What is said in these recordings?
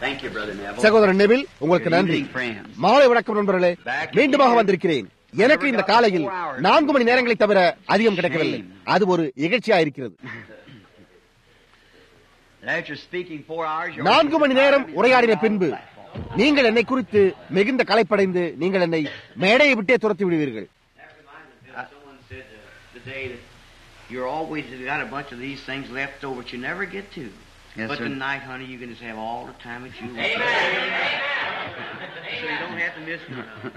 Thank you, Brother Neville. சகோதரன் Neville உங்களுக்கு Good நன்றி evening, friends. மாலை வணக்கம் நண்பர்களே மீண்டுமாக வந்திருக்கிறேன் எனக்கு இந்த காலையில் நான்கு மணி நேரங்களை தவிர அதிகம் கிடைக்கவில்லை அது ஒரு இகழ்ச்சியா இருக்கிறது After speaking four hours, you're நான்கு மணி நேரம் உரையாடின பின்பு நீங்கள் என்னை குறித்து மிகுந்த களைப்படைந்து நீங்கள் என்னை மேடையை விட்டே துரத்தி விடுவீர்கள் Someone said uh, today that you're always got a bunch of these things left over that you never get to. Yes, but sir. tonight, honey, you can just have all the time that you want. So you don't have to miss none.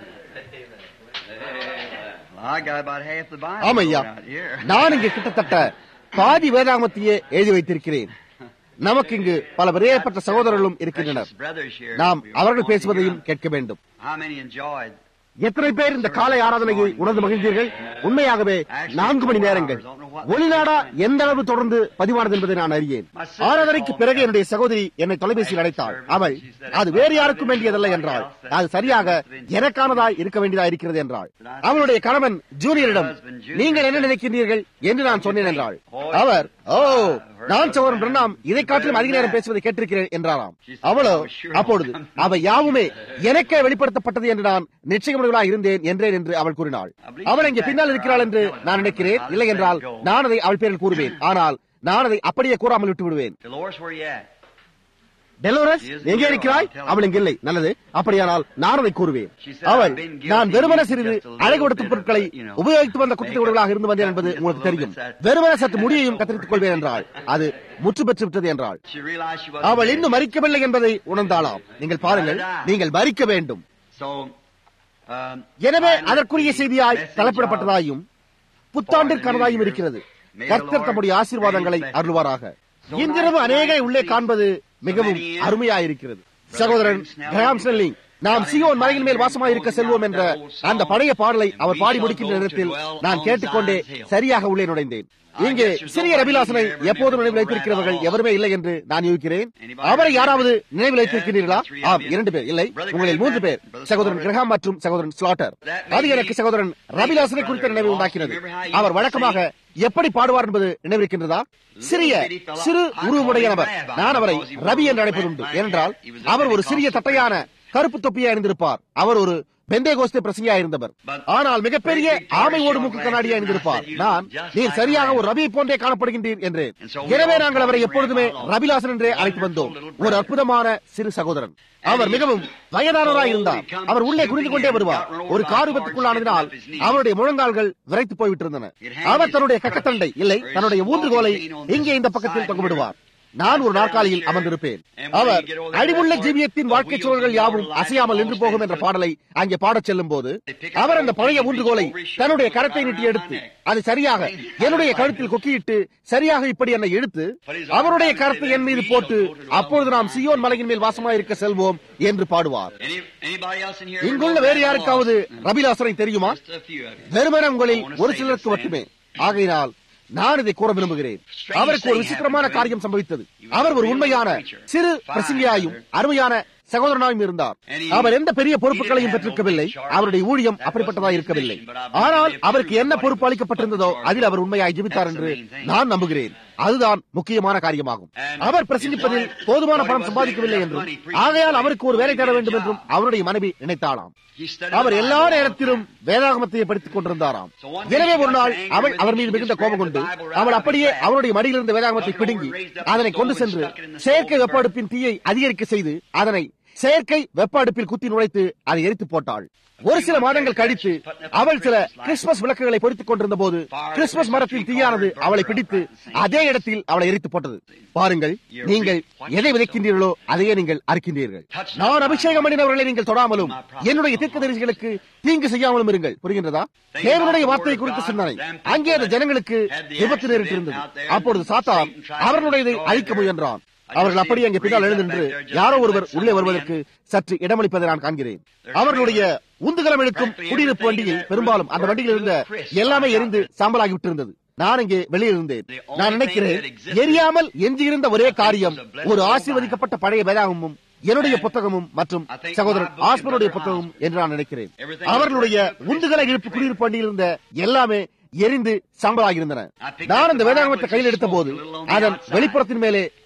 Well, I got about half the Bible ஆமையா out here. நான் இங்கு கிட்டத்தட்ட பாதி வேதாகமத்தையே எழுதி வைத்திருக்கிறேன் நமக்கு இங்கு பல விரையப்பட்ட சகோதரர்களும் இருக்கின்றனர் Precious brothers here. நாம் We அவர்கள் want to பேசுவதையும் hear கேட்க வேண்டும் How many enjoyed? எத்தனை பேர் இந்த காலை ஆராதனையை உணர்ந்து மகிழ்ந்தீர்கள் உண்மையாகவே நான்கு மணி நேரங்கள் ஒளிநாடா எந்த அளவு தொடர்ந்து பதிவானது என்பதை நான் அறியேன் ஆராதனைக்கு பிறகு என்னுடைய சகோதரி என்னை தொலைபேசியில் அழைத்தாள் அவள் அது வேறு யாருக்கும் வேண்டியதல்ல என்றாள் அது சரியாக எனக்கானதாய் இருக்க வேண்டியதா இருக்கிறது என்றாள் அவளுடைய கணவன் ஜூனியரிடம் நீங்கள் என்ன நினைக்கின்றீர்கள் என்று நான் சொன்னேன் என்றாள் அவர் ஓ நான் சோரன் பிரணாம் இதை காட்டிலும் அதிக நேரம் பேசுவதை கேட்டிருக்கிறேன் என்றாராம் அவளோ அப்பொழுது அவை யாவுமே எனக்கே வெளிப்படுத்தப்பட்டது என்று நான் நிச்சயமுடையவளாக இருந்தேன் என்றேன் என்று அவள் கூறினாள் அவள் இங்கே பின்னால் இருக்கிறாள் என்று நான் நினைக்கிறேன் இல்லை என்றால் நான் அதை அவள் பேரில் கூறுவேன் ஆனால் நான் அதை அப்படியே கூறாமல் விட்டு விடுவேன் Dolores, where you at? டெலோரஸ் எங்கே இருக்கிறாய் அவள் இங்கு இல்லை நல்லது அப்படியானால் நான் அதை கூறுவேன் அவள் நான் வெறுமன சிறிது அழகுபடுத்தும் பொருட்களை உபயோகித்து வந்த குற்றவாளிகளாக இருந்து வந்தேன் என்பது உங்களுக்கு தெரியும் வெறுமன சற்று முடியையும் கத்தரித்துக் கொள்வேன் என்றாள் அது முற்று பெற்று விட்டது என்றாள் She realized she wasn't அவள் dead. இன்னும் மறிக்கவில்லை என்பதை உணர்ந்தாளாம் நீங்கள் பாருங்கள் நீங்கள் மறிக்க வேண்டும் So, um, எனவே finally, அதற்குரிய the செய்தியாய் message தலைப்பிடப்பட்டதாயும் புத்தாண்டிற்கானதாயும் இருக்கிறது கர்த்தர் தம்முடைய ஆசீர்வாதங்களை அருள்வாராக இன்றிரவு அநேகரை உள்ளே காண்பது மிகவும் அருமையாயிருக்கிறது சகோதரன் கிராம் ஸ்னெல்லிங் நாம் சியோன் மலையின் மேல் வாசமாயிருக்க செல்வோம் என்ற அந்த பழைய பாடலை அவர் பாடி முடிக்கின்ற நேரத்தில் நான் கேட்டுக்கொண்டே சரியாக உள்ளே நுழைந்தேன் இங்கே சிறிய ரபிலாசனை எப்போதும் நினைவில் வைத்திருக்கிறவர்கள் எவருமே இல்லை என்று நான் யூகிக்கிறேன் அவரை யாராவது நினைவில் வைத்திருக்கிறீர்களா ஆம் இரண்டு பேர் இல்லை உங்களில் மூன்று பேர் சகோதரன் கிரகாம் மற்றும் சகோதரன் ஸ்லாட்டர் அது எனக்கு சகோதரன் ரபிலாசனை குறித்த நினைவு உண்டாக்கினது அவர் வழக்கமாக எப்படி பாடுவார் என்பது நினைவிருக்கின்றதா சிறிய சிறு உருவமுடைய நபர் நான் அவரை ரவி என்று அழைப்பதுண்டு ஏனென்றால் அவர் ஒரு சிறிய தட்டையான கருப்பு தொப்பியை அணிந்திருப்பார் அவர் ஒரு பெந்தே கோஸ்தே பிரசங்கியா இருந்தவர் ஆனால் மிகப்பெரிய ஆமை ஓடு மூக்கு கண்ணாடியா இருந்திருப்பார் நான் நீர் சரியாக ஒரு ரவியை போன்றே காணப்படுகின்றீர் என்றேன் எனவே நாங்கள் அவரை எப்பொழுதுமே ரவிலாசன் என்றே அழைத்து வந்தோம் ஒரு அற்புதமான சிறு சகோதரன் அவர் மிகவும் வயதானவராய் இருந்தார் அவர் உள்ளே குனிந்து கொண்டே வருவார் ஒரு கார் விபத்துக்குள்ளானதினால் அவருடைய முழங்கால்கள் விரைத்து போய்விட்டிருந்தன அவர் தன்னுடைய கக்கத்தண்டை இல்லை தன்னுடைய ஊன்றுகோலை இங்கே இந்த பக்கத்தில் தொங்கவிடுவார் நான் ஒரு நாற்காலியில் அமர்ந்திருப்பேன் அவர் அழிவுள்ள ஜீவியத்தின் வாழ்க்கை சூழல்கள் யாவும் அசையாமல் நின்று போகும் என்ற பாடலை அங்கே பாடச் செல்லும் போது அவர் அந்த பழைய ஊன்றுகோலை தன்னுடைய கரத்தை நீட்டி எடுத்து அது சரியாக என்னுடைய கழுத்தில் கொக்கியிட்டு சரியாக இப்படி என்னை இழுத்து அவருடைய கரத்தை என் மீது போட்டு அப்பொழுது நாம் சியோன் மலையின் மேல் வாசமாயிருக்க செல்வோம் என்று பாடுவார் Any, anybody else in here? இங்குள்ள வேறு யாருக்காவது ரபிலாசனை தெரியுமா Just a few of you. வெறுமன உங்களில் ஒரு சிலருக்கு மட்டுமே ஆகையினால் நான் இதை கூற விரும்புகிறேன் அவருக்கு ஒரு விசித்திரமான காரியம் சம்பவித்தது அவர் ஒரு உண்மையான சிறு பிரசங்கியாயும் அருமையான சகோதரனாயும் இருந்தார் அவர் எந்த பெரிய பொறுப்புகளையும் பெற்றிருக்கவில்லை அவருடைய ஊழியம் அப்படிப்பட்டதாக இருக்கவில்லை ஆனால் அவருக்கு என்ன பொறுப்பு அளிக்கப்பட்டிருந்ததோ அதில் அவர் உண்மையாய் ஜீவித்தார் என்று நான் நம்புகிறேன் அதுதான் முக்கியமான காரியமாகும் அவர் பிரசங்கிப்பதில் போதுமான பணம் சம்பாதிக்கவில்லை என்றும் ஆகையால் அவருக்கு ஒரு வேலை தேட வேண்டும் என்றும் அவருடைய மனைவி நினைத்தாளாம் He studied அவர் the எல்லா Bible all the நேரத்திலும் வேதாகமத்தை படித்துக் கொண்டிருந்தாராம் எனவே ஒரு நாள் அவள் அவர் மீது மிகுந்த கோபம் கொண்டு அவள் அப்படியே அவருடைய மடியிலிருந்து வேதாகமத்தை பிடுங்கி அதனை கொண்டு சென்று செயற்கை வெப்ப அடுப்பின் தீயை அதிகரிக்க செய்து அதனை செயற்கை வெப்ப அடுப்பில் குத்தி நுழைத்து அதை எரித்து போட்டாள் ஒரு சில மாதங்கள் கழித்து அவள் சில கிறிஸ்துமஸ் விளக்குகளை பொருத்திக் கொண்டிருந்த போது கிறிஸ்துமஸ் மரத்தின் தீயானது அவளை பிடித்து அதே இடத்தில் அவளை எரித்து போட்டது பாருங்கள் நீங்கள் எதை விதைக்கின்றீர்களோ அதையே நீங்கள் அறுக்கின்றீர்கள் நான் அபிஷேகம் பண்ணினவர்களை நீங்கள் தொடாமலும் என்னுடைய தீர்க்கதரிசிகளுக்கு தீங்கு செய்யாமலும் இருங்கள் புரிகின்றதா தேவனுடைய வார்த்தை குறித்த சிந்தனை அங்கே அந்த ஜனங்களுக்கு விபத்து நேரிட்டிருந்தது அப்பொழுது சாத்தான் அவர்களுடையதை அழிக்க முயன்றான் அவர்கள் அப்படி அங்கே பின்னால் எழுந்து யாரோ ஒருவர் உள்ளே வருவதற்கு சற்று இடமளிப்பதை நான் காண்கிறேன் அவர்களுடைய உந்துகலம் இழுக்கும் குடியிருப்பு வண்டியில் பெரும்பாலும் அந்த வண்டியில் இருந்த எல்லாமே எரிந்து சாம்பலாகி விட்டிருந்தது நான் இங்கே வெளியே இருந்தேன் நான் நினைக்கிறேன் எரியாமல் எஞ்சியிருந்த ஒரே காரியம் ஒரு ஆசீர்வதிக்கப்பட்ட பழைய வேதாகமும் என்னுடைய புத்தகமும் மற்றும் சகோதரன் ஆஸ்மனுடைய புத்தகமும் என்று நான் நினைக்கிறேன் அவர்களுடைய உந்துகல இழுப்பு குடியிருப்பு வண்டியில் இருந்த எல்லாமே எரிந்து சாம்பலாகி இருந்தன நான் அந்த வேதாகமத்தை கையில் எடுத்த போது அதன் வெளிப்புறத்தின் மேலே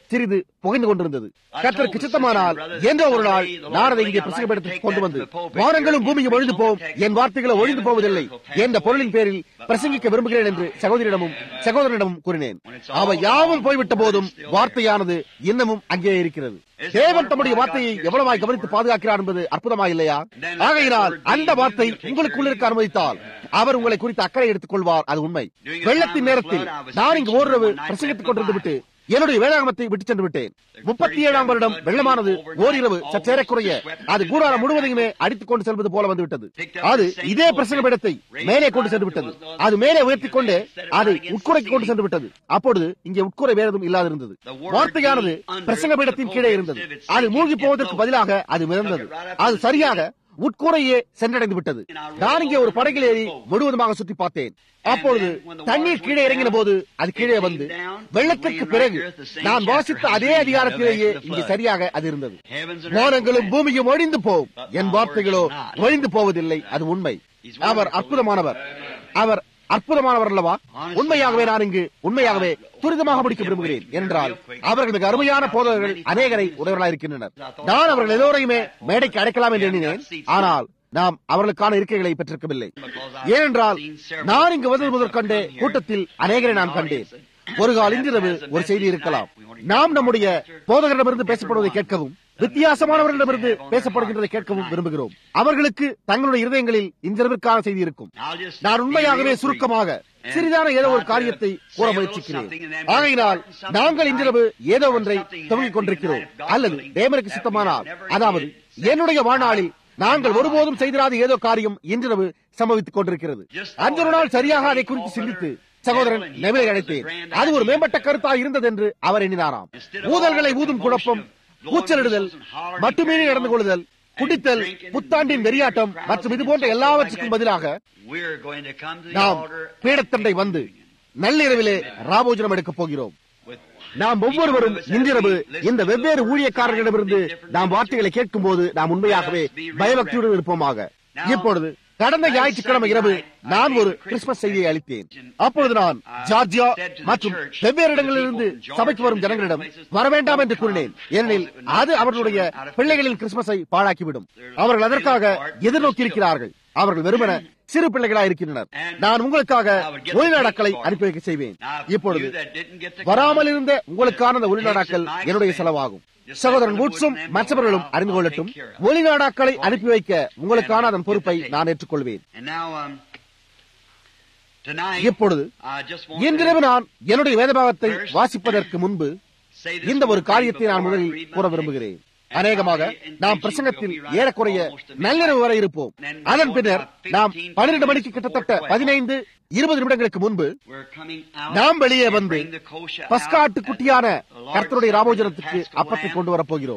சிறிது புகைந்து கொண்டிருந்தது கர்த்தருக்கு சித்தமானால் என்றோ ஒரு நாள் நான் அதை இங்கே பிரசங்கப்படுத்தி கொண்டு வந்து வானங்களும் பூமியும் ஒழிந்து போம் என் வார்த்தைகளை ஒழிந்து போவதில்லை என்ற பொருளின் பேரில் பிரசங்கிக்க விரும்புகிறேன் என்று சகோதரிடமும் சகோதரனிடமும் கூறினேன் அவை யாவும் போய்விட்ட போதும் வார்த்தையானது இன்னமும் அங்கே இருக்கிறது தேவன் தம்முடைய வார்த்தையை எவ்வளவாய் கவனித்து பாதுகாக்கிறார் என்பது அற்புதமா இல்லையா ஆகையினால் அந்த வார்த்தை உங்களுக்குள் இருக்க அனுமதித்தால் அவர் உங்களை குறித்து அக்கறை எடுத்துக் கொள்வார் அது உண்மை வெள்ளத்தின் நேரத்தில் நான் இங்கு ஓரிரவு பிரசங்கித்துக் கொண்டிருந்து விட்டு என்னுடைய வேளாங்கமத்தை விட்டு சென்று விட்டேன் முப்பத்தி ஏழாம் வருடம் வெள்ளமானது ஓரிரவு சற்றேறக்குறைய அது கூடாரம் முழுவதையுமே அடித்துக் கொண்டு செல்வது போல வந்து விட்டது அது இதே பிரசங்க இடத்தை மேலே கொண்டு சென்று விட்டது அது மேலே உயர்த்திக் கொண்டு அதை உட்குறைக்கு கொண்டு சென்று விட்டது அப்பொழுது இங்கே உட்குறை வேறதும் இல்லாதிருந்தது வார்த்தையானது பிரசங்க பீடத்தின் கீழே இருந்தது அது மூழ்கி போவதற்கு பதிலாக அது மிதந்தது அது சரியாக உட்கூரையே சென்றடைந்து விட்டது நான் இங்கே ஒரு படகில் ஏறி முழுவதுமாக சுற்றி பார்த்தேன் அப்பொழுது தண்ணீர் கீழே இறங்கின போது அது கீழே வந்து வெள்ளத்திற்கு பிறகு நான் வாசித்த அதே அதிகாரத்திலேயே இங்கே சரியாக அது இருந்தது வானங்களும் பூமியும் ஒழிந்து போகும் என் வார்த்தைகளோ ஒழிந்து போவதில்லை அது உண்மை அவர் அற்புதமானவர் அவர் அற்புதமானவர் அல்லவா உண்மையாகவே நான் இங்கு உண்மையாகவே துரிதமாக முடிக்க விரும்புகிறேன் என்றால் அவர்கள் மிக அருமையான போதகர்கள் அநேகரை உடையவர்களாக இருக்கின்றனர் நான் அவர்கள் எல்லோரையுமே மேடைக்கு அடைக்கலாம் என்று எண்ணினேன் ஆனால் நாம் அவர்களுக்கான இருக்கைகளை பெற்றிருக்கவில்லை ஏனென்றால் நான் இங்கு வந்தது முதற்கண்டே கூட்டத்தில் அநேகரை நான் கண்டேன் ஒரு கால் இன்றிரவு ஒரு செய்தி இருக்கலாம் நாம் நம்முடைய போதகரிடமிருந்து பேசப்படுவதை கேட்கவும் வித்தியாசமானவர்களிடமிருந்து பேசப்படுகின்றதை கேட்கவும் விரும்புகிறோம் அவர்களுக்கு தங்களுடைய இருதயங்களில் இன்றிரவிற்கான செய்தி இருக்கும் நான் உண்மையாகவே சுருக்கமாக சிறிதான ஏதோ ஒரு காரியத்தை கூற முயற்சிக்கிறேன் ஆகையினால் நாங்கள் இன்றிரவு ஏதோ ஒன்றை துவங்கிக் கொண்டிருக்கிறோம் அல்லது தேவனுக்கு சித்தமானால் அதாவது என்னுடைய வாழ்நாளில் நாங்கள் ஒருபோதும் செய்திராத ஏதோ காரியம் இன்றிரவு சம்பவித்துக் கொண்டிருக்கிறது அஞ்சொரு நாள் சரியாக அதை குறித்து சிந்தித்து சகோதரன் நெவிலை அழைத்தேன் அது ஒரு மேம்பட்ட கருத்தாக இருந்தது என்று அவர் எண்ணினாராம் ஊதல்களை ஊதும் குழப்பம் கூச்சலிடுதல் மட்டுமீறி நடந்து கொள்ளுதல் குடித்தல் புத்தாண்டின் வெறியாட்டம் மற்றும் இது போன்ற எல்லாவற்றுக்கும் பதிலாக நாம் பீடத்தண்டை வந்து நள்ளிரவிலே ராபோஜனம் எடுக்கப் போகிறோம் நாம் ஒவ்வொருவரும் இன்றிரவு இந்த வெவ்வேறு ஊழியக்காரர்களிடமிருந்து நாம் வார்த்தைகளை கேட்கும் போது நாம் உண்மையாகவே பயபக்தியுடன் இருப்போமாக இப்பொழுது கடந்த ஞாயிற்றுக்கிழமை இரவு நான் ஒரு கிறிஸ்துமஸ் செய்தியை அளித்தேன் அப்பொழுது நான் ஜார்ஜியா மற்றும் வெவ்வேறு இடங்களிலிருந்து சபைக்கு வரும் ஜனங்களிடம் வர வேண்டாம் என்று கூறினேன் ஏனெனில் அது அவர்களுடைய பிள்ளைகளின் கிறிஸ்துமஸை பாழாக்கிவிடும் அவர்கள் அதற்காக எதிர்நோக்கி இருக்கிறார்கள் அவர்கள் வெறுமன சிறு பிள்ளைகளாக இருக்கின்றனர் நான் உங்களுக்காக ஒளிநாடாக்களை அனுப்பி வைக்க செய்வேன் இப்பொழுது வராமல் இருந்த உங்களுக்கான அந்த ஒளிநாடாக்கள் என்னுடைய செலவாகும் சகோதரன் வுட்ஸும் மற்றவர்களும் அறிந்து கொள்ளட்டும் ஒளிநாடாக்களை அனுப்பி வைக்க உங்களுக்கான அதன் பொறுப்பை நான் ஏற்றுக்கொள்வேன் இப்பொழுது இன்றிரவு நான் என்னுடைய வேதபாகத்தை வாசிப்பதற்கு முன்பு இந்த ஒரு காரியத்தை நான் முதலில் கூற விரும்புகிறேன் அநேகமாக நாம் பிரசங்கத்தில் ஏறக்குறைய நள்ளிரவு வரை இருப்போம் அதன் பின்னர் நாம் பன்னிரண்டு மணிக்கு கிட்டத்தட்ட பதினைந்து இருபது நிமிடங்களுக்கு முன்பு நாம் வெளியே வந்து பஸ்காட்டு குட்டியான கர்த்தருடைய ராமோஜனத்துக்கு அப்பத்தை கொண்டு வரப் போகிறோம்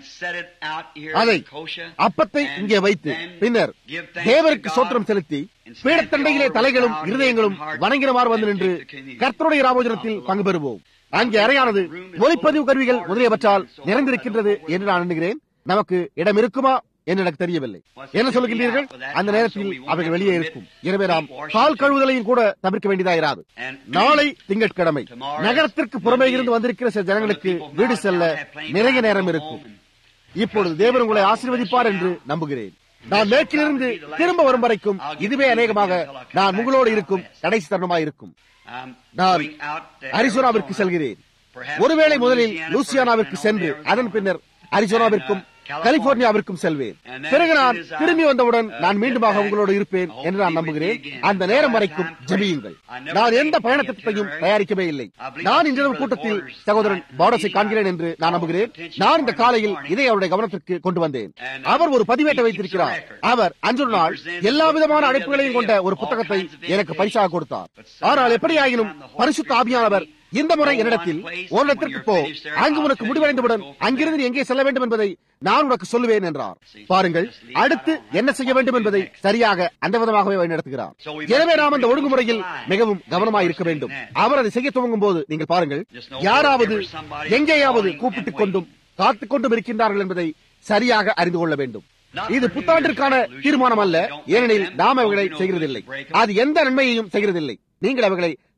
அதை அப்பத்தை இங்கே வைத்து பின்னர் தேவருக்கு சோத்திரம் செலுத்தி பீடத்தண்டையிலே தலைகளும் இருதயங்களும் வணங்கினவாறு வந்து நின்று கர்த்தருடைய ராமோஜனத்தில் பங்கு பெறுவோம் அங்கே அறையானது ஒலிப்பதிவு கருவிகள் முதலியவற்றால் நிறைந்திருக்கின்றது என்று நான் எண்ணுகிறேன் நமக்கு இடம் இருக்குமா என்று எனக்கு தெரியவில்லை என்ன சொல்லுகின்றீர்கள் அந்த நேரத்தில் அவைகள் வெளியே இருக்கும் எனவே நாம் கால் கழுவுதலையும் கூட தவிர்க்க வேண்டியதாயிராது நாளை திங்கட்கிழமை நகரத்திற்கு புறமே இருந்து வந்திருக்கிற சில ஜனங்களுக்கு வீடு செல்ல நிறைய நேரம் இருக்கும் இப்பொழுது தேவன் உங்களை ஆசீர்வதிப்பார் என்று நம்புகிறேன் நான் மேற்கிலிருந்து திரும்ப வரும் வரைக்கும் இதுவே அநேகமாக நான் உங்களோடு இருக்கும் கடைசி தருணமாக இருக்கும் நான் அரிசோனாவிற்கு செல்கிறேன் ஒருவேளை முதலில் லூசியானாவிற்கு சென்று அதன் பின்னர் அரிசோனாவிற்கும் கலிபோர்னியாவிற்கும் செல்வேன் பிறகு நான் திரும்பி வந்தவுடன் நான் மீண்டுமாக உங்களோடு இருப்பேன் என்று நான் நம்புகிறேன் அந்த நேரம் வரைக்கும் ஜபியுங்கள் நான் எந்த பயணத்திட்டத்தையும் தயாரிக்கவே இல்லை நான் இன்றிரவு கூட்டத்தில் சகோதரன் பாடஸை காண்கிறேன் என்று நான் நம்புகிறேன் நான் இந்த காலையில் இதை அவருடைய கவனத்திற்கு கொண்டு வந்தேன் அவர் ஒரு பதிவேட்டை வைத்திருக்கிறார் அவர் அன்று நாள் எல்லா விதமான அழைப்புகளையும் கொண்ட ஒரு புத்தகத்தை எனக்கு பரிசாக கொடுத்தார் ஆனால் எப்படியாயினும் பரிசுத்த ஆபியானவர் இந்த முறை என்னிடத்தில் ஒரு இடத்திற்கு போ அங்கு உனக்கு முடிவடைந்தவுடன் அங்கிருந்து எங்கே செல்ல வேண்டும் என்பதை நான் உனக்கு சொல்லுவேன் என்றார் பாருங்கள் அடுத்து என்ன செய்ய வேண்டும் என்பதை சரியாக அந்த விதமாகவே வழிநடத்துகிறார் எனவே நாம் அந்த ஒழுங்குமுறையில் மிகவும் கவனமாக இருக்க வேண்டும் அவர் அதை செய்ய துவங்கும் போது நீங்கள் பாருங்கள் யாராவது எங்கேயாவது கூப்பிட்டுக் கொண்டும் காத்துக் கொண்டும் இருக்கின்றார்கள் என்பதை சரியாக அறிந்து கொள்ள வேண்டும் இது புத்தாண்டிற்கான தீர்மானம் அல்ல ஏனெனில் நாம் அவைகளை செய்கிறதில்லை அது எந்த நன்மையையும் செய்கிறதில்லை நீங்கள் அவைகளை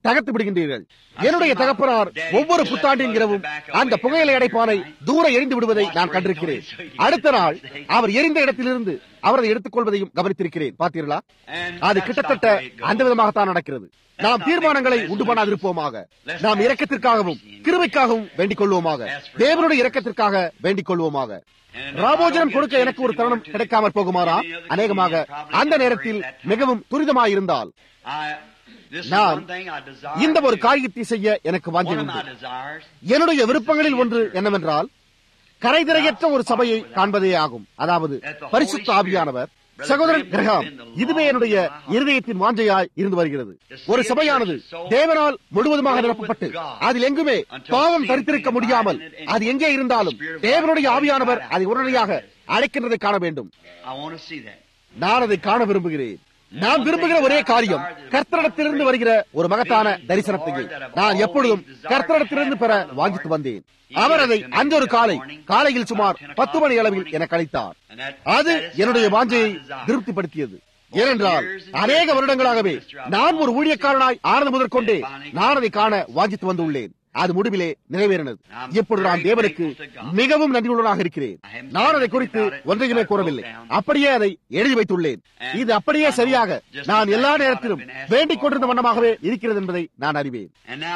தகர்த்து விடுகின்றீர்கள் என்னுடைய தகப்பனார் ஒவ்வொரு புத்தாண்டின் இரவும் அந்த புகையிலை அடைப்பானை தூர எரிந்து விடுவதை நான் கண்டிருக்கிறேன் அடுத்த நாள் அவர் எரிந்த இடத்திலிருந்து அவரதை எடுத்துக் கொள்வதையும் கவனித்திருக்கிறேன் பார்த்தீர்களா அது கிட்டத்தட்ட அந்த விதமாகத்தான் நடக்கிறது நாம் தீர்மானங்களை உண்டு பண்ணாதிருப்போமாக நாம் இரக்கத்திற்காகவும் கிருமைக்காகவும் வேண்டிக் கொள்வோமாக தேவனுடைய இரக்கத்திற்காக வேண்டிக் கொள்வோமாக ராபோஜனம் கொடுக்க எனக்கு ஒரு தருணம் கிடைக்காமற் போகுமாறா அநேகமாக அந்த நேரத்தில் மிகவும் துரிதமாயிருந்தால் நான் இந்த ஒரு காரியத்தை செய்ய எனக்கு வாஞ்சி உண்டு என்னுடைய விருப்பங்களில் ஒன்று என்னவென்றால் கரைதிரையற்ற ஒரு சபையை காண்பதே ஆகும் அதாவது பரிசுத்த ஆவியானவர் சகோதரன் கிரகாம் இதுவே என்னுடைய இருதயத்தின் வாஞ்சையாய் இருந்து வருகிறது ஒரு சபையானது தேவனால் முழுவதுமாக நிரப்பப்பட்டு அதில் எங்குமே பாவம் தரித்திருக்க முடியாமல் அது எங்கே இருந்தாலும் தேவனுடைய ஆவியானவர் அதை உடனடியாக அழைக்கின்றதை காண வேண்டும் நான் அதை காண விரும்புகிறேன் நான் விரும்புகிற ஒரே காரியம் கர்த்தரிடத்திலிருந்து வருகிற ஒரு மகத்தான தரிசனத்தையே நான் எப்பொழுதும் கர்த்தரிடத்திலிருந்து பெற வாஞ்சித்து வந்தேன் அவர் அதை அன்றொரு காலை காலையில் சுமார் பத்து மணி அளவில் எனக்கு அளித்தார் அது என்னுடைய வாஞ்சையை திருப்திப்படுத்தியது ஏனென்றால் அநேக வருடங்களாகவே நான் ஒரு ஊழியக்காரனாய் ஆனது முதற்கொண்டே நான் அதை காண வாஞ்சித்து வந்துள்ளேன் அது முடிவிலே நிறைவேறினது இப்பொழுது நான் தேவனுக்கு மிகவும் நன்றியுள்ளவனாக இருக்கிறேன் நான் அதை குறித்து ஒன்றையுமே கூறவில்லை அப்படியே அதை எழுதி வைத்துள்ளேன் இது அப்படியே சரியாக நான் எல்லா நேரத்திலும் வேண்டிக் கொண்டிருந்த வண்ணமாகவே இருக்கிறது என்பதை நான் அறிவேன்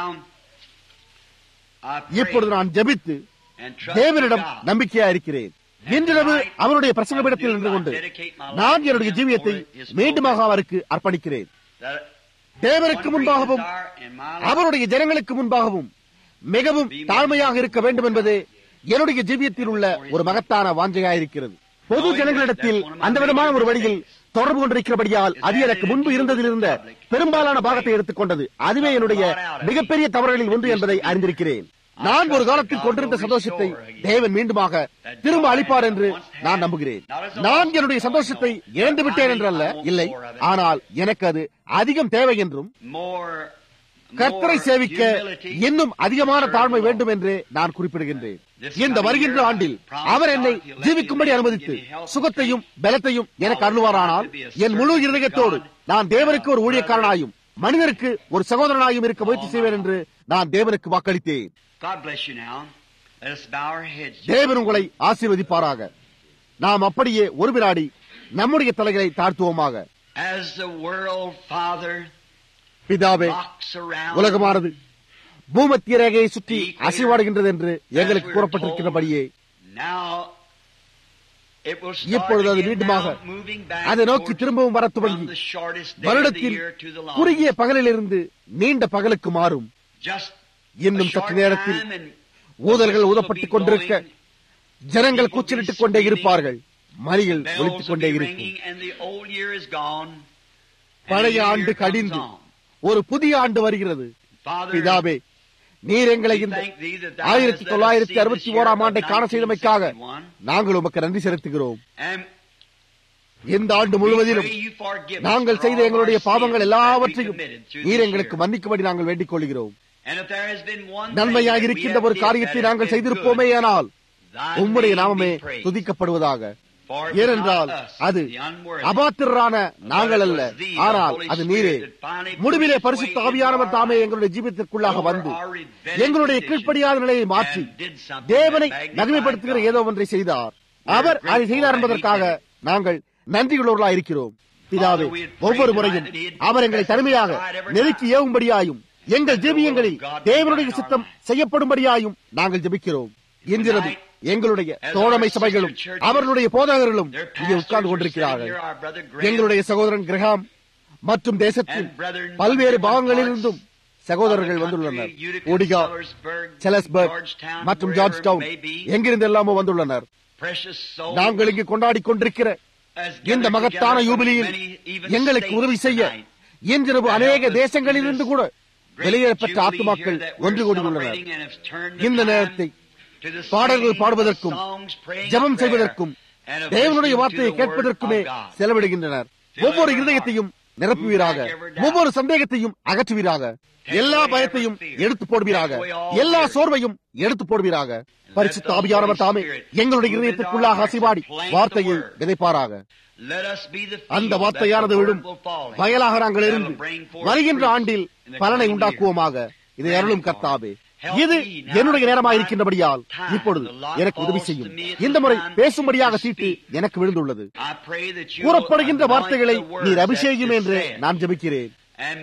இப்பொழுது நான் ஜபித்து தேவனிடம் நம்பிக்கையா இருக்கிறேன் இன்றிரவு அவருடைய பிரசங்கமிடத்தில் நின்று கொண்டு நான் என்னுடைய ஜீவியத்தை மீண்டுமாக அவருக்கு அர்ப்பணிக்கிறேன் தேவனுக்கு முன்பாகவும் அவருடைய ஜனங்களுக்கு முன்பாகவும் மிகவும் தாழ்மையாக இருக்க வேண்டும் என்பது என்னுடைய ஜீவியத்தில் உள்ள ஒரு மகத்தான வாஞ்சையாயிருக்கிறது பொது ஜனங்களிடத்தில் அந்த விதமான ஒரு வழியில் தொடர்பு கொண்டிருக்கிறபடியால் அது எனக்கு முன்பு இருந்ததில் இருந்த பெரும்பாலான பாகத்தை எடுத்துக்கொண்டது அதுவே என்னுடைய மிகப்பெரிய தவறுகளில் ஒன்று என்பதை அறிந்திருக்கிறேன் நான் ஒரு காலத்தில் கொண்டிருந்த சந்தோஷத்தை தேவன் மீண்டுமாக திரும்ப அளிப்பார் என்று நான் நம்புகிறேன் நான் என்னுடைய சந்தோஷத்தை இழந்து விட்டேன் என்றல்ல இல்லை ஆனால் எனக்கு அது அதிகம் தேவை என்றும் கர்த்தரை சேவிக்க இன்னும் அதிகமான தாழ்மை வேண்டும் என்று நான் குறிப்பிடுகின்றேன் இந்த வருகின்ற ஆண்டில் அவர் என்னை ஜீவிக்கும்படி அனுமதித்து சுகத்தையும் பலத்தையும் எனக்கு அருள்வாரானால் என் முழு இருதயத்தோடு நான் தேவனுக்கு ஒரு ஊழியக்காரனாயும் மனிதருக்கு ஒரு சகோதரனாயும் இருக்க முயற்சி செய்வேன் என்று நான் தேவனுக்கு வாக்களித்தேன் தேவன் உங்களை ஆசீர்வதிப்பாராக நாம் அப்படியே ஒரு வினாடி நம்முடைய தலைகளை தாழ்த்துவோமாக பிதாவே உலகமானது பூமத்திய ரேகையை சுற்றி அசைவாடுகின்றது என்று எங்களுக்கு கூறப்பட்டிருக்கிறபடியே இப்பொழுது அது மீண்டுமாக அதை நோக்கி திரும்பவும் வர துவங்கி வருடத்தில் குறுகிய பகலிலிருந்து நீண்ட பகலுக்கு மாறும் இன்னும் சற்று நேரத்தில் ஊதல்கள் ஊதப்பட்டுக் கொண்டிருக்க ஜனங்கள் கூச்சலிட்டுக் கொண்டே இருப்பார்கள் மணிகள் ஒழித்துக் கொண்டே இருக்கும் பழைய ஆண்டு கடிந்து ஒரு புதிய ஆண்டு வருகிறது பிதாவே நீர் எங்களை இந்த ஆயிரத்தி தொள்ளாயிரத்தி அறுபத்தி ஓராம் ஆண்டை காண செய்தமைக்காக நாங்கள் உமக்கு நன்றி செலுத்துகிறோம் இந்த ஆண்டு முழுவதிலும் நாங்கள் செய்த எங்களுடைய பாவங்கள் எல்லாவற்றையும் நீர் எங்களுக்கு மன்னிக்கும்படி நாங்கள் வேண்டிக் கொள்கிறோம் நன்மையாக இருக்கின்ற ஒரு காரியத்தை நாங்கள் செய்திருப்போமே ஆனால் உம்முடைய நாமமே துதிக்கப்படுவதாக ஏனென்றால் அது அபாத்திரரான நாங்கள் அல்ல ஆனால் அது நீரே முடிவிலே பரிசுத்த ஆவியானவர் தாமே எங்களுடைய ஜீவித்திற்குள்ளாக வந்து எங்களுடைய கீழ்ப்படியாத நிலையை மாற்றி தேவனை நகமைப்படுத்துகிற ஏதோ ஒன்றை செய்தார் அவர் அதை செய்தார் என்பதற்காக நாங்கள் நன்றியுள்ளவர்களாக இருக்கிறோம் பிதாவே ஒவ்வொரு முறையும் அவர் எங்களை தனிமையாக நெருக்கி ஏவும்படியாயும் எங்கள் ஜெபியங்களில் தேவனுடைய சித்தம் செய்யப்படும்படியாயும் நாங்கள் ஜெபிக்கிறோம் இன்றிரவு எங்களுடைய தோழமை சபைகளும் அவர்களுடைய போதகர்களும் இங்கே உட்கார்ந்து கொண்டிருக்கிறார்கள் எங்களுடைய சகோதரன் கிரகாம் மற்றும் தேசத்தின் பல்வேறு பாகங்களிலிருந்தும் சகோதரர்கள் வந்துள்ளனர் ஒடிகா செலஸ்பர்க் மற்றும் ஜார்ஜ் டவுன் எங்கிருந்து எல்லாமோ வந்துள்ளனர் நாங்கள் இங்கு கொண்டாடி கொண்டிருக்கிற இந்த மகத்தான யூபிலியில் எங்களுக்கு உதவி செய்ய இன்றிரவு அநேக தேசங்களிலிருந்து கூட வெளியேறப்பட்ட ஆத்துமாக்கள் ஒன்று கூடியுள்ளனர் இந்த நேரத்தை பாடல்கள் பாடுவதற்கும் ஜபம் செய்வதற்கும் தேவனுடைய வார்த்தையை கேட்பதற்குமே செலவிடுகின்றனர் ஒவ்வொரு இருதயத்தையும் நிரப்புவீராக ஒவ்வொரு சந்தேகத்தையும் அகற்றுவீராக எல்லா பயத்தையும் எடுத்து போடுவீராக எல்லா சோர்வையும் எடுத்து போடுவீராக பரிசுத்த ஆவியானவர் தாமே எங்களுடைய இதயத்திற்குள்ளாக அசிவாடி வார்த்தையை விதைப்பாராக அந்த வார்த்தையானது விழும் வயலாக நாங்கள் இருந்து வருகின்ற ஆண்டில் பலனை உண்டாக்குவோமாக இதை அருளும் கர்த்தாவே இது என்னுடைய நேரமாக இருக்கின்றபடியால் இப்பொழுது எனக்கு உதவி செய்யும் இந்த முறை பேசும்படியாக சீட்டு எனக்கு விழுந்துள்ளது கூறப்படுகின்ற வார்த்தைகளை நீர் அபிஷேகம் என்று நான் ஜபிக்கிறேன்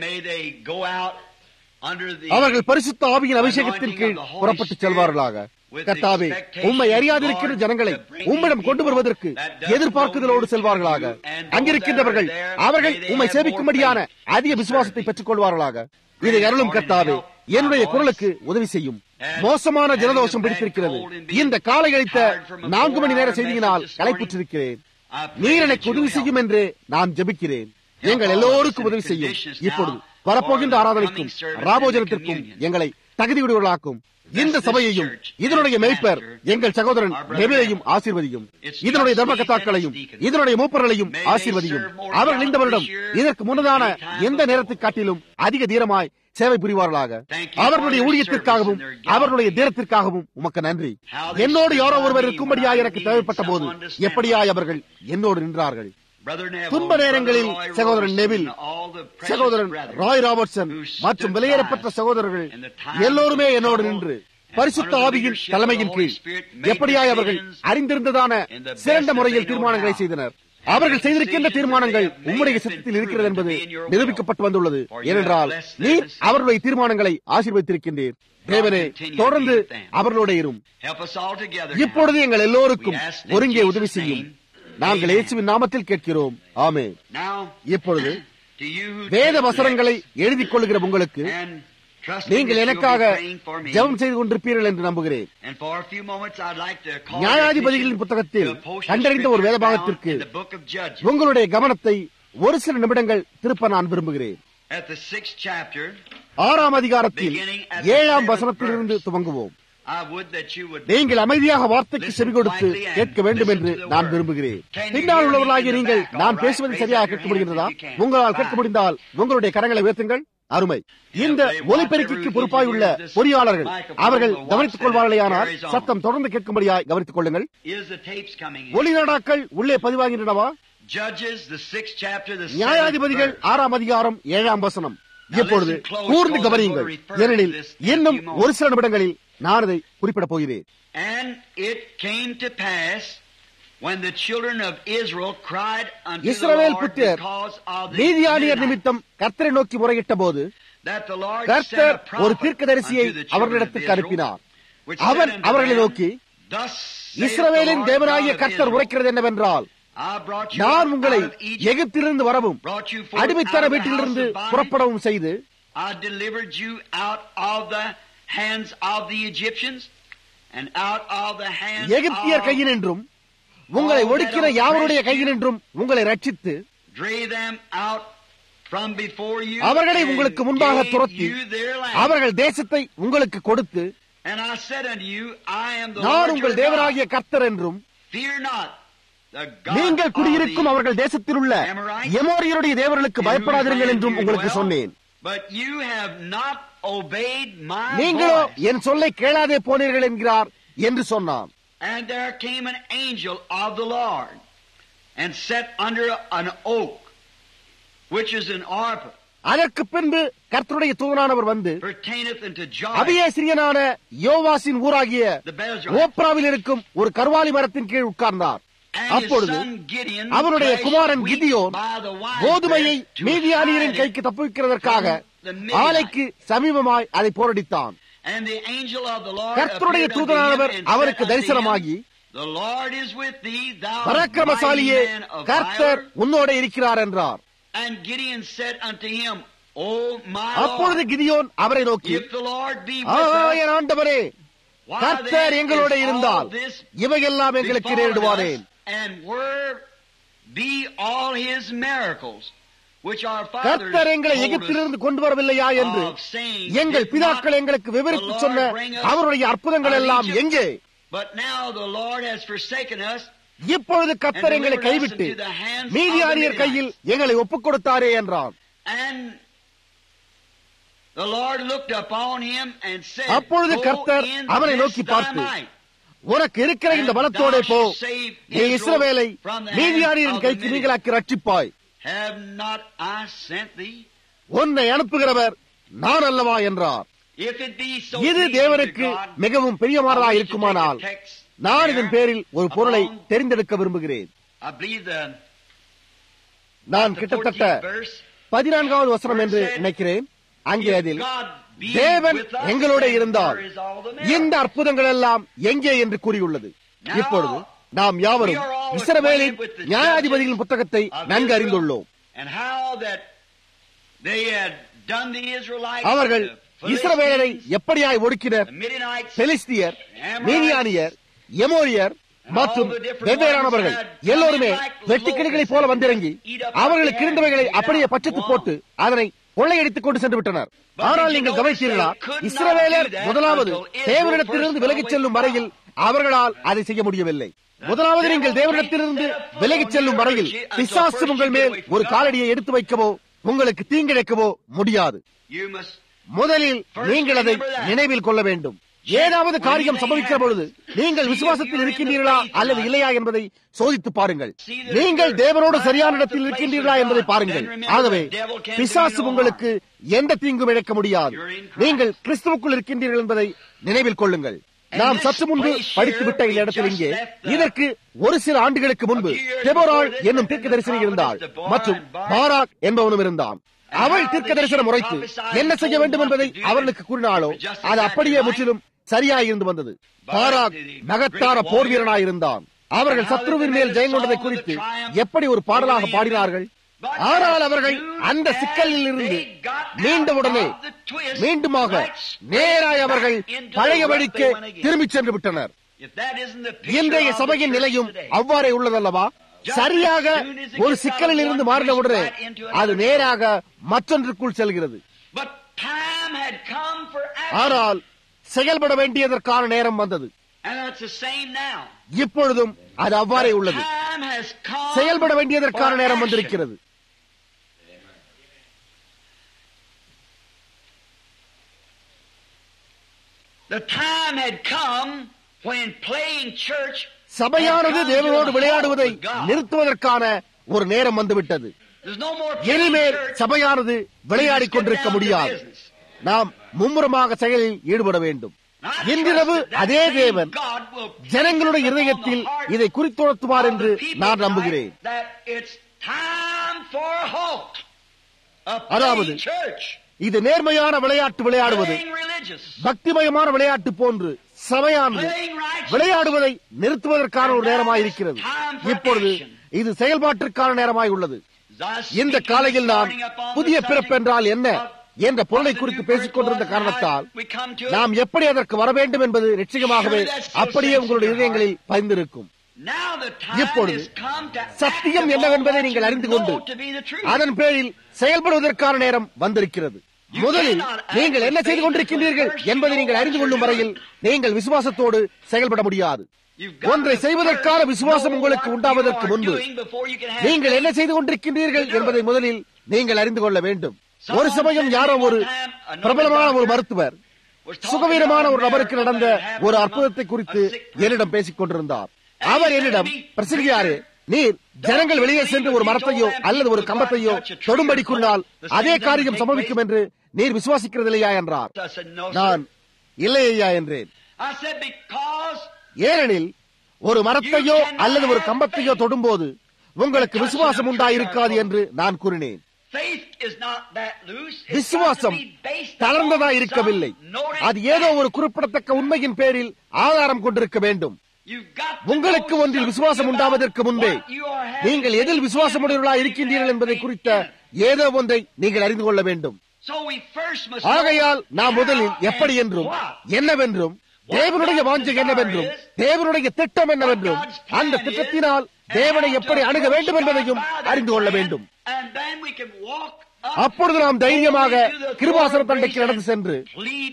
அவர்கள் பரிசுத்த ஆவியின் அபிஷேகத்தின் கீழ் புறப்பட்டு செல்வார்களாக கத்தாவே உம்மை அறியாதிருக்கிற ஜனங்களை உம்மிடம் கொண்டு வருவதற்கு எதிர்பார்க்குதலோடு செல்வார்களாக அங்கிருக்கின்றவர்கள் அவர்கள் உம்மை சேவிக்கும்படியான அதிக விசுவாசத்தை பெற்றுக் கொள்வார்களாக இதை அருளும் கத்தாவே என்னுடைய குரலுக்கு உதவி செய்யும் மோசமான ஜனதோஷம் பிடித்திருக்கிறது இந்த காலை அளித்த நான்கு மணி நேர செய்தியினால் களைப்புற்றிருக்கிறேன் நீர் எனக்கு உதவி செய்யும் என்று நான் ஜபிக்கிறேன் எங்கள் எல்லோருக்கும் உதவி செய்யும் இப்பொழுது வரப்போகின்ற ஆராதனைக்கும் ராபோஜனத்திற்கும் எங்களை தகுதியுடையவர்களாக்கும் இந்த சபையையும் இதனுடைய மெய்ப்பர் எங்கள் சகோதரன் நெபிலையும் ஆசீர்வதியும் இதனுடைய தர்மகத்தாக்களையும் இதனுடைய மூப்பர்களையும் ஆசீர்வதியும் அவர்கள் இந்த வருடம் இதற்கு முன்னதான எந்த நேரத்தை காட்டிலும் அதிக தீரமாய் சேவை புரிவார்களாக அவர்களுடைய ஊழியத்திற்காகவும் அவர்களுடைய தீரத்திற்காகவும் உமக்கு நன்றி என்னோடு யாரோ ஒருவர் இருக்கும்படியாய் எனக்கு தேவைப்பட்ட போது எப்படியாய் அவர்கள் என்னோடு நின்றார்கள் துன்ப நேரங்களில் சகோதரன் நெவில் சகோதரன் ராய் ராபர்ட்சன் மற்றும் வெளியேறப்பட்ட சகோதரர்கள் எல்லோருமே என்னோடு நின்று பரிசுத்த ஆவியின் தலைமையின் கீழ் எப்படியாய் அவர்கள் அறிந்திருந்ததான சிறந்த முறையில் தீர்மானங்களை செய்தனர் அவர்கள் செய்திருக்கின்ற தீர்மானங்கள் உம்முடைய சத்தத்தில் இருக்கிறது என்பது நிரூபிக்கப்பட்டு வந்துள்ளது ஏனென்றால் நீர் அவர்களுடைய தீர்மானங்களை ஆசீர்வதித்திருக்கின்றீர் தேவனே தொடர்ந்து அவர்களோட இரும் இப்பொழுது எங்கள் எல்லோருக்கும் ஒருங்கே உதவி செய்யும் நாங்கள் இயேசுவின் நாமத்தில் கேட்கிறோம் ஆமே இப்பொழுது வேத வசனங்களை எழுதிக் கொள்கிற உங்களுக்கு நீங்கள் எனக்காக ஜெபம் செய்து கொண்டிருப்பீர்கள் என்று நம்புகிறேன் நியாயாதிபதிகளின் புத்தகத்தில் கண்டறிந்த ஒரு வேதபாகத்திற்கு உங்களுடைய கவனத்தை ஒரு சில நிமிடங்கள் திருப்ப நான் விரும்புகிறேன் ஆறாம் அதிகாரத்தில் ஏழாம் வசனத்திலிருந்து துவங்குவோம் நீங்கள் அமைதியாக வார்த்தைக்கு செவி கொடுத்து கேட்க வேண்டும் என்று நான் விரும்புகிறேன் பின்னால் உள்ளவர்களாகிய நீங்கள் நான் பேசுவது சரியாக கேட்க முடிகின்றதா உங்களால் கேட்க முடிந்தால் உங்களுடைய கரங்களை உயர்த்துங்கள் அருமை இந்த ஒலிபெருக்கிக்கு பொறுப்பாய் உள்ள பொறியாளர்கள் அவர்கள் கவனித்துக் கொள்வார்களேயானால் சத்தம் தொடர்ந்து கேட்கும்படியாய் கவனித்துக் கொள்ளுங்கள் ஒலி நாடாக்கள் உள்ளே பதிவாகின்றனவா நியாயாதிபதிகள் ஆறாம் அதிகாரம் ஏழாம் வசனம் இப்பொழுது கூர்ந்து கவனியுங்கள் ஏனெனில் இன்னும் ஒரு சில நிமிடங்களில் நான் அதை குறிப்பிடப் போகிறேன் And it came to pass when the children of Israel cried unto the Israel Lord புத்திரர் because of the நீதியானியர் Midianites, நிமித்தம் கர்த்தரை நோக்கி முறையிட்ட போது that the Lord கர்த்தர் sent a ஒரு prophet தீர்க்கதரிசியை unto the children of அவர்களிடத்துக்கு Israel, அனுப்பினார் which அவர் said unto அவர்களை them, நோக்கி Thus saith இஸ்ரவேலின் the Lord தேவனாகிய God of கர்த்தர் Israel, உரைக்கிறது என்னவென்றால் I brought you நான் out உங்களை of Egypt, எகிப்திலிருந்து வரவும் brought you forth out அடிமைத்தன of the வீட்டிலிருந்து house of bondage. புறப்படவும் செய்து I delivered you out of the hands of the Egyptians and out of the hands எகிப்தியர் of கையினின்றும் உங்களை ஒடுக்கிற யாவருடைய கையினின்றும் உங்களை ரட்சித்து drave them out from before you அவர்களை and உங்களுக்கு முன்பாக gave துரத்தி you their land. அவர்கள் தேசத்தை உங்களுக்கு கொடுத்து And I said unto you, I am the நான் Lord உங்கள் your தேவராகிய God. கர்த்தர் என்றும் Fear not the God நீங்கள் குடியிருக்கும் of அவர்கள் தேசத்தில் உள்ள Amorites, எமோரியருடைய தேவர்களுக்கு in whose பயப்படாதீர்கள் land என்றும் you உங்களுக்கு dwell. சொன்னேன் But you have not obeyed my நீங்களோ voice. என் சொல்லை கேளாதே போனீர்கள் என்கிறார் என்று சொன்னான் And there came an angel of the Lord and sat under an oak, which is an arbor, அதற்கு பின்பு கர்த்தருடைய தூதனானவர் வந்து pertaineth unto Joy, அபியேசிரியனான யோவாசின் ஊராகிய the Bezrite. ஓப்ராவில் இருக்கும் ஒரு கர்வாலி மரத்தின் கீழ் உட்கார்ந்தார் And his அப்பொழுது son Gideon அவருடைய threshed Kumaran wheat Gideon by the winepress கோதுமையை to மீதியானியரின் hide it கைக்கு தப்புவிக்கிறதற்காக from the Midianites. ஆலைக்கு சமீபமாய் அதை போரடித்தான் And the angel of the Lord கர்த்தருடைய appeared unto தூதனானவர் him and அவருக்கு said unto தரிசனமாகி him, The Lord is with thee, thou பராக்கிரமசாலியே mighty man of கர்த்தர் valor. உன்னோட இருக்கிறார் என்றார் And Gideon said unto him, O my அப்பொழுது Lord, கிதியோன் அவரை நோக்கி if the Lord be "ah, with us, என் ஆண்டவரே why கர்த்தர் then எங்களோட is இருந்தால் all this இவையெல்லாம் எங்களுக்கு befallen நேரிடுவாரேன் us, and where be all his miracles, which our fathers கர்த்தர் எங்களை told us எகிப்திலிருந்து கொண்டு வரவில்லையா என்று of saying, எங்கள் "Did பிதாக்கள் not எங்களுக்கு விவரித்து the சொன்ன Lord bring us அவருடைய அற்புதங்கள் out of எல்லாம் Egypt?" எங்கே But now the Lord has forsaken us இப்பொழுது கத்தர் எங்களை கைவிட்டு மீதியானியர் கையில் எங்களை ஒப்புக் கொடுத்தாரே என்றான் And the Lord looked upon him and said, அப்பொழுது "Go கர்த்தர் in அவனை this நோக்கி thy பார்த்து, might, உனக்கு இருக்கிற இந்த பலத்தோட போ நீ இஸ்ரவேலை மீதியானியரின் கைக்கு நீங்களாக்கி ரட்சிப்பாய் Have not I sent thee? உன்னை அனுப்புகிறவர் நான் அல்லவா என்றார் If it be so இது pleasing to தேவனுக்கு God, மிகவும் I பிரியமானதா wish to இருக்குமானால் take a text நான் இதன் there பேரில் ஒரு பொருளை upon- தெரிந்தெடுக்க விரும்புகிறேன் I believe the, நான் the கிட்டத்தட்ட 14th verse. பதினான்காவது வசனம் என்று நினைக்கிறேன் அங்கே If அதில் God be தேவன் with us, எங்களோட then இருந்தால் where is all the இந்த miracles? அற்புதங்கள் எல்லாம் எங்கே என்று கூறியுள்ளது இப்பொழுது நாம் யாவரும் இஸ்ரவேலின் நியாயாதிபதிகளின் புத்தகத்தை நன்கு அறிந்துள்ளோம் And how that they had done the Israelites, அவர்கள் the இஸ்ரவேலரை Philistines, எப்படியாய் ஒடுக்கினர் the Midianites, பெலிஸ்தியர் மீனியானியர் எமோரியர் மற்றும் வெவ்வேறானவர்கள் எல்லோருமே வெட்டுக்கிளிகளைப் போல வந்திறங்கி அவர்களுக்கு இருந்தவைகளை அப்படியே பட்சித்து போட்டு அதனை கொள்ளையடித்துக் கொண்டு சென்று விட்டனர் ஆனால் நீங்கள் கவனித்தீர்களா இஸ்ரவேலர் முதலாவது தேவனிடத்திலிருந்து விலகிச் செல்லும் வரையில் அவர்களால் அதை செய்ய முடியவில்லை முதலாவது நீங்கள் தேவனிடத்திலிருந்து விலகிச் செல்லும் வரையில் பிசாசு உங்கள் மேல் ஒரு காலடியை எடுத்து வைக்கவோ உங்களுக்கு தீங்கிழைக்கவோ முடியாது you must முதலில் நீங்கள் அதை நினைவில் கொள்ள வேண்டும் ஏதாவது காரியம் சம்பவிக்கிற பொழுது நீங்கள் விசுவாசத்தில் இருக்கின்றீர்களா அல்லது இல்லையா என்பதை சோதித்து பாருங்கள் நீங்கள் தேவனோடு சரியான இடத்தில் இருக்கின்றீர்களா என்பதை பாருங்கள் ஆகவே பிசாசு உங்களுக்கு எந்த தீங்கும் இழைக்க முடியாது நீங்கள் கிறிஸ்துவுக்குள் இருக்கின்றீர்கள் என்பதை நினைவில் கொள்ளுங்கள் நாம் சற்று முன்பு படித்துவிட்ட இந்த இடத்தில் இங்கே இதற்கு ஒரு சில ஆண்டுகளுக்கு முன்பு தெபோராள் என்னும் தீர்க்க தரிசனி இருந்தாள் மற்றும் பாராக் என்பவனும் இருந்தான் அவள் தீர்க்க தரிசனம் உரைத்து என்ன செய்ய வேண்டும் என்பதை அவர்களுக்கு கூறினாலோ அது அப்படியே முற்றிலும் சரியாயிருந்து வந்தது பாராக் மகத்தார போர் வீரனாய் இருந்தான் அவர்கள் சத்ருவின் மேல் ஜெயம் கொண்டதை குறித்து எப்படி ஒரு பாடலாக பாடினார்கள் ஆனால் அவர்கள் அந்த சிக்கலில் இருந்து மீண்டவுடனே மீண்டுமாக நேராய் அவர்கள் பழைய வழிக்கு திரும்பிச் சென்று விட்டனர் If that isn't the picture இன்றைய of the சபையின் church நிலையும் today. அவ்வாறே உள்ளதல்லவா சரியாக ஒரு சிக்கலில் இருந்து மாறினவுடனே அது நேராக மற்றொன்றுக்குள் செல்கிறது But time had come for action. ஆனால் செயல்பட வேண்டியதற்கான நேரம் வந்தது And that's the same now. இப்பொழுதும் அது அவ்வாறே உள்ளது Time has come செயல்பட வேண்டியதற்கான for நேரம் action. வந்திருக்கிறது The time had come when playing church சபையானது had come தேவனோடு to a halt விளையாடுவதை with God. நிறுத்துவதற்கான ஒரு நேரம் வந்துவிட்டது There's no more playing இனிமேல் church. சபையானது விளையாடிக் கொண்டிருக்க முடியாது நாம் மும்முரமாக செயலில் ஈடுபட வேண்டும் Now, I இன்றிரவு trust that அதே same தேவன் God will ஜனங்களுடைய put upon இருதயத்தில் the heart இதை குறித்துணர்த்துவார் என்று of the people நான் tonight நம்புகிறேன் that it's time for a halt. A அதாவது, playing church. இது நேர்மையான விளையாட்டு விளையாடுவது Playing religious. பக்திமயமான விளையாட்டு போன்று சபையானது Playing righteous. விளையாடுவதை நிறுத்துவதற்கான ஒரு நேரமாய் இருக்கிறது இப்பொழுது இது செயல்பாட்டிற்கான நேரமாய் உள்ளது இந்த காலையில் நான் புதிய பிறப்பு என்றால் என்ன என்ற பொருளை குறித்து பேசிக் கொண்டிருந்த காரணத்தால் நாம் எப்படி அதற்கு வர வேண்டும் என்பது நிச்சயமாகவே அப்படியே உங்களுடைய இதயங்களில் பதிந்திருக்கும் இப்பொழுது சத்தியம் என்னவென்பதை நீங்கள் அறிந்து கொண்டு அதன் பேரில் செயல்படுவதற்கான நேரம் வந்திருக்கிறது முதலில் நீங்கள் என்ன செய்து கொண்டிருக்கின்றீர்கள் என்பதை நீங்கள் அறிந்து கொள்ளும் வரையில் நீங்கள் விசுவாசத்தோடு செயல்பட முடியாது ஒன்றை செய்வதற்கான விசுவாசம் உங்களுக்கு உண்டாவதற்கு முன்பு நீங்கள் என்ன செய்து கொண்டிருக்கின்றீர்கள் என்பதை முதலில் நீங்கள் அறிந்து கொள்ள வேண்டும் ஒரு சமயம் யாரோ ஒரு பிரபலமான ஒரு மருத்துவர் சுகவீனமான ஒரு நபருக்கு நடந்த ஒரு அற்புதத்தை குறித்து என்னிடம் பேசிக் கொண்டிருந்தார் அவர் என்னிடம் பிரசங்கியாரே நீர் ஜனங்கள் வெளியே சென்று ஒரு மரத்தையோ அல்லது ஒரு கம்பத்தையோ தொடும்படிக்குள்ளால் அதே காரியம் சம்பவிக்கும் என்று நீர் விசுவாசிக்கிறது இல்லையா என்றார் நான் இல்லை ஐயா என்றேன் ஏனெனில் ஒரு மரத்தையோ அல்லது ஒரு கம்பத்தையோ தொடும்போது உங்களுக்கு விசுவாசம் உண்டாயிருக்காது என்று நான் கூறினேன் விசுவாசம் தளர்ந்ததா இருக்கவில்லை அது ஏதோ ஒரு குறிப்பிடத்தக்க உண்மையின் பேரில் ஆதாரம் கொண்டிருக்க வேண்டும் உங்களுக்கு ஒன்றில் விசுவாசம் உண்டாவதற்கு முன்பே நீங்கள் எதில் விசுவாசமுடையவர்களா இருக்கின்றீர்கள் என்பதை குறித்த ஏதோ ஒன்றை நீங்கள் அறிந்து கொள்ள வேண்டும் ஆகையால் நாம் முதலில் எப்படி என்றும் என்னவென்றும் தேவனுடைய வாஞ்சை என்னவென்றும் தேவனுடைய திட்டம் என்னவென்றும் அந்த திட்டத்தினால் தேவனை எப்படி அணுக வேண்டும் என்பதையும் அறிந்து கொள்ள வேண்டும் அப்பொழுது நாம் தைரியமாக கிருபாசன தண்டைக்கு நடந்து சென்று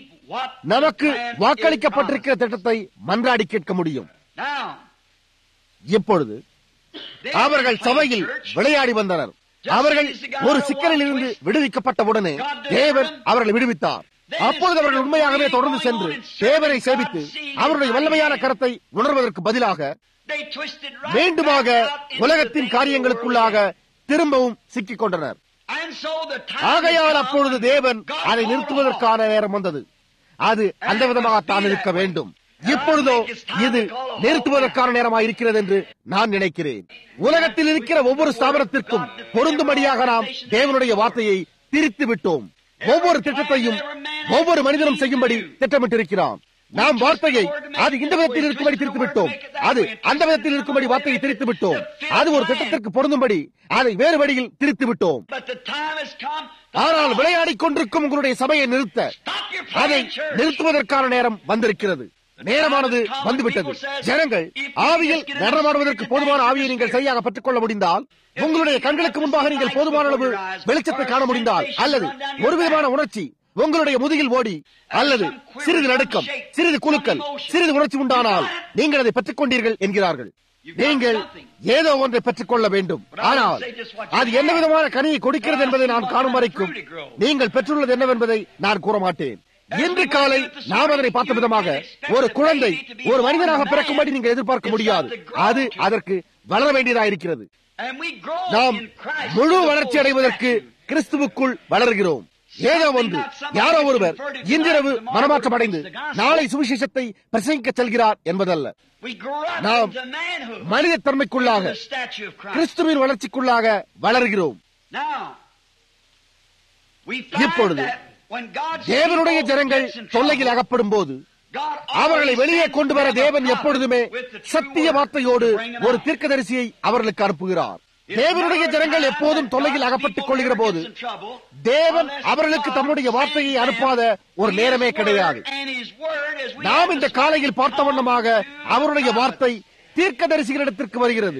நமக்கு வாக்களிக்கப்பட்டிருக்கிற திட்டத்தை மன்றாடி கேட்க முடியும் இப்பொழுது அவர்கள் சபையில் விளையாடி வந்தனர் அவர்கள் ஒரு சிக்கலில் இருந்து விடுவிக்கப்பட்டவுடனே தேவன் அவர்களை விடுவித்தார் அப்பொழுது அவர்கள் உண்மையாகவே தொடர்ந்து சென்று தேவனை சேவித்து அவருடைய வல்லமையான கரத்தை உணர்வதற்கு பதிலாக மீண்டுமாக உலகத்தின் காரியங்களுக்குள்ளாக திரும்பவும் சிக்கிக் கொண்டனர் ஆகையால் அப்பொழுது தேவன் அதை நிறுத்துவதற்கான நேரம் வந்தது அது அந்த விதமாகத்தான் இருக்க வேண்டும் இப்பொழுதோ இது நிறுத்துவதற்கான நேரமாக இருக்கிறது என்று நான் நினைக்கிறேன் உலகத்தில் இருக்கிற ஒவ்வொரு ஸ்தாபனத்திற்கும் பொருந்தும்படியாக நாம் தேவனுடைய வார்த்தையை திரித்து விட்டோம் ஒவ்வொரு திட்டத்தையும் ஒவ்வொரு மனிதனும் செய்யும்படி திட்டமிட்டிருக்கிறான் நாம் வார்த்தையை அது இந்த விதத்தில் இருக்கும்படி திரித்து விட்டோம் அது அந்த விதத்தில் இருக்கும்படி வார்த்தையை திரித்து விட்டோம் அது ஒரு திட்டத்திற்கு பொருந்தும்படி அதை வேறு வழியில் திரித்து விட்டோம் ஆனால் விளையாடிக் கொண்டிருக்கும் உங்களுடைய சபையை நிறுத்த அதை நிறுத்துவதற்கான நேரம் வந்திருக்கிறது நேரமானது வந்துவிட்டது ஜனங்கள் ஆவியில் நடனமாடுவதற்கு போதுமான ஆவியை நீங்கள் சரியாக பெற்றுக் கொள்ள முடிந்தால் உங்களுடைய கண்களுக்கு முன்பாக நீங்கள் போதுமான அளவு வெளிச்சத்தை காண முடிந்தால் அல்லது ஒரு விதமான உணர்ச்சி உங்களுடைய முதுகில் ஓடி அல்லது சிறிது நடுக்கம் சிறிது குலுக்கல் சிறிது உணர்ச்சி உண்டானால் நீங்கள் அதை பெற்றுக் கொண்டீர்கள் என்கிறார்கள் நீங்கள் ஏதோ ஒன்றை பெற்றுக் கொள்ள வேண்டும் ஆனால் அது என்ன விதமான கனியை கொடுக்கிறது என்பதை நான் காணும் வரைக்கும் நீங்கள் பெற்றுள்ளது என்னவென்பதை நான் கூற மாட்டேன் இன்று காலை நாம் அதனை பார்த்த விதமாக ஒரு குழந்தை ஒரு மனிதனாக பிறக்கும்படி நீங்கள் எதிர்பார்க்க முடியாது அது அதற்கு வளர வேண்டியதாக இருக்கிறது நாம் முழு வளர்ச்சி அடைவதற்கு கிறிஸ்துவுக்குள் வளர்கிறோம் ஏதோ ஒன்று யாரோ ஒருவர் இன்றிரவு மனமாற்றம் அடைந்து நாளை சுவிசேஷத்தை பிரசங்கிக்க செல்கிறார் என்பதல்ல நாம் மனித தன்மைக்குள்ளாக கிறிஸ்துவின் வளர்ச்சிக்குள்ளாக வளர்கிறோம் இப்பொழுது தேவனுடைய ஜனங்கள் தொல்லையில் அகப்படும் போது அவர்களை வெளியே கொண்டு வர தேவன் எப்பொழுதுமே சத்திய வார்த்தையோடு ஒரு தீர்க்கதரிசியை அவர்களுக்கு அனுப்புகிறார் தேவனுடைய ஜனங்கள் எப்போதும் தொல்லையில் அகப்பட்டுக் கொள்கிற போது தேவன் அவர்களுக்கு தம்முடைய வார்த்தையை அனுப்பாத ஒரு நேரமே கிடையாது நாம் இந்த காலையில் பார்த்த வண்ணமாக அவருடைய வார்த்தை தீர்க்கதரிசிகளிடத்திற்கு வருகிறது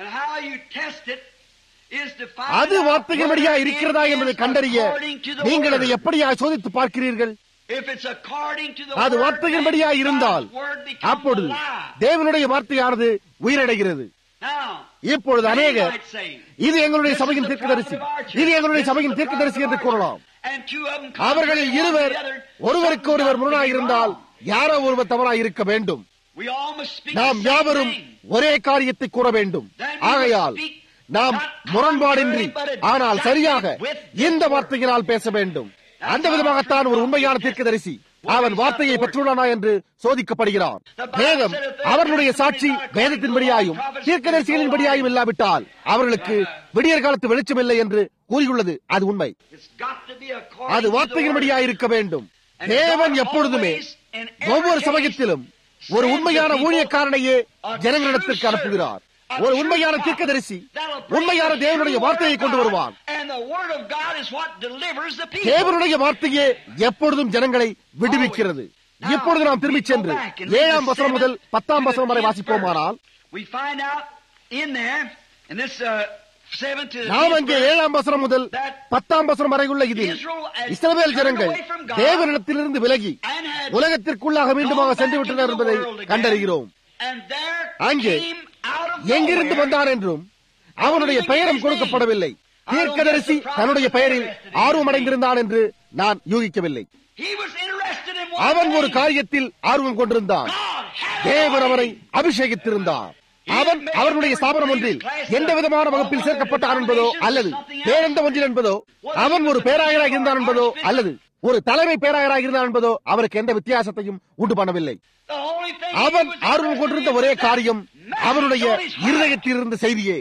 அது வார்த்தையின் வழியா இருக்கிறதா என்பதை கண்டறிய நீங்கள் அதை எப்படியா சோதித்து பார்க்கிறீர்கள் அது வார்த்தையின்படியா இருந்தால் அப்பொழுது தேவனுடைய வார்த்தையானது உயிரடைகிறது இப்பொழுது அநேகர் இது எங்களுடைய சபையின் தீர்க்கதரிசி இது எங்களுடைய சபையின் தீர்க்கதரிசி என்று கூறலாம் அவர்களில் இருவர் ஒருவருக்கு ஒருவர் முரணாக இருந்தால் யாரோ ஒருவர் தவறாக இருக்க வேண்டும் நாம் யாவரும் ஒரே காரியத்தை கூற வேண்டும் ஆகையால் நாம் முரண்பாடின்றி ஆனால் சரியாக இந்த வார்த்தையினால் பேச வேண்டும் அந்த விதமாகத்தான் ஒரு உண்மையான தீர்க்கதரிசி அவன் வார்த்தையை பெற்றுள்ளானா என்று சோதிக்கப்படுகிறான் வேதம் அவர்களுடைய சாட்சி வேதத்தின்படியாயும் தீர்க்கதரிசிகளின்படியாயும் இல்லாவிட்டால் அவர்களுக்கு விடியற் காலத்து வெளிச்சம் இல்லை என்று கூறியுள்ளது அது உண்மை அது வார்த்தையின்படியா இருக்க வேண்டும் தேவன் எப்பொழுதுமே ஒவ்வொரு சமயத்திலும் ஒரு உண்மையான ஊழியக்காரனையே ஜனங்களிடத்திற்கு அனுப்புகிறார் ஒரு உண்மையான தீர்க்கதரிசி உண்மையான தேவனுடைய வார்த்தையை கொண்டு வருவான் தேவனுடைய வார்த்தையே எப்பொழுதும் ஜனங்களை விடுவிக்கிறது இப்பொழுது நாம் திரும்பி சென்று ஏழாம் வசனம் முதல் பத்தாம் வசனம் வரை வாசிப்போமானால் நாம் அங்கே ஏழாம் வசனம் முதல் பத்தாம் வசனம் வரை உள்ள இதில் இஸ்ரவேல் ஜனங்கள் தேவனிடத்திலிருந்து விலகி உலகத்திற்குள்ளாக மீண்டுமாக சென்று விட்டனர் என்பதை கண்டறிகிறோம் அங்கே எங்கிருந்து வந்தான் என்றும் அவனுடைய பெயரும் கொடுக்கப்படவில்லை தீர்க்கதரிசி தன்னுடைய பெயரில் ஆர்வம் அடைந்திருந்தான் என்று நான் யூகிக்கவில்லை அவன் ஒரு காரியத்தில் ஆர்வம் கொண்டிருந்தான் தேவன் அவரை அபிஷேகித்திருந்தார் அவன் அவர்களுடைய ஸ்தாபனம் ஒன்றில் எந்த விதமான வகுப்பில் சேர்க்கப்பட்டான் என்பதோ அல்லது பேரெந்த ஒன்றில் என்பதோ அவன் ஒரு பேராயராக இருந்தான் என்பதோ அல்லது ஒரு தலைமை பேராயராக இருந்தான் என்பதோ அவருக்கு எந்த வித்தியாசத்தையும் உண்டு பண்ணவில்லை அவன் ஆர்வம் கொண்டிருந்த ஒரே காரியம் அவனுடைய இருதயத்தில் இருந்த செய்தியே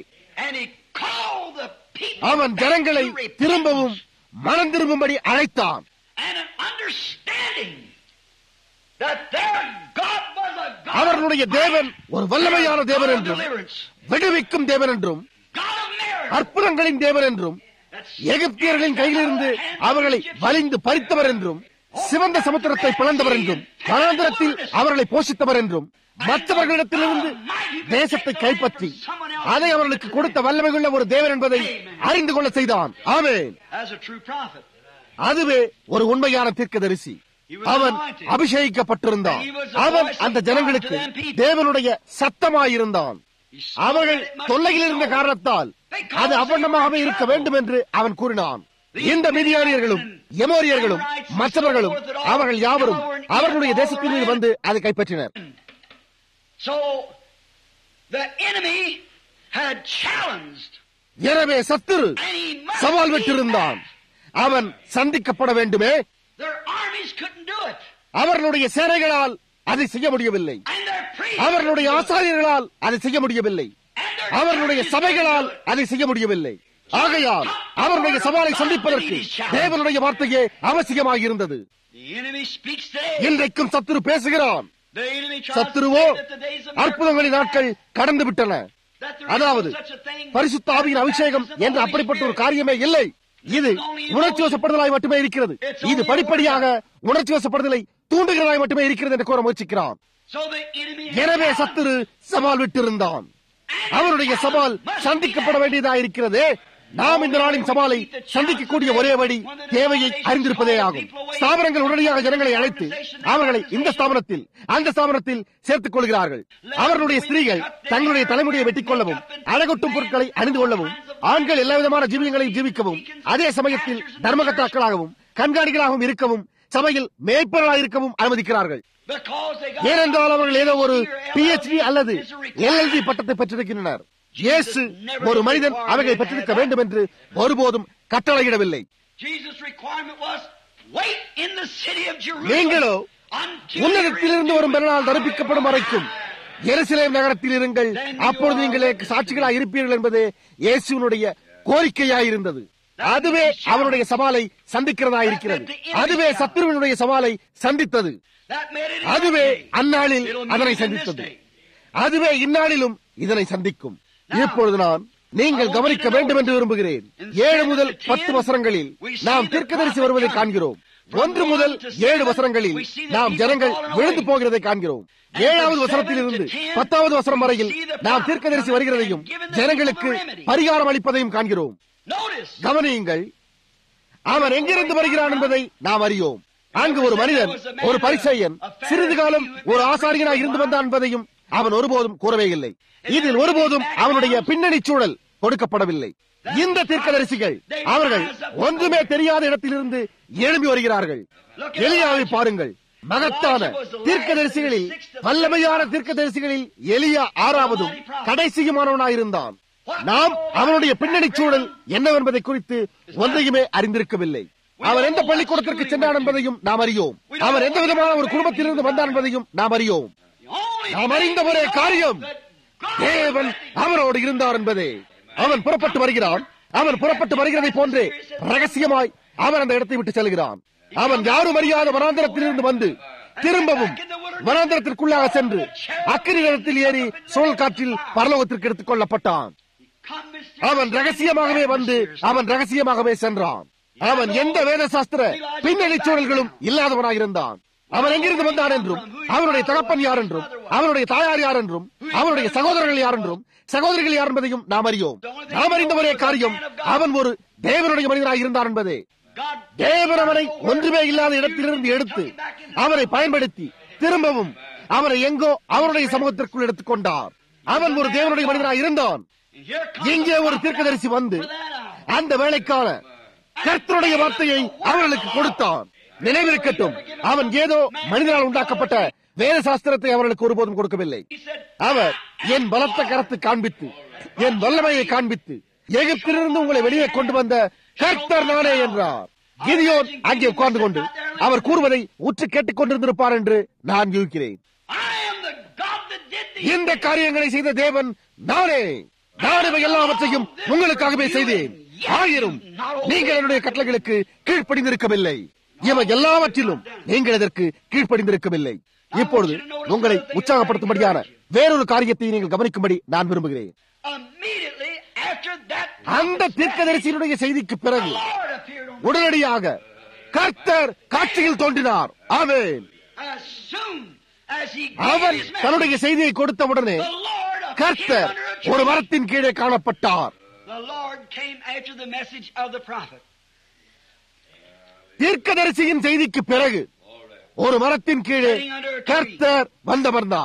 அவன் ஜனங்களை திரும்பவும் மனம் திரும்பும்படி அழைத்தான் அவர்களுடைய தேவன் ஒரு வல்லமையான தேவன் என்றும் விடுவிக்கும் தேவன் என்றும் அற்புதங்களின் தேவன் என்றும் எகிப்தியர்களின் கையிலிருந்து அவர்களை வலிந்து பறித்தவர் என்றும் சிவந்த சமுத்திரத்தை பிளந்தவர் என்றும் வனாந்திரத்தில் அவர்களை போஷித்தவர் என்றும் மற்றவர்களிடத்திலிருந்து தேசத்தை கைப்பற்றி அதை அவர்களுக்கு கொடுத்த வல்லமையுள்ள ஒரு தேவன் என்பதை அறிந்து கொள்ள செய்தான் ஆமேன் அதுவே ஒரு உண்மையான தீர்க்கதரிசி அவன் அபிஷேகிக்கப்பட்டிருந்தான் அவன் அந்த ஜனங்களுக்கு தேவனுடைய சத்தமாயிருந்தான் அவர்கள் தொல்லையில் இருந்த காரணத்தால் அது அவண்ணமாகவே இருக்க வேண்டும் என்று அவன் கூறினான் இந்த மிதியானியர்களும் எமோரியர்களும் மற்றவர்களும் அவர்கள் யாவரும் அவர்களுடைய தேசத்தின் மீது வந்து அதை கைப்பற்றினர் So the enemy had challenged எனவே சத்துரு and he must சவால் be விட்டிருந்தான் back. அவன் சந்திக்கப்பட வேண்டுமே Their armies couldn't do it. அவர்களுடைய சேனைகளால் அதை செய்ய முடியவில்லை And their priests அவர்களுடைய couldn't do it. ஆசாரியர்களால் அதை செய்ய முடியவில்லை And their அவர்களுடைய churches சபைகளால் couldn't do it. அதை செய்ய முடியவில்லை ஆகையால் அவர்களுடைய சவாலை சந்திப்பதற்கு தேவனுடைய வார்த்தையே அவசியமாக இருந்தது The enemy speaks today. இன்றைக்கும் சத்துரு பேசுகிறான் The enemy tries சத்துருவோ to say that the days of அற்புதங்களின் நாட்கள் கடந்து விட்டன that there is அதாவது no such a thing பரிசுத்த ஆவியின் அபிஷேகம் என்ற அப்படிப்பட்ட ஒரு காரியமே இல்லை இது உணர்ச்சி வசப்படுதலாய் மட்டுமே இருக்கிறது இது படிப்படியாக உணர்ச்சி வசப்படுதலை தூண்டுகிறதாய் மட்டுமே இருக்கிறது என்று கூற முயற்சிக்கிறான் So the enemy எனவே சத்துரு சவால் விட்டிருந்தான் அவருடைய சவால் சந்திக்கப்பட வேண்டியதாக இருக்கிறது நாம் இந்த நாளின் சவாலை சந்திக்கக்கூடிய ஒரே வழி தேவையை அறிந்திருப்பதே ஆகும் ஸ்தாபனங்கள் உடனடியாக ஜனங்களை அழைத்து அவர்களை இந்த ஸ்தாபனத்தில் அந்த ஸ்தாபனத்தில் சேர்த்துக் கொள்கிறார்கள் அவர்களுடைய ஸ்திரீகள் தங்களுடைய தலைமுடியை வெட்டிக் கொள்ளவும் அழகொட்டும் பொருட்களை அணிந்து கொள்ளவும் ஆண்கள் எல்லா விதமான ஜீவியங்களையும் ஜீவிக்கவும் அதே சமயத்தில் தர்மகத்தாக்களாகவும் கண்காணிகளாகவும் இருக்கவும் சபையில் மேய்ப்பர்களாக இருக்கவும் அனுமதிக்கிறார்கள் because they got ஏனென்றால் அவர்கள் ஏதோ ஒரு Here, பிஹெச்டி அல்லது is a requirement. எல்எல்டி பட்டத்தை பெற்றிருக்கின்றனர் இயேசு ஒரு மனிதன் அவைகளை பெற்றிருக்க வேண்டும் என்று ஒருபோதும் கட்டளையிடவில்லை Jesus' requirement was wait in the city of Jerusalem நீங்களோ until உன்னதத்திலிருந்து வரும் பெருநாள் தரிப்பிக்கப்படும் வரைக்கும் எருசலேம் நகரத்தில் இருங்கள் அப்பொழுது நீங்கள் எனக்கு சாட்சிகளாக இருப்பீர்கள் என்பது இயேசுவினுடைய கோரிக்கையாயிருந்தது அதுவே அவருடைய சவாலை சந்திக்கிறதா இருக்கிறது அதுவே சத்துருவினுடைய சவாலை சந்தித்தது that made it அதுவே அந்நாளில் It'll அதனை meet in this சந்தித்தது day. அதுவே இந்நாளிலும் இதனை சந்திக்கும் இப்பொழுது நான் நீங்கள் கவனிக்க வேண்டும் என்று விரும்புகிறேன் ஏழு முதல் பத்து வசனங்களில் நாம் தீர்க்கதரிசி வருவதை காண்கிறோம் ஒன்று முதல் ஏழு வசனங்களில் நாம் ஜனங்கள் விழுந்து போகிறதை காண்கிறோம் ஏழாவது வசனத்தில் இருந்து பத்தாவது வசனம் வரையில் நாம் தீர்க்கதரிசி வருகிறதையும் ஜனங்களுக்கு பரிகாரம் அளிப்பதையும் காண்கிறோம் Notice கவனியுங்கள் அவன் எங்கிருந்து வருகிறான் என்பதை நாம் அறியோம் அங்கு ஒரு மனிதன் ஒரு பரிசெயன் சிறிது காலம் ஒரு ஆசாரியனாக இருந்து வந்தான் என்பதையும் அவன் ஒருபோதும் கூறவே இல்லை இதில் ஒருபோதும் அவனுடைய பின்னணி சூழல் கொடுக்கப்படவில்லை இந்த தீர்க்கதரிசிகள் அவர்கள் ஒன்றுமே தெரியாத இடத்திலிருந்து எழும்பி வருகிறார்கள் எலியாவை பாருங்கள் மகத்தான தீர்க்கதரிசிகளில் வல்லமையான தீர்க்கதரிசிகளில் எலியா ஆறாவதும் கடைசியுமானவனாயிருந்தான் நாம் அவனுடைய பின்னணி சூழல் என்னவென்பதை குறித்து ஒன்றையுமே அறிந்திருக்கவில்லை அவன் எந்த பள்ளிக்கூடத்திற்கு சென்றான் என்பதையும் நாம் அறியோம் அவன் எந்த விதமான ஒரு குடும்பத்திலிருந்து வந்தான் என்பதையும் நாம் அறியோம் the only நாம் அறிந்த ஒரே காரியம் that God தேவன் அவரோடு இருந்தார் என்பதே அவன் புறப்பட்டு வருகிறான் அவன் புறப்பட்டு வருகிறதை போன்றே ரகசியமாய் அவன் அந்த இடத்தை விட்டு செல்கிறான் அவன் யாரும் அறியாத வனாந்தரத்திலிருந்து வந்து திரும்பவும் வனாந்தரத்திற்குள்ளாக சென்று அக்கினி நிலத்தில் ஏறி சுழல் காற்றில் பரலோகத்திற்கு எடுத்துக் கொள்ளப்பட்டான் come mystery. அவன் ரகசியமாகவே வந்து அவன் ரகசியமாகவே சென்றான் அவன் எந்த வேத சாஸ்திர பின்னணி சூழல்களும் இல்லாதவனாயிருந்தான் அவன் எங்கிருந்து வந்தான் என்றும் அவனுடைய தகப்பன் யார் என்றும் அவனுடைய தாயார் யார் என்றும் அவனுடைய சகோதரர்கள் யார் என்றும் சகோதரிகள் யார் என்பதையும் நாம் அறியோம் நாம் அறிந்த ஒரே காரியம் அவன் ஒரு தேவனுடைய மனிதனாக இருந்தான் என்பதே God தேவன் அவனை ஒன்றுமே இல்லாத இடத்திலிருந்து எடுத்து அவனை பயன்படுத்தி திரும்பவும் அவனை எங்கோ அவருடைய சமூகத்திற்குள் எடுத்துக்கொண்டார் அவன் ஒரு தேவனுடைய மனிதனாக இருந்தான் and here comes இங்கே ஒரு தீர்க்கதரிசி வந்து அந்த வேலைக்கான கர்த்தருடைய வார்த்தையை அவர்களுக்கு கொடுத்தான் நினைவிருக்கட்டும் அவன் ஏதோ மனிதனால் உண்டாக்கப்பட்ட வேத சாஸ்திரத்தை அவர்களுக்கு ஒருபோதும் கொடுக்கவில்லை He said, அவர் என் பலத்த கரத்தை காண்பித்து என் வல்லமையை காண்பித்து எகிப்திலிருந்து உங்களை வெளியே கொண்டு வந்த கர்த்தர் நானே என்றார் கிதியோன் அங்கே உட்கார்ந்து கொண்டு அவர் கூறுவதை உற்று கேட்டுக் கொண்டிருந்திருப்பார் என்று நான் யூகிக்கிறேன் I am the God that did these இந்த காரியங்களை செய்த தேவன் நானே நான் இவை எல்லாவற்றையும் உங்களுக்காகவே செய்தேன் ஆயிரும் நீங்கள் என்னுடைய கட்டளைகளுக்கு கீழ்ப்படிந்திருக்கவில்லை இவை எல்லாவற்றிலும் நீங்கள் இதற்கு கீழ்ப்படிந்திருக்கவில்லை இப்பொழுது உங்களை உற்சாகப்படுத்தும்படியான வேறொரு காரியத்தை நீங்கள் கவனிக்கும்படி நான் விரும்புகிறேன் Immediately after that, அந்த தீர்க்கதரிசியினுடைய செய்திக்கு பிறகு Lord appeared on உடனடியாக கர்த்தர் காட்சியில் தோன்றினார் ஆமென் as soon as he அவன் gave his message. தன்னுடைய செய்தியை கொடுத்த உடனே The Lord appeared கர்த்தர் under a ஒரு tree. மரத்தின் கீழே காணப்பட்டார் The Lord came after the message of the prophet. தீர்க்கதரிசியின் செய்திக்கு பிறகு ஒரு மரத்தின் கீழே கர்த்தர் வந்தமர்ந்தார்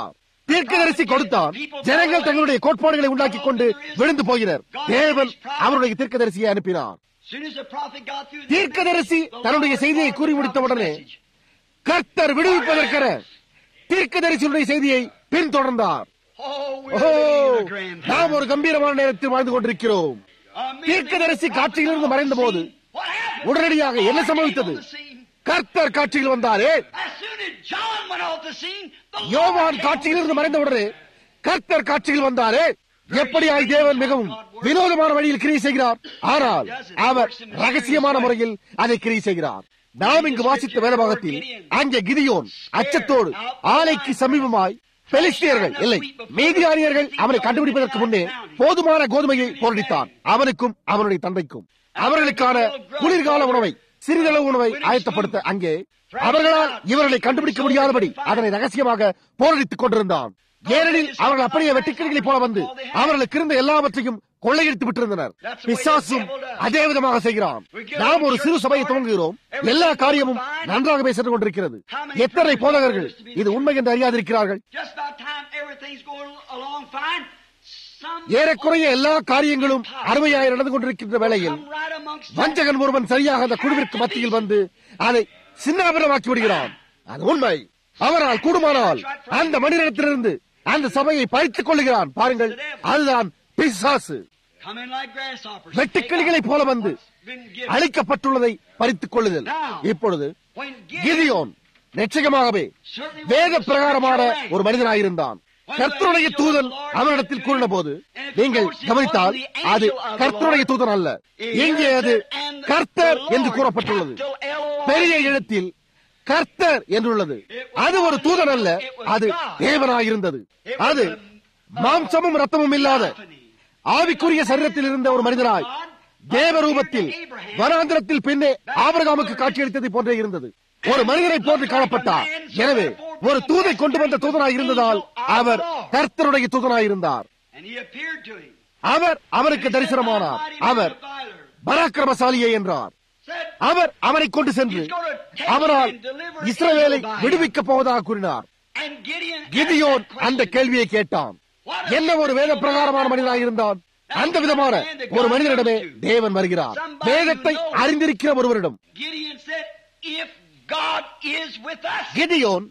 தீர்க்கதரிசி கொடுத்தான் ஜனங்கள் தங்களுடைய கோட்பாடுகளை உண்டாக்கிக் கொண்டு விழுந்து போகிறார் தேவன் அவருடைய தீர்க்கதரிசியை அனுப்பினார் Soon as the prophet got through the தீர்க்கதரிசி message, the தன்னுடைய Lord செய்தியை brought கூறி the முடித்தவுடனே message. கர்த்தர் விடுவிப்பதற்கென தீர்க்கதரிசியுடைய செய்தியை பின்தொடர்ந்தார் Oh, we're ஓஹோ living in a grand நாம் time. ஒரு கம்பீரமான நேரத்தில் வாழ்ந்து கொண்டிருக்கிறோம் தீர்க்கதரிசி காட்சியிலிருந்து மறைந்த போது What happened? உடனடியாக என்ன சம்பவித்தது On the scene. கர்த்தர் காட்சியில் வந்தாரே As soon as John went off the scene, the Lord யோவான் came காட்சியிலிருந்து on the மறைந்த உடனே கர்த்தர் காட்சியில் வந்தாரே எப்படியாய் தேவன் மிகவும் வினோதமான வழியில் கிரியை செய்கிறார் ஆனால் அவர் ரகசியமான முறையில் அதை கிரியை செய்கிறார் நாம் இங்கு வாசித்த வேதபாகத்தில் அங்கே கிதியோன் அச்சத்தோடு ஆலைக்கு சமீபமாய் பெலிஸ்தியர்கள் இல்லை மீதியானியர்கள் அவனை கண்டுபிடிப்பதற்கு முன்னே போதுமான கோதுமையை போரடித்தான் அவனுக்கும் அவனுடைய தந்தைக்கும் அவர்களுக்கான குளிர்கால உணவை சிறிதளவு உணவை ஆயத்தப்படுத்த அங்கே அவர்களால் இவர்களை கண்டுபிடிக்க முடியாதபடி அதனை ரகசியமாக போரடித்துக் கொண்டிருந்தான் ஏனெனில் அவர்கள் அப்படியே வெட்டுக்கிளிகளைப் போல வந்து அவர்களுக்கு இருந்த எல்லாவற்றையும் கொள்ளையடித்து விட்டிருந்தனர் பிசாசும் அதே விதமாக செய்கிறான் நாம் ஒரு சிறு சபையை துவங்குகிறோம் எல்லா காரியமும் நன்றாகவே சென்று கொண்டிருக்கிறது எத்தனை போதகர்கள் இது உண்மை என்று அறியாதிருக்கிறார்கள் Just about time everything's going along fine. Some ஏறக்குறைய எல்லா காரியங்களும் அருமையாய் நடந்து கொண்டிருக்கின்ற வேளையில் come right amongst them. வஞ்சகன் ஒருவன் சரியாக அந்த குழுவிற்கு மத்தியில் வந்து அதை சின்னாபிரமாக்கி விடுகிறான் அது உண்மை அவரால் கூடுமானால் அந்த மனிதனிடத்திலிருந்து அந்த சபையை பழித்துக் கொள்ளுகிறான் பாருங்கள் அதுதான் பிசாசு Come in like grasshoppers. வெட்டுக்கிளிகளைப் போல வந்து What's been given. அழிக்கப்பட்டுள்ளதை பறித்துக் கொள்ளுதல் இப்பொழுது கிதியோன் நிச்சயமாகவே வேத பிரகாரமான ஒரு மனிதனாயிருந்தான் கர்த்தருடைய தூதன் அவனிடத்தில் கூறின போது நீங்கள் கவனித்தால் அது கர்த்தருடைய தூதன் அல்ல இங்கே அது கர்த்தர் என்று கூறப்பட்டுள்ளது பெரிய எழுத்தில் கர்த்தர் என்றுள்ளது அது ஒரு தூதன் அல்ல அது தேவனாயிருந்தது அது மாம்சமும் ரத்தமும் இல்லாத ஆவிக்குரிய சரீரத்தில் இருந்த ஒரு மனிதனாய் தேவ ரூபத்தில் வனாந்திரத்தில் பின்னே ஆபரகாமுக்கு காட்சியளித்ததை போன்றே இருந்தது ஒரு மனிதனை போன்று காணப்பட்டார் எனவே ஒரு தூதை கொண்டு வந்த தூதனாய் இருந்ததால் அவர் கர்த்தருடைய தூதனாய் இருந்தார் And he appeared to him. அவர் அவருக்கு தரிசனமானார் அவர் பராக்கிரமசாலியே என்றார் Said, அவர் அவனை கொண்டு சென்று அவரால் இஸ்ரவேலை விடுவிக்கப் போவதாக கூறினார் and Gideon Gideon asked that அந்த question. கேள்வியை கேட்டான் என்ன ஒரு வேத பிரகாரமான மனிதனாக இருந்தான் அந்த விதமான ஒரு மனிதனிடமே தேவன் வருகிறார் வேதத்தை அறிந்திருக்கிற ஒருவரிடம் Gideon said, if God is with us, Gideon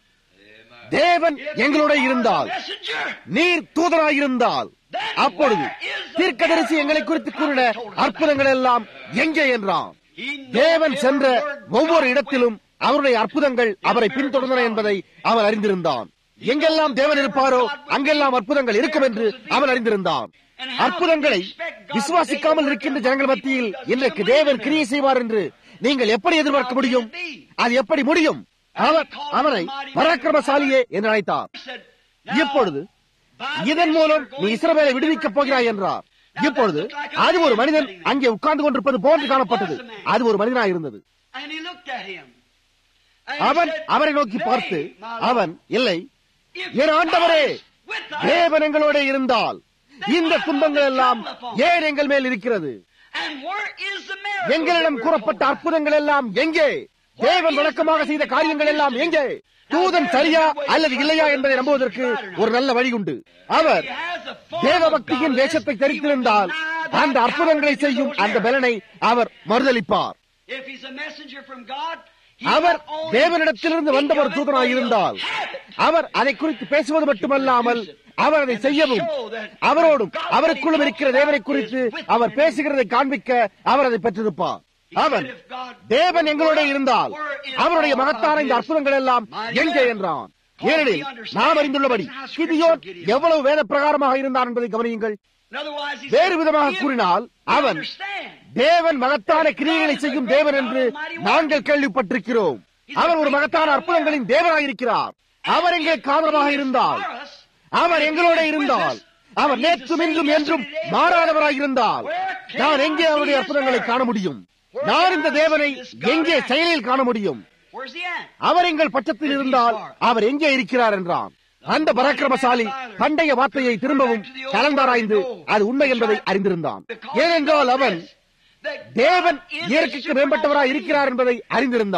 தேவன் எங்களோட இருந்தால் messenger, நீர் தூதராயிருந்தால் அப்பொழுது தீர்க்கதரிசி எங்களை குறித்து கூறின அற்புதங்கள் எல்லாம் எங்கே என்றான் he knew தேவன் every சென்ற word God ஒவ்வொரு had இடத்திலும் அவருடைய அற்புதங்கள் அவரை பின்தொடர்ந்தன என்பதை அவன் அறிந்திருந்தான் எங்கெல்லாம் தேவன் இருப்பாரோ அங்கெல்லாம் அற்புதங்கள் இருக்கும் என்று அவன் அறிந்திருந்தான் அற்புதங்களை விசுவாசிக்காமல் இருக்கின்ற ஜனங்கள் மத்தியில் இன்றைக்கு தேவன் கிரியை செய்வார் என்று நீங்கள் எப்படி எதிர்பார்க்க முடியும் அது எப்படி முடியும் அவர் அவனை பராக்கிரமசாலியே என்று அழைத்தார் said, இப்பொழுது இதன் மூலம் நீ இஸ்ரவேலை விடுவிக்கப் போகிறாய் என்றார் இப்பொழுது அது ஒரு மனிதன் அங்கே உட்கார்ந்து கொண்டிருப்பது போன்று காணப்பட்டது அது ஒரு மனிதனாக இருந்தது And he looked at him. And he அவன் said, அவரை நோக்கி பார்த்து "Nay, my Lord, அவன் இல்லை if என் ஆண்டவரே God is with us, தேவன் எங்களோட இருந்தால் இந்த துன்பங்கள் எல்லாம் ஏன் எங்கள் மேல் இருக்கிறது and where is the miracle எங்களிடம் that we're கூறப்பட்ட told? அற்புதங்கள் எல்லாம் எங்கே தேவன் வழக்கமாக செய்த காரியங்கள் எல்லாம் எங்கே தூதன் சரியா அல்லது இல்லையா என்பதை நம்புவதற்கு ஒரு நல்ல வழி உண்டு அவர் He has a form தேவ of பக்தியின் godliness, வேஷத்தை he will தரித்திருந்தால் deny that அந்த அற்புதங்களை power செய்யும் in அந்த those பலனை அவர் மறுதளிப்பார் If he's a messenger from God, he our not only தேவனிடத்திலிருந்து வந்த speak ஒரு of it, தூதனாய் but இருந்தால் he'll have it. அவர் அதை குறித்து பேசுவது மட்டுமல்லாமல் அவர் அதை செய்யவும் அவரோடும் அவருக்குள்ளும் இருக்கிற தேவனை குறித்து அவர் பேசுகிறதை காண்பிக்க அவர் அதை பெற்றிருப்பார் அவன் தேவன் எங்களோட இருந்தால் அவருடைய மகத்தான இந்த அற்புதங்கள் எல்லாம் எங்கே என்றான் ஏனெனில் நாம் அறிந்துள்ளபடி கிதியோன் எவ்வளவு வேத பிரகாரமாக இருந்தான் என்பதை கவனியுங்கள் Otherwise, he வேறு said, விதமாக "If கூறினால் you அவன் understand." தேவன் மகத்தான கிரியைகளை செய்யும் தேவன் என்று நாங்கள் கேள்விப்பட்டிருக்கிறோம் அவர் ஒரு மகத்தான அற்புதங்களின் தேவனாயிருக்கிறார் அவர் எங்களுக்கு ஆதரவாக இருந்தால் அவர் எங்களோட இருந்தால் அவர் நேற்றும் இன்றும் என்றும் மாறாதவராய் இருந்தால் நான் எங்கே அவருடைய அற்புதங்களை காண முடியும் நான் இந்த தேவனை எங்கே செயலில் காண முடியும் Where's he at? அவர் எங்கள் பட்சத்தில் இருந்தால் அவர் எங்கே இருக்கிறார் என்றான் அந்த பராக்கிரமசாலி பண்டைய வார்த்தையை திரும்பவும் கலந்தாராய்ந்து அது உண்மை என்பதை அறிந்திருந்தான் ஏனென்றால் அவன் That தேவன் God is இயற்கைக்கு a மேம்பட்டவராய் supernatural இருக்கிறார் என்பதை அறிந்திருந்தான்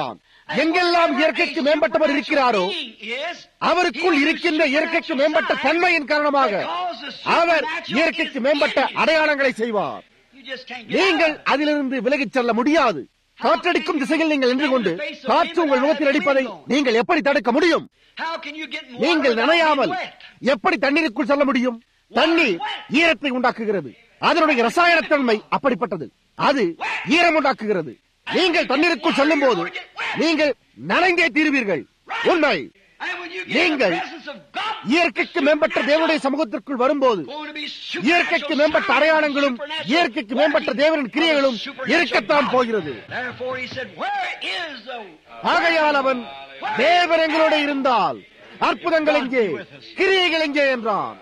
எங்கெல்லாம் இயற்கைக்கு மேம்பட்டவர் இருக்கிறாரோ அவருக்குள் இருக்கின்ற இயற்கைக்கு மேம்பட்ட தன்மையின் காரணமாக அவர் இயற்கைக்கு மேம்பட்ட அடையாளங்களை செய்வார் நீங்கள் அதிலிருந்து விலகிச் செல்ல முடியாது காற்றடிக்கும் திசையில் நீங்கள் நின்று கொண்டு காற்று உங்கள் முகத்தில் அடிப்பதை நீங்கள் எப்படி தடுக்க முடியும் நீங்கள் நனையாமல் எப்படி தண்ணீருக்குள் செல்ல முடியும் தண்ணீர் ஈரத்தை உண்டாக்குகிறது அதனுடைய ரசாயனத்தன்மை அப்படிப்பட்டது அது ஈரம் உண்டாக்குகிறது நீங்கள் தண்ணீருக்குள் செல்லும் போது நீங்கள் நனைந்தே தீருவீர்கள் உண்மை நீங்கள் இயற்கைக்கு மேம்பட்ட தேவனுடைய சமூகத்திற்குள் வரும்போது இயற்கைக்கு மேம்பட்ட அடையாளங்களும் இயற்கைக்கு மேம்பட்ட தேவனின் கிரியைகளும் இருக்கத்தான் போகிறது ஆகையால் அவன் தேவன் எங்களோட இருந்தால் அற்புதங்கள் எங்கே கிரியைகள் எங்கே என்றான்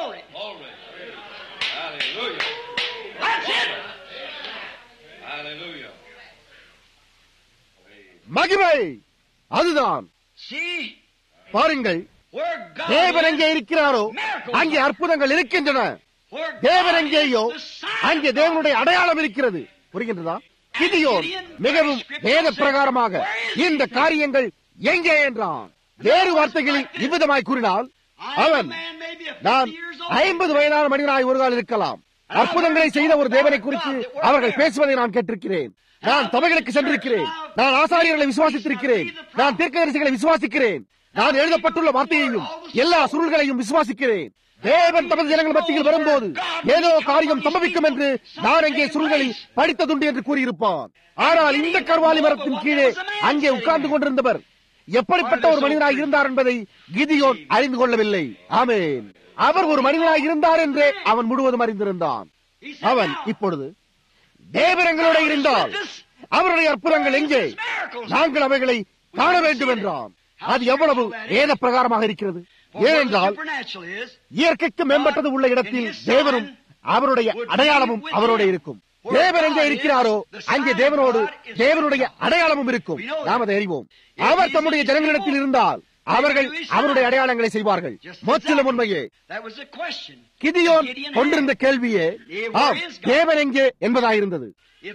மகிமை அதுதான் பாருங்கள் தேவன் எங்கே இருக்கிறாரோ அங்கே அற்புதங்கள் இருக்கின்றன தேவன் எங்கேயோ அங்கே தேவனுடைய அடையாளம் இருக்கிறது புரிகின்றதா கிதியோன் மிகவும் வேத பிரகாரமாக இந்த காரியங்கள் எங்கே என்றான் வேறு வார்த்தைகளில் இவ்விதமாய் கூறினால் அவன் நான் ஐம்பது வயதான மனிதனாய் ஒரு கால் இருக்கலாம் அற்புதங்களை செய்த ஒரு தேவனை குறித்து அவர்கள் பேசுவதை நான் கேட்டிருக்கிறேன் நான் சபைகளுக்கு சென்றிருக்கிறேன் நான் ஆசாரியர்களை விசுவாசித்திருக்கிறேன் நான் தீர்க்கதரிசிகளை விசுவாசிக்கிறேன் நான் எழுதப்பட்டுள்ள வார்த்தையையும் எல்லா சுருள்களையும் விசுவாசிக்கிறேன் தேவன் தமது ஜனங்கள் மத்தியில் வரும்போது ஏதோ காரியம் சம்பவிக்கும் என்று நான் அங்கே சுருள்களில் படித்ததுண்டு என்று கூறியிருப்பான் ஆனால் இந்த கர்வாலி மரத்தின் கீழே அங்கே உட்கார்ந்து கொண்டிருந்தவர் எப்படிப்பட்ட ஒரு மனிதனாய் இருந்தார் என்பதை கிதியோன் அறிந்து கொள்ளவில்லை ஆமேன் அவர் ஒரு மனிதனாய் இருந்தார் என்றே அவன் முழுவதும் அறிந்திருந்தான் அவன் இப்பொழுது தேவரங்களோட இருந்தால் அவருடைய அற்புதங்கள் எங்கே நாங்கள் அவைகளை காண வேண்டும் என்றான் அது எவ்வளவு வேத பிரகாரமாக இருக்கிறது ஏனென்றால் இயற்கைக்கு மேம்பட்டது உள்ள இடத்தில் தேவனும் அவருடைய அடையாளமும் அவரோட இருக்கும் தேவன் எங்கே இருக்கிறாரோ அங்கே தேவனோடு தேவனுடைய அடையாளமும் இருக்கும் நாம் அதை அறிவோம் அவர் தம்முடைய ஜனங்களிடத்தில் இருந்தால் அவர்கள் அவருடைய அடையாளங்களை செய்வார்கள் முற்றிலும் உண்மையே கிதியோன் கொண்டிருந்த கேள்வியே ஆம் தேவன் எங்கே என்பதாயிருந்தது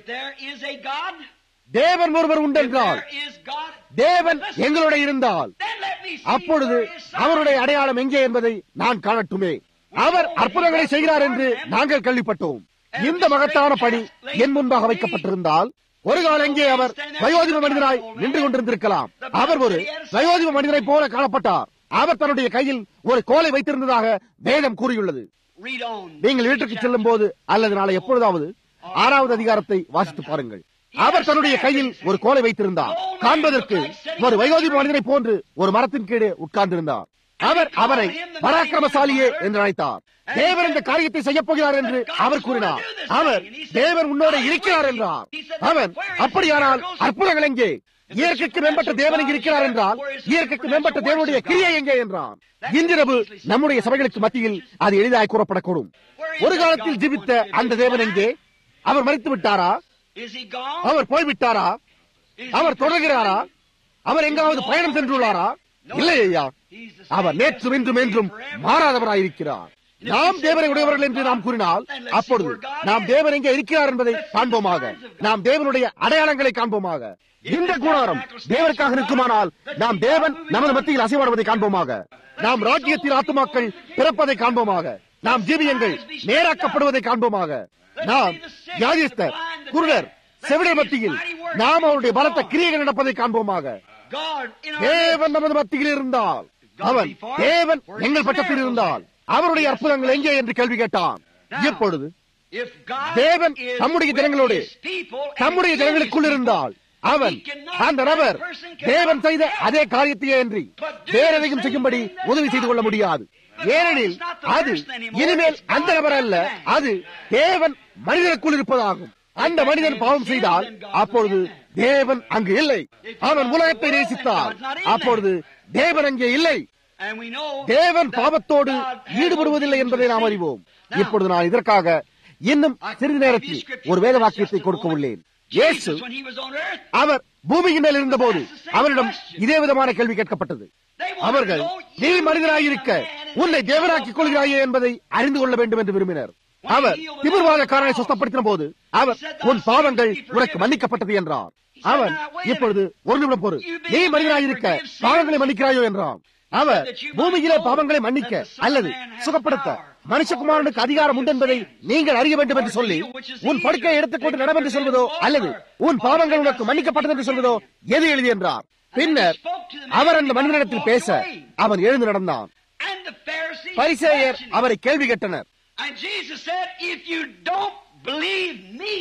தேவன் ஒருவர் உண்டென்றால் தேவன் எங்களோட இருந்தால் அப்பொழுது அவருடைய அடையாளம் எங்கே என்பதை நான் காணட்டுமே அவர் அற்புதங்களை செய்கிறார் என்று நாங்கள் கேள்விப்பட்டோம் இந்த மகத்தான பணி என் முன்பாக வைக்கப்பட்டிருந்தால் ஒரு காலம் எங்கே அவர் வயோதிப மனிதனாய் நின்று கொண்டிருந்திருக்கலாம் அவர் ஒரு வயோதிப மனிதனை போல காணப்பட்டார் அவர் தன்னுடைய கையில் ஒரு கோலை வைத்திருந்ததாக வேதம் கூறியுள்ளது நீங்கள் வீட்டுக்கு செல்லும் போது அல்லது நாளை எப்பொழுதாவது ஆறாவது அதிகாரத்தை வாசித்து பாருங்கள் அவர் தன்னுடைய கையில் ஒரு கோலை வைத்திருந்தார் காண்பதற்கு ஒரு வயோதிப மனிதனை போன்று ஒரு மரத்தின் கீழே உட்கார்ந்திருந்தார் அவர் அவரை பராக்கிரமசாலியே என்று அழைத்தார் தேவன் இந்த காரியத்தை செய்யப் போகிறார் என்று அவர் கூறினார் அவர் தேவன் உன்னோட இருக்கிறார் என்றார் அவன் அப்படியானால் அற்புதங்கள் எங்கே இயற்கைக்கு மேம்பட்ட தேவன் இங்கு இருக்கிறார் என்றால் இயற்கைக்கு மேம்பட்ட தேவனுடைய கிரியை எங்கே என்றான் இன்றிரவு நம்முடைய சபைகளுக்கு மத்தியில் அது எளிதாய் கூறப்படக்கூடும் ஒரு காலத்தில் ஜீவித்த அந்த தேவன் எங்கே அவர் மறித்து விட்டாரா அவர் போய்விட்டாரா அவர் தொடர்கிறாரா அவர் எங்காவது பயணம் சென்றுள்ளாரா இல்லை ஐயா அவர் நேற்றும் இன்றும் என்றும் மாறாதவராயிருக்கிறார் நாம் தேவனை உடையவர்கள் என்று நாம் கூறினால் அப்பொழுது நாம் தேவன் எங்கே இருக்கிறார் என்பதை காண்போமாக நாம் தேவனுடைய அடையாளங்களை காண்போமாக இந்த கூடாரம் தேவனுக்காக இருக்குமானால் நாம் தேவன் நமது மத்தியில் அசைவாடுவதை காண்போமாக நாம் ராஜ்யத்தில் ஆத்துமாக்கள் பிறப்பதை காண்போமாக நாம் ஜீவியங்கள் நேராக்கப்படுவதை காண்போமாக நாம் யாதிஸ்தர் குருடர் செவிடை மத்தியில் நாம் அவருடைய பலத்த கிரியைகள் நடப்பதை காண்போமாக தேவன் நமது மத்தியில் இருந்தால் அவன் தேவன் எங்கள் பக்கத்தில் இருந்தால் அவருடைய அற்புதங்கள் எங்கே என்று கேள்வி கேட்டான் இப்பொழுது தேவன் தம்முடைய ஜனங்களோடு தம்முடைய ஜனங்களுக்குள் இருந்தால் அவன் அந்த நபர் தேவன் செய்த அதே காரியத்தையே அன்றி வேற எதையும் செய்யும்படி உதவி செய்து கொள்ள முடியாது ஏனெனில் அது இனிமேல் அந்த நபர் அல்ல அது தேவன் மனிதனுக்குள் இருப்பதாகும் அந்த மனிதன் பாவம் செய்தால் அப்பொழுது தேவன் அங்கு இல்லை அவன் உலகத்தை நேசித்தால் அப்பொழுது தேவன் அங்கே இல்லை தேவன் பாவத்தோடு ஈடுபடுவதில்லை என்பதை நாம் அறிவோம் இப்பொழுது நான் இதற்காக இன்னும் சிறிது நேரத்தில் ஒரு வேத வாக்கியத்தை கொடுக்க உள்ளேன் இயேசு அவர் பூமியின் மேல் இருந்தபோது அவரிடம் இதே விதமான கேள்வி கேட்கப்பட்டது அவர்கள் நீ மனிதனாயிருக்க உன்னை தேவனாக்கிக் கொள்கிறாயே என்பதை அறிந்து கொள்ள வேண்டும் என்று விரும்பினர் அவர் திமிர்வாதக்காரனை சுத்தப்படுத்தின போது அவர் உன் பாவங்கள் உனக்கு மன்னிக்கப்பட்டது என்றார் அவன் இப்பொழுது ஒரு நிமிடம் பொறு நீ மனிதனாயிருக்க பாவங்களை மன்னிக்கிறாயோ என்றான் அவர் பூமியிலே பாவங்களை மன்னிக்க அல்லது சுகப்படுத்த மனுஷகுமாரனுக்கு அதிகாரம் உண்டு என்பதை நீங்கள் அறிய வேண்டும் என்று சொல்லி உன் படுக்கையை எடுத்துக்கொண்டு நடம் என்று சொல்வதோ அல்லது உன் பாவங்கள் உனக்கு மன்னிக்கப்பட்டது என்று சொல்வதோ எது எழுதி என்றார் பின்னர் அவர் அந்த மனிதனிடத்தில் பேச அவன் எழுந்து நடந்தான் And the Pharisees பரிசேயர் questioned him. அவரை கேள்வி கேட்டனர் And Jesus said, if you don't believe me,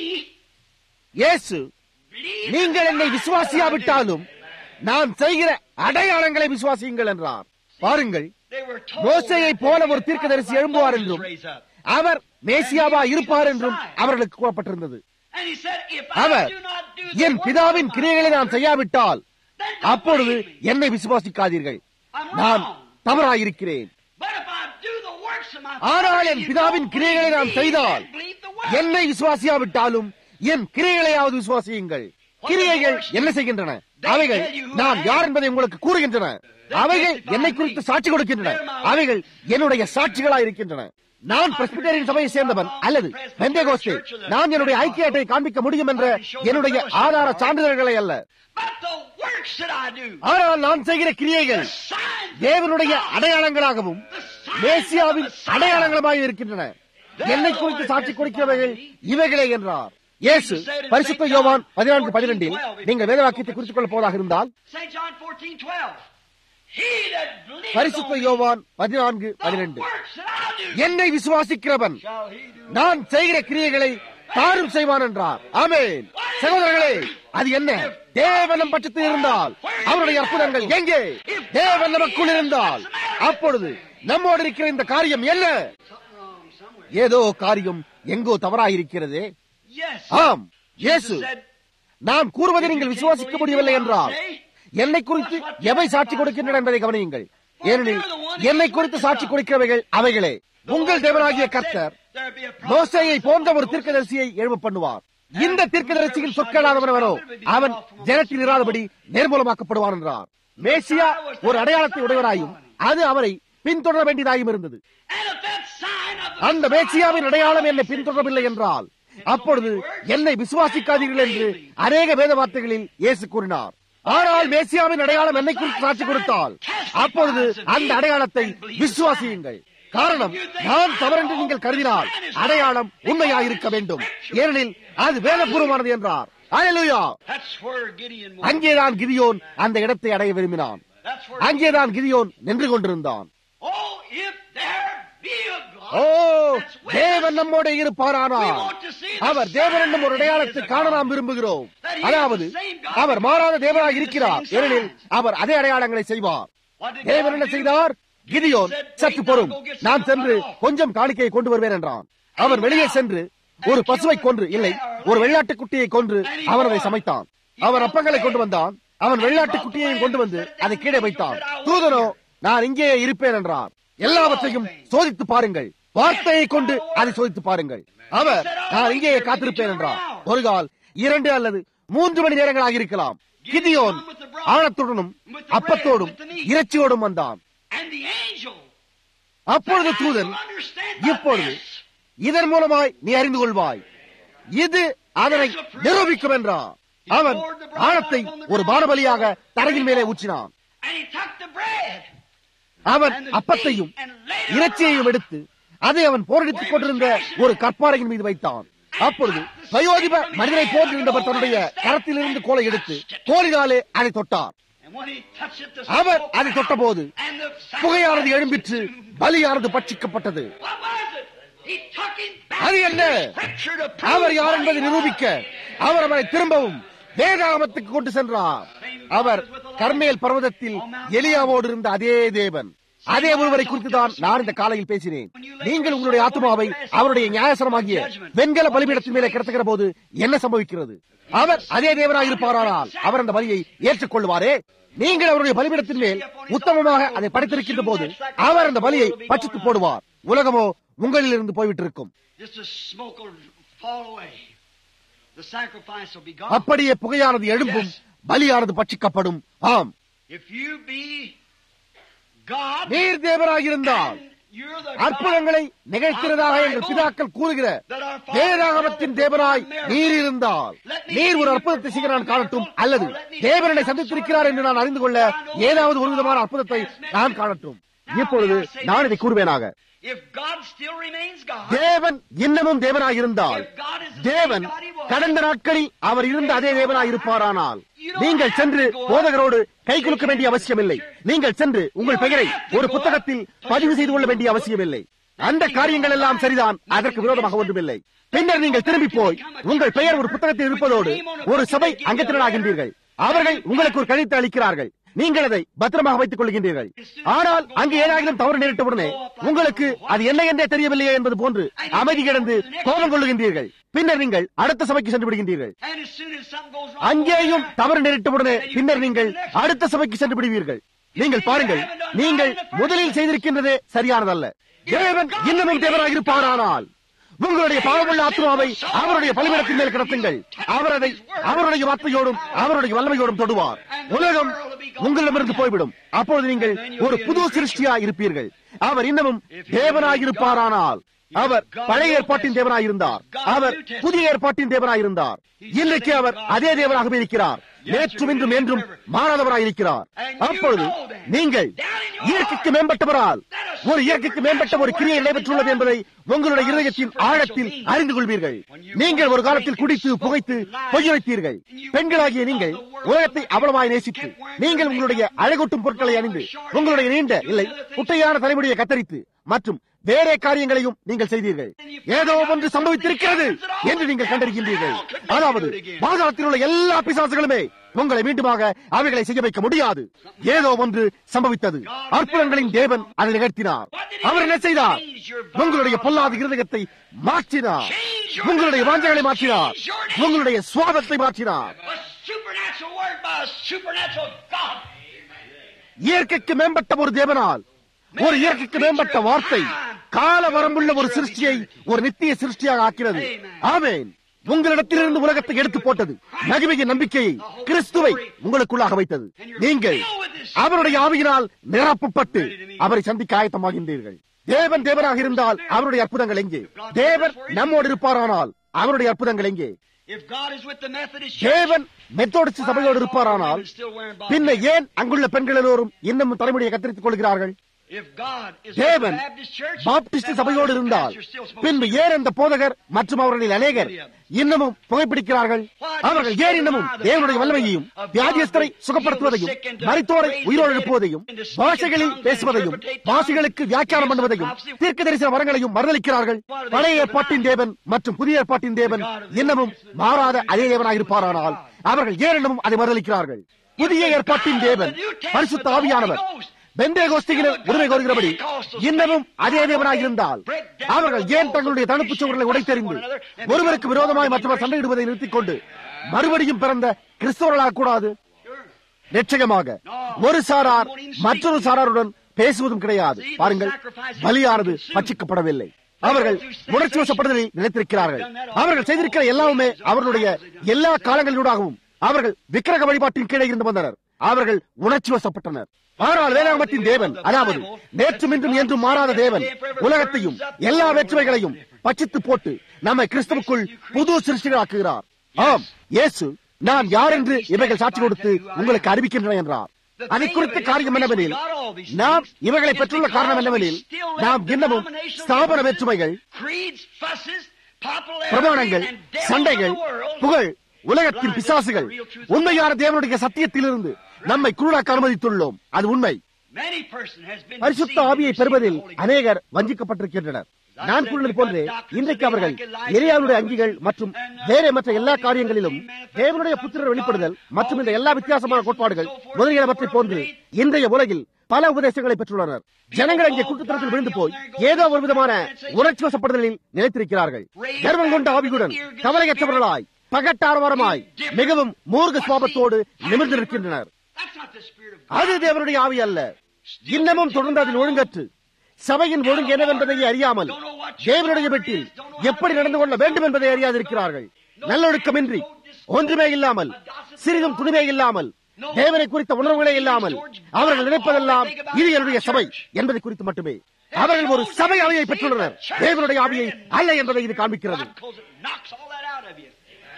இயேசு believe நீங்கள் the என்னை signs விசுவாசியாவிட்டாலும் நான் செய்கிற அடையாளங்களை விசுவாசியுங்கள் என்றார் பாருங்கள் They were told மோசையை that போல they ஒரு would தீர்க்கதரிசி like எழும்புவார் Moses என்றும் raise up. அவர் மேசியாவா இருப்பார் என்றும் அவர்களுக்கு கூறப்பட்டிருந்தது And he said, if I our do not do the N work பிதாவின் of my கிரியைகளை நான் Father, செய்யாவிட்டால் then don't அப்பொழுது believe me. என்னை விசுவாசிக்காதீர்கள் I'm நான் wrong. தவறாயிருக்கிறேன் But if I do the works of my ஆனால் Father, என் you பிதாவின் don't கிரியைகளை believe நான் me, செய்தால் then believe the works. என்னை விசுவாசியாவிட்டாலும் என் கிரியைகளையாவது விசுவாசியுங்கள் கிரியைகள் என்ன செய்கின்றன அவைகள் நான் யார் என்பதை உங்களுக்கு கூறுகின்றன அவைகள் என்னை குறித்து சாட்சி கொடுக்கின்றன அவைகள் என்னுடைய சாட்சிகளாய் இருக்கின்றன நான் பிரஸ்பிட்டரின் சபையை சேர்ந்தவன் அல்லது பெந்தேகோஸ்தே நான் என்னுடைய ஐக்கியத்தை காண்பிக்க முடியும் என்ற என்னுடைய ஆதார சான்றிதழ்களை அல்ல But the works that I do, ஆனால் நான் செய்கிற கிரியைகள் the signs தேவனுடைய அடையாளங்களாகவும் மேசியாவின் அடையாளங்களுமாய் இருக்கின்றன என்னை குறித்து சாட்சி கொடுக்கிறவைகள் இவைகளே என்றார் இயேசு பரிசுத்த யோவான் பதினான்கு பதினெண்டில் நீங்கள் வேதவாக்கியத்தை குறித்துக் கொள்ளப் போவதாக இருந்தால் St. John 14, 12. He that believes பரிசுத்த on me, யோவான் பதினான்கு the பதினெண்டு works that I do, என்னை விசுவாசிக்கிறவன் shall he do. நான் செய்கிற கிரியைகளை தாரும் செய்வான் என்றார் ஆமென் சகோதரர்களே அது என்ன தேவன் நம் பட்சத்தில் இருந்தால் அவருடைய அற்புதங்கள் எங்கே தேவன் நமக்குள் இருந்தால் அப்பொழுது நம்மோடு இருக்கிற இந்த காரியம் என்ன Something wrong somewhere. ஏதோ காரியம் எங்கோ தவறாயிருக்கிறதே Yes. ஆம் இயேசு Jesus said, நான் கூறுவதை நீங்கள் விசுவாசிக்க முடியவில்லை என்றால் என்னை குறித்து எவை சாட்சி கொடுக்கின்றன என்பதை கவனியுங்கள் ஏனெனில் என்னை குறித்து சாட்சி கொடுக்கிறவைகள் அவைகளே உங்கள் தேவனாகிய கர்த்தர் "There be a prophet மோசையை போன்ற ஒரு தீர்க்கதரிசியை எழும்ப பண்ணுவார் இந்த தீர்க்கதரிசியின் சொற்களாதவனவனோ அவன் ஜனத்தில் இராதபடி நேர்மூலமாக்கப்படுவான் என்றார் மேசியா ஒரு அடையாளத்தை உடையவராயும் அது அவரை பின்தொடர வேண்டியதாயும் இருந்தது And if that sign of the அந்த மேசியாவின் அடையாளம் என்னை பின்தொடரவில்லை என்றால் அப்பொழுது என்னை விசுவாசிக்காதீர்கள் என்று அநேக வேத வார்த்தைகளில் இயேசு கூறினார் ஆனால் மேசியாவின் அடையாளம் என்னை குறித்து சாட்சி கொடுத்தால் அப்பொழுது அந்த அடையாளத்தை விசுவாசியுங்கள் காரணம் நான் தவறென்று நீங்கள் கருதினால் அடையாளம் உண்மையாயிருக்க வேண்டும் ஏனெனில் அது வேதபூர்வமானது என்றார் அல்லேலூயா That's where Gideon was. அங்கேதான் கிதியோன் அந்த இடத்தை அடைய விரும்பினான் That's where அங்கேதான் கிதியோன் நின்று கொண்டிருந்தான் Oh, if there be a God, O that's with தேவன் us. நம்மோட இருப்பாரானால் அவர் தேவன் என்னும் ஒரு அடையாளத்தை காண நாம் விரும்புகிறோம் அதாவது அவர் மாறாத தேவனாக இருக்கிறார் ஏனெனில் அவர் அதே அடையாளங்களை செய்வார் What did தேவன் God என்ன do? செய்தார் கிதியோன் சற்று பொறும் நான் சென்று கொஞ்சம் காணிக்கையை கொண்டு வருவேன் என்றான் அவர் வெளியே சென்று ஒரு பசுவை கொன்று இல்லை ஒரு வெள்ளாட்டு குட்டியை கொன்று அவன் அதை சமைத்தான் அவன் அப்பங்களை கொண்டு வந்தான் அவன் வெள்ளாட்டு குட்டியையும் கொண்டு வந்து அதை கீழே வைத்தான் தூதனோ நான் இங்கேயே இருப்பேன் என்றான் எல்லாவற்றையும் சோதித்து பாருங்கள் வார்த்தையை கொண்டு அதை சோதித்து பாருங்கள் அவர் நான் இங்கேயே காத்திருப்பேன் என்றார் ஒரு கால் இரண்டு அல்லது மூன்று மணி நேரங்களாக இருக்கலாம் கிதியோன் ஆழத்துடனும் அப்பத்தோடும் இறைச்சியோடும் வந்தான் And the angel. அப்பொழுது I தூதன் will understand by இப்பொழுது this. இதன் மூலமாய் நீ அறிந்து கொள்வாய் இது அதனை நிரூபிக்கும் என்றார் அவன் ஆழத்தை ஒரு பானபலியாக தரையின் மேலே ஊற்றினான் And he took the bread. அவன் அப்பத்தையும் இறைச்சியையும் எடுத்து அதை அவன் போரடித்துக் கொண்டிருந்த ஒரு கற்பாறையின் மீது வைத்தான் அப்பொழுது வயோதிப மனிதனை போன்றிருந்தவர் தன்னுடைய கரத்திலிருந்து கோலை எடுத்து கோலினாலே அதை தொட்டார் And when he touched it, the our smoke அதை went தொட்டபோது out, and the புகையானது sacrifice எழும்பிற்று was consumed. பலியானது பட்சிக்கப்பட்டது What was it? He took him back அது to என்ன Scripture to prove அவர் யார் what என்பதை he was. நிரூபிக்க அவர் அவரை திரும்பவும் வேதாகமத்துக்கு கொண்டு சென்றார் அவர் கர்மேல் பர்வதத்தில் எலியாவோடு இருந்த அதே தேவன் அதே ஒருவரை குறித்து தான் நான் இந்த காலையில் பேசினேன் நீங்கள் உங்களுடைய ஆத்மாவை அவருடைய நியாயசனமாகிய வெண்கல பலிபீடத்தின் மேலே கிடத்துகிற போது என்ன சம்பவிக்கிறது அவர் அதே தேவனாக இருப்பாரானால் அவர் அந்த பலியை ஏற்றுக்கொள்வாரே நீங்கள் அவருடைய பலிபீடத்தின் மேல் உத்தமமாக அதை படைத்திருக்கின்ற போது அவர் அந்த பலியை பட்சித்து போடுவார் உலகமோ உங்களில் இருந்து போய்விட்டிருக்கும் Just the smoke will fall away. The sacrifice will be gone. அப்படியே புகையானது எழும்பும் பலியானது பட்சிக்கப்படும் ஆம் If you be God நீர் தேவராக இருந்தால் You're the அற்புதங்களை நிகழ்த்தினதாக எங்கள் பிதாக்கள் கூறுகிற வேதாகமத்தின் தேவனாய் நீர் இருந்தால் நீர் ஒரு அற்புதத்தை செய்ய நான் காணட்டும் அல்லது தேவனை சந்தித்திருக்கிறார் என்று நான் அறிந்து கொள்ள ஏதாவது ஒரு விதமான அற்புதத்தை நான் காணட்டும் இப்பொழுது நான் இதை கூறுவேனாக If God still remains God, தேவன் இன்னமும் தேவனாய் இருந்தால் if God is the தேவன் same God he was, கடந்த நாட்களில் அவர் இருந்த அதே தேவனாய் இருப்பாரானால் நீங்கள் சென்று போதகரோடு கை குலுக்க வேண்டிய அவசியமில்லை நீங்கள் சென்று உங்கள் பெயரை ஒரு புத்தகத்தில் பதிவு செய்து கொள்ள வேண்டிய அவசியமில்லை அந்த காரியங்கள் எல்லாம் சரிதான் அதற்கு விரோதமாக ஒன்றுமில்லை பின்னர் நீங்கள் திரும்பி போய் உங்கள் பெயர் ஒரு புத்தகத்தில் இருப்பதோடு ஒரு சபை அங்கத்தினராகின்றீர்கள் அவர்கள் உங்களுக்கு ஒரு கழித்து அளிக்கிறார்கள் நீங்கள் அதை பத்திரமாக வைத்துக் கொள்கின்றீர்கள் ஆனால் அங்கு ஏதாகிலும் தவறு நேரிட்டவுடனே உங்களுக்கு அது என்ன என்றே தெரியவில்லையே என்பது போன்று அமைதி கிடந்து கோபம் கொள்ளுகின்றீர்கள் பின்னர் நீங்கள் அடுத்த சபைக்கு சென்று விடுகின்றீர்கள் and as soon as something goes wrong, அங்கேயும் தவறு நேரிட்டவுடனே பின்னர் நீங்கள் அடுத்த சபைக்கு சென்று விடுவீர்கள் நீங்கள் பாருங்கள் நீங்கள் முதலில் செய்திருக்கின்றதே சரியானதல்ல தேவன் இன்னமும் தேவனாக இருப்பாரானால் உங்களுடைய பாவமுள்ள ஆத்மாவை அவருடைய பலிபீடத்தின் மேல் கிடத்துங்கள் அவர் அதை அவருடைய வார்த்தையோடும் அவருடைய வல்லமையோடும் தொடுவார் உலகம் உங்களிடமிருந்து போய்விடும் அப்பொழுது நீங்கள் ஒரு புது சிருஷ்டியா இருப்பீர்கள் அவர் இன்னமும் தேவனாயிருப்பாரானால் அவர் பழைய ஏற்பாட்டின் தேவனாயிருந்தார் அவர் புதிய ஏற்பாட்டின் தேவனாயிருந்தார் இன்றைக்கு அவர் அதே தேவனாகவே இருக்கிறார் நேற்றும் இன்றும் என்றும் மாறாதவராயிருக்கிறார் அப்பொழுது நீங்கள் இயற்கைக்கு மேம்பட்டவரால் ஒரு இயற்கைக்கு மேம்பட்ட ஒரு கிரியை நடைபெற்றுள்ளது என்பதை உங்களுடைய இருதயத்தின் ஆழத்தில் அறிந்து கொள்வீர்கள் நீங்கள் ஒரு காலத்தில் குடித்து புகைத்து பொய் வைத்தீர்கள் பெண்களாகிய நீங்கள் உலகத்தை அவ்வளவாய் நேசித்து நீங்கள் உங்களுடைய அழகூட்டும் பொருட்களை அணிந்து உங்களுடைய நீண்ட இல்லை குட்டையான தலைமுடியை கத்தரித்து மற்றும் வேற காரியங்களையும் நீங்கள் செய்தீர்கள் ஏதோ ஒன்று சம்பவித்திருக்கிறது என்று நீங்கள் கண்டிருக்கின்றீர்கள் அதாவது பாதாளத்தில் உள்ள எல்லா பிசாசுகளுமே உங்களை மீண்டுமாக அவைகளை செய்ய வைக்க முடியாது ஏதோ ஒன்று சம்பவித்தது அற்புதங்களின் தேவன் அதை நிகழ்த்தினார் அவர் என்ன செய்தார் உங்களுடைய பொல்லாத இருதயத்தை மாற்றினார் உங்களுடைய வாஞ்சைகளை மாற்றினார் உங்களுடைய சுவாபத்தை மாற்றினார் a supernatural word by a supernatural God. இயற்கைக்கு மேம்பட்ட ஒரு தேவனால் ஒரு இயற்கைக்கு மேம்பட்ட வார்த்தை கால வரம்புள்ள ஒரு சிருஷ்டியை ஒரு நித்திய சிருஷ்டியாக ஆக்கிறது ஆமேன் உங்களிடத்திலிருந்து உலகத்தை எடுத்து போட்டது மகிமையின் நம்பிக்கையை கிறிஸ்துவை உங்களுக்குள்ளாக வைத்தது நீங்கள் அவருடைய ஆவியினால் நிரப்பப்பட்டு அவரை சந்திக்க ஆயத்தமாகின்றீர்கள் தேவன் தேவனாக இருந்தால் அவருடைய அற்புதங்கள் எங்கே தேவன் நம்மோடு இருப்பாரானால் அவருடைய அற்புதங்கள் எங்கே If God is with the Methodist தேவன் மெத்தோடிஸ்ட் சபையோடு இருப்பாரானால் பின்ன ஏன் அங்குள்ள பெண்கள் எல்லோரும் இன்னும் தலைமுடியை கத்தரித்துக் கொள்கிறார்கள் If God is with the தேவன் Baptist church, பாப்டிஸ்ட் then சபையோடு why is the இருந்தால் pastor still supposed பின்பு to- ஏன் அந்த போதகர் மற்றும் அவர்களில் அநேகர் இன்னமும் புகைப்பிடிக்கிறார்கள் அவர்கள் ஏன் இன்னமும் தேவனுடைய வல்லமையையும் வியாதியஸ்தரை சுகப்படுத்துவதையும் மரித்தோரை உயிரோடு எழுப்புவதையும் பாஷைகளில் பேசுவதையும் பாஷைகளுக்கு வியாக்கியானம் பண்ணுவதையும் தீர்க்க தரிசன வரங்களையும் மறுதளிக்கிறார்கள் பழைய ஏற்பாட்டின் தேவன் மற்றும் புதிய ஏற்பாட்டின் தேவன் இன்னமும் மாறாத அதே தேவனாக இருப்பாரானால் அவர்கள் ஏன் இன்னமும் அதை மறுதளிக்கிறார்கள் புதிய ஏற்பாட்டின் தேவன் பரிசுத்த ஆவியானவர் பெந்தே கோஸ்திகளில் உரிமை கோருகிறபடி இன்னமும் அதே தேவனாக இருந்தால் அவர்கள் ஏன் தங்களுடைய தடுப்புச் சுவர்களை உடைத்தெறிந்து ஒருவருக்கு விரோதமாய் மற்றவர் சண்டையிடுவதை நிறுத்திக் கொண்டு மறுபடியும் பிறந்த கிறிஸ்தவர்களாக கூடாது நிச்சயமாக ஒரு சாரார் மற்றொரு சாராருடன் பேசுவதும் கிடையாது பாருங்கள் பலியானது பட்சிக்கப்படவில்லை அவர்கள் உணர்ச்சி வசப்படுதலில் நினைத்திருக்கிறார்கள் அவர்கள் செய்திருக்கிற எல்லாமே அவர்களுடைய எல்லா காலங்களிலூடாகவும் அவர்கள் விக்கிரக வழிபாட்டின் கீழே இருந்து வந்தனர் அவர்கள் உணர்ச்சி வசப்பட்டனர் ஆனால் வேளாண்மத்தின் தேவன் அதாவது நேற்றும் இன்றும் என்றும் மாறாத தேவன் உலகத்தையும் எல்லா வேற்றுமைகளையும் பச்சித்து போட்டு நம்மை கிறிஸ்துவுக்குள் புது சிருஷ்டிகளாக்குகிறார் ஆம் இயேசு நான் யார் என்று இவைகள் சாட்சி கொடுத்து உங்களுக்கு அறிவிக்கின்றன என்றார் அதை குறித்த காரியம் என்னவெனில் நாம் இவைகளை பெற்றுள்ள காரணம் என்னவெனில் நாம் இன்னமும் ஸ்தாபன வேற்றுமைகள் creeds, fusses, popularity, பிரமாணங்கள் and devils சண்டைகள் of the world. புகழ் உலகத்தின் பிசாசுகள் உண்மையான தேவனுடைய சத்தியத்திலிருந்து நம்மை குருடாக்க அனுமதித்துள்ளோம் அது உண்மை Many person has been பரிசுத்த deceived ஆவியை and பெறுவதில் received the Holy Ghost. அநேகர் வஞ்சிக்கப்பட்டிருக்கின்றனர் நான் கூறினது போன்றே இன்றைக்கு அவர்கள் எரியாவுடைய அங்கிகள் மற்றும் வேற மற்ற எல்லா காரியங்களிலும் தேவனுடைய புத்திரர் வெளிப்படுதல் மற்றும் இந்த எல்லா வித்தியாசமான கோட்பாடுகள் முதலியவற்றை போன்று இன்றைய உலகில் பல உபதேசங்களை பெற்றுள்ளனர் ஜனங்கள் அங்கே குற்றத்தில் விழுந்து போய் ஏதோ ஒரு விதமான உணர்ச்சி வசப்படுதலில் நிலைத்திருக்கிறார்கள் கர்வம் கொண்ட ஆவியுடன் கவலையற்றவர்களாய் பகட்டாரவாரமாய் மிகவும் மூர்க்க சுவாபத்தோடு நிமிர்ந்திருக்கின்றனர் That's not the spirit of God. அது தேவனுடைய ஆவி அல்ல இன்னமும் தொடர்ந்து அதில் ஒழுங்கற்று சபையின் ஒழுங்கு என்னவென்பதை அறியாமல் தேவனுடைய வீட்டில் எப்படி நடந்து கொள்ள வேண்டும் என்பதை அறியாதிருக்கிறார்கள் நல்லொழுக்கமின்றி ஒன்றுமே இல்லாமல் சிறிதும் துணிவே இல்லாமல் தேவனை குறித்த உணர்வுகளே இல்லாமல் அவர்கள் நினைப்பதெல்லாம் இது என்னுடைய சபை என்பதை குறித்து மட்டுமே அவர்கள் ஒரு சபை ஆவியை பெற்றுள்ளனர் தேவனுடைய ஆவியை அல்ல என்பதை இது காண்பிக்கிறது Because it knocks all that out of you.